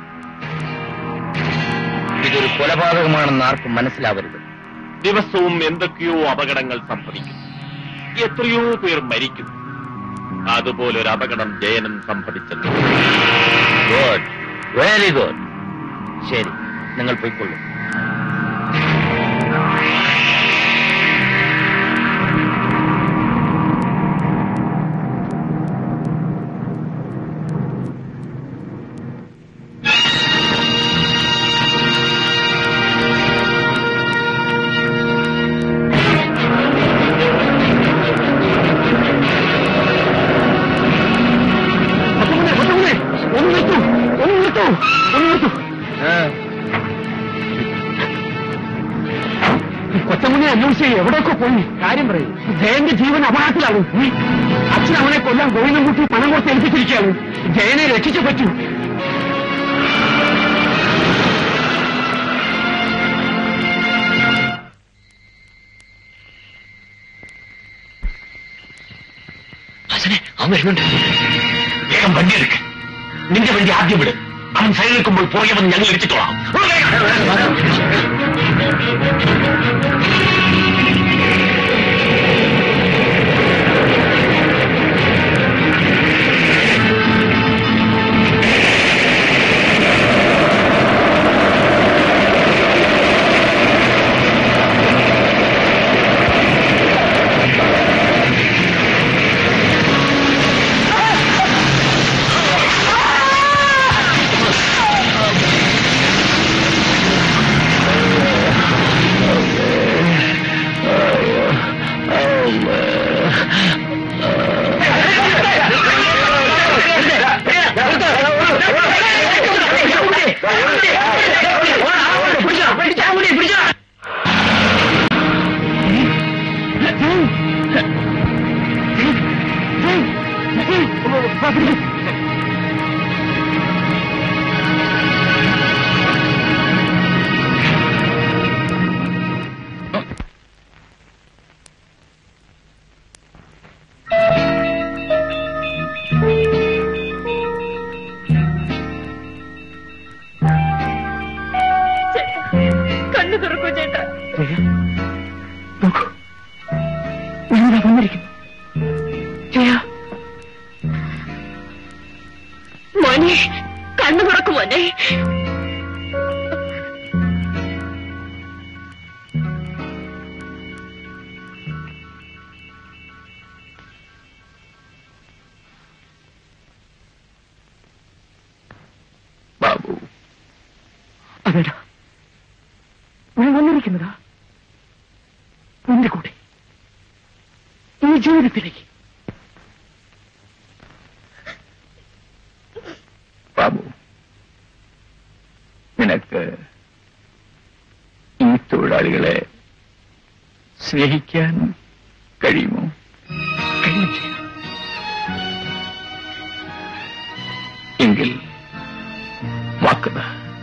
ഇതൊരു കൊലപാതകമാണെന്ന് ആർക്കും മനസ്സിലാവരുത് ദിവസവും എന്തൊക്കെയോ അപകടങ്ങൾ സംഭവിക്കും എത്രയോ പേർ മരിക്കും അതുപോലൊരു അപകടം ജയനും സംഭവിച്ചല്ലോ ഗുഡ് വെരി ഗുഡ് ശരി നിങ്ങൾ പോയിക്കൊള്ളൂ ആശ എവിടെയൊക്കെ പോയി കാര്യം പറയും ജയന്റെ ജീവൻ അപകടത്തിലാണ് അച്ഛൻ അവനെ കൊല്ലാൻ ഗോവിന്ദൻകുട്ടി പണം കൊടുത്ത് ഏൽപ്പിച്ചിരിക്കുകയാണ് ജയനെ രക്ഷിച്ചു പറ്റൂ ഹസനെ അവൻ വരുന്നുണ്ട് വേഗം വണ്ടി എടുക്ക നിന്റെ വണ്ടി ആദ്യം വിട് അവൻ സൈഡിൽ നിൽക്കുമ്പോൾ പോയവൻ ഞങ്ങൾ എടുത്തിട്ടോളാം കണ്ണു തുറക്കൂ ചേട്ടാ നോക്കൂ ഞാനിതാ വന്നിരിക്കുന്നു ജയ മോനെ കണ്ണു തുറക്കു മോനെ ബാബു അതേടാ ഞാൻ വന്നിരിക്കുന്നതാ നിന്റെ കൂടെ ഈ ജീവിതത്തിലേക്ക് ബാബു നിനക്ക് ഈ തൊഴിലാളികളെ സ്നേഹിക്കാൻ കഴിയുമോ കഴിഞ്ഞു എങ്കിൽ വാക്കുത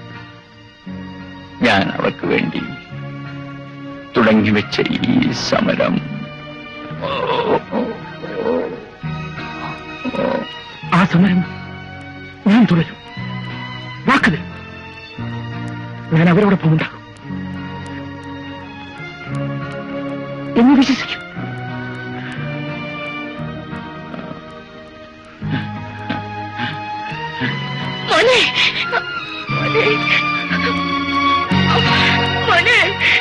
ഞാൻ അവർക്ക് വേണ്ടി തുടങ്ങി വെച്ച ഈ സമരം ഓ, ഓ, ഓ, ഓ. ആ സമരം ഞാൻ തുടരും വാക്കുതൽ ഞാൻ അവരോടൊപ്പം ഉണ്ടാകും എന്ന് വിശ്വസിക്കും മോനെ മോനെ മോനെ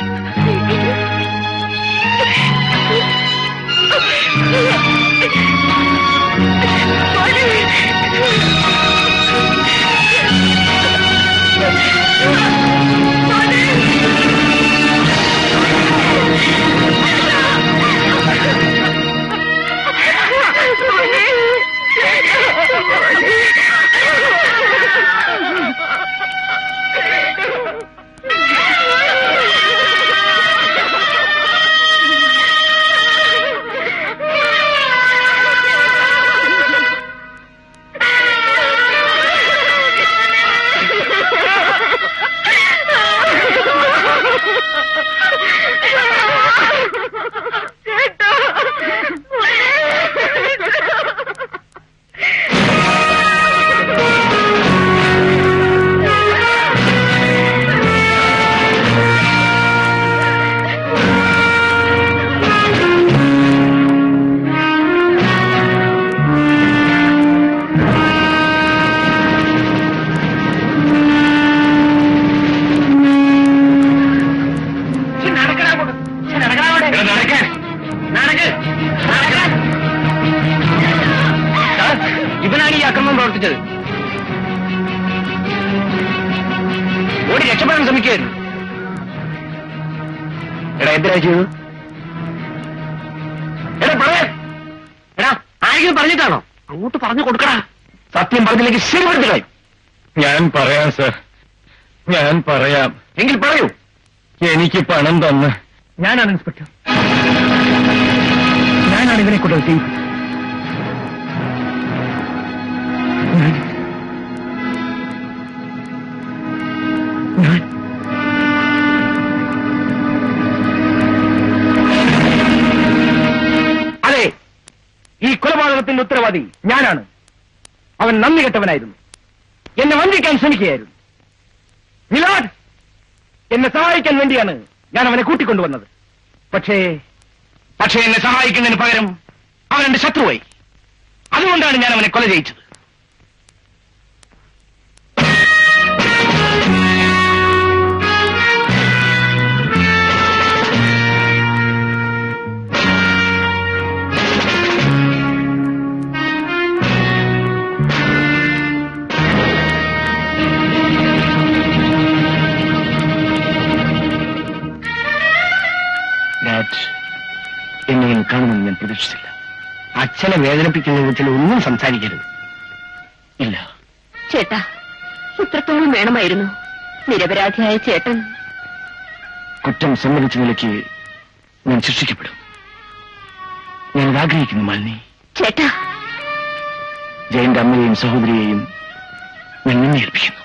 എടാ, നടക്കാൻ. നടക്ക്. നടക്കാൻ. സാർ, ഇവനാണ് ഈ അക്രമം പ്രവർത്തിച്ചത് ഓടി രക്ഷപ്പെടാൻ ശ്രമിക്കുകയായിരുന്നു എടാ എന്തിനാ ചെയ്തു എടാ പറയാൻ എടാ ആരെങ്കിലും പറഞ്ഞിട്ടാണോ അങ്ങോട്ട് പറഞ്ഞു കൊടുക്കടാ സത്യം പറഞ്ഞില്ലെങ്കിൽ ശരിപ്പെടുത്തിക്കളായി ഞാൻ പറയാം സർ ഞാൻ പറയാം എങ്കിൽ പറയൂ എനിക്ക് പണം തന്ന് ഞാനാണ് ഇൻസ്പെക്ടർ ഞാനാണ് ഇവനെ കൊണ്ട് ചെയ്യിപ്പിച്ചത് ഞാൻ ഞാൻ അതെ ഈ കൊലപാതകത്തിന്റെ ഉത്തരവാദി ഞാനാണ് അവൻ നന്ദി കെട്ടവനായിരുന്നു എന്നെ വഞ്ചിക്കാൻ ശ്രമിക്കുകയായിരുന്നു മിലാഡ് എന്നെ സഹായിക്കാൻ വേണ്ടിയാണ് ഞാൻ അവനെ കൂട്ടിക്കൊണ്ടുവന്നത് പക്ഷേ പക്ഷേ എന്നെ സഹായിക്കുന്നതിന് പകരം അവൻ എന്റെ ശത്രുവായി അതുകൊണ്ടാണ് ഞാൻ അവനെ കൊല ചെയ്യിച്ചത് ഡാഡ് എന്നെയും കാണുമെന്ന് ഞാൻ പ്രതീക്ഷിച്ചില്ല അച്ഛനെ വേദനിപ്പിക്കുന്ന വിധത്തിൽ ഒന്നും സംസാരിക്കരുത് ഇല്ല ചേട്ടാ ഇത്രത്തോളം വേണമായിരുന്നു നിരപരാധിയായ ചേട്ടൻ കുറ്റം സമ്മതിച്ച നിലയ്ക്ക് ഞാൻ ശിക്ഷിക്കപ്പെടും ഞാൻ അത് ആഗ്രഹിക്കുന്നു മാലിനി ചേട്ടാ ജയന്റെ അമ്മയെയും സഹോദരിയെയും ഞാൻ നിന്നെ ഏൽപ്പിക്കുന്നു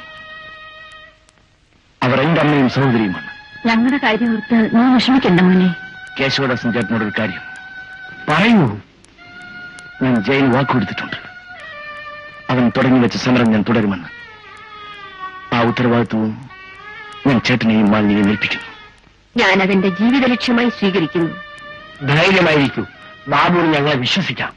അവർ എന്റെ അമ്മയും സഹോദരിയുമാണ് ഞങ്ങളുടെ കാര്യം ഓർത്ത് നീ വിഷമിക്കണ്ട മോനെ കേശവദാസൻ ചേട്ടനോട് ഒരു കാര്യം പറയൂ ഞാൻ ജയൻ വാക്കുകൊടുത്തിട്ടുണ്ട് അവൻ തുടങ്ങി വെച്ച സമരം ഞാൻ തുടരുമെന്ന് ആ ഉത്തരവാദിത്വവും ഞാൻ ചേട്ടനെയും മാലിനെയും ഏൽപ്പിക്കുന്നു ഞാൻ അതിന്റെ ജീവിത ലക്ഷ്യമായി സ്വീകരിക്കുന്നു ധൈര്യമായിരിക്കൂ ബാബുവിന് ഞങ്ങളെ വിശ്വസിക്കാം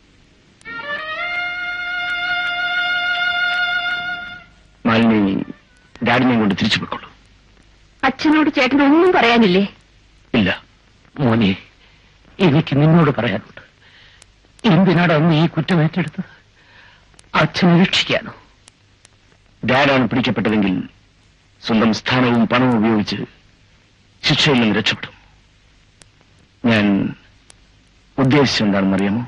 മാലിനി ഡാഡിനെയും കൊണ്ട് തിരിച്ചു പോയിക്കൊള്ളൂ അച്ഛനോട് ചേട്ടൻ ഒന്നും പറയാനില്ലേ ഇല്ല മോനെ എനിക്ക് നിന്നോട് പറയാനുണ്ട് എന്തിനാണ് അന്ന് ഈ കുറ്റം ഏറ്റെടുത്തത് അച്ഛനെ രക്ഷിക്കാനോ ഡാഡാണ് പിടിക്കപ്പെട്ടതെങ്കിൽ സ്വന്തം സ്ഥാനവും പണവും ഉപയോഗിച്ച് ശിക്ഷയിൽ നിന്ന് രക്ഷപ്പെടും ഞാൻ ഉദ്ദേശിച്ചെന്താണെന്ന് അറിയാമോ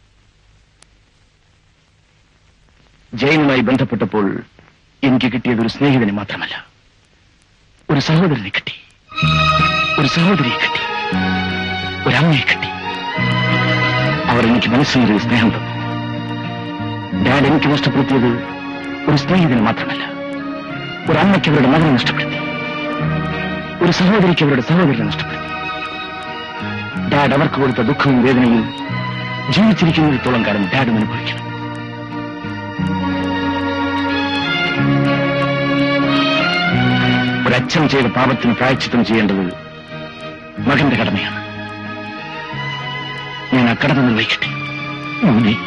ജയനുമായി ബന്ധപ്പെട്ടപ്പോൾ എനിക്ക് കിട്ടിയത് ഒരു സ്നേഹിതനെ മാത്രമല്ല ഒരു സഹോദരനെ കിട്ടി ഒരു സഹോദരിയെ കിട്ടി ഒരു അമ്മയെ കിട്ടി അവർ എനിക്ക് മനസ്സിലൊരു സ്നേഹം തന്നു ഡാഡ് എനിക്ക് നഷ്ടപ്പെടുത്തിയത് ഒരു സ്നേഹിതന് മാത്രമല്ല ഒരു അമ്മയ്ക്ക് അവരുടെ മകനെ നഷ്ടപ്പെടുത്തി ഒരു സഹോദരിക്ക് അവരുടെ സഹോദരനെ നഷ്ടപ്പെടുത്തി ഡാഡ് അവർക്ക് കൊടുത്ത ദുഃഖവും വേദനയും ജീവിച്ചിരിക്കുന്നിടത്തോളം കാലം ഡാഡും അനുഭവിക്കണം ഒരച്ഛൻ ചെയ്ത പാപത്തിന് പ്രായച്ചിത്തം ചെയ്യേണ്ടത് മകന്റെ കടമയാണ് ഞാൻ ആ കടമ നിർവഹിക്കട്ടെ മോനെ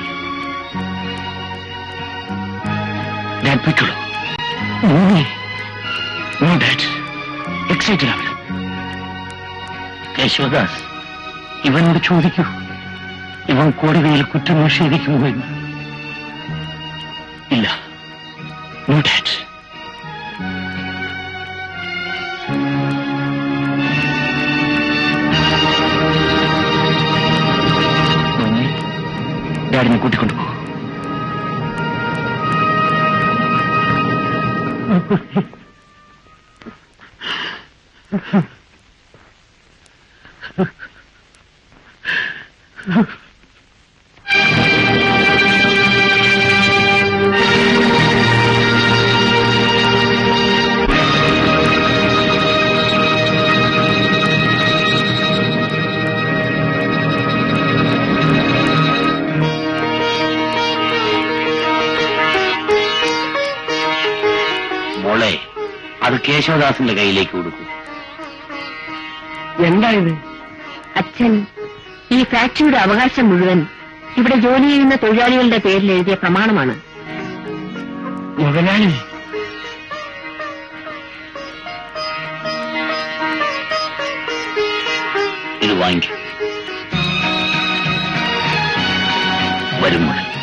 ഡാഡ് പൊയ്ക്കോളൂ മോനെ നോ ഡാഡ് എക്സൈറ്റഡ് ആവരുത് കേശവദാസ് ഇവനോട് ചോദിക്കൂ ഇവൻ കോടതിയിൽ കുറ്റം നിഷേധിക്കുമോ എന്ന് ഇല്ല നോ ഡാഡ് മോനെ ഡാഡിനെ കൂട്ടിക്കൊണ്ടുപോ മോളെ അത് കേശവദാസിന്റെ കയ്യിലേക്ക് കൊടുക്കൂ എന്താണിത് അച്ഛൻ ഈ ഫാക്ടറിയുടെ അവകാശം മുഴുവൻ ഇവിടെ ജോലി ചെയ്യുന്ന തൊഴിലാളികളുടെ പേരിൽ എഴുതിയ പ്രമാണമാണ് മുതലാളി ഇത് വാങ്ങിക്കും വരും മോളെ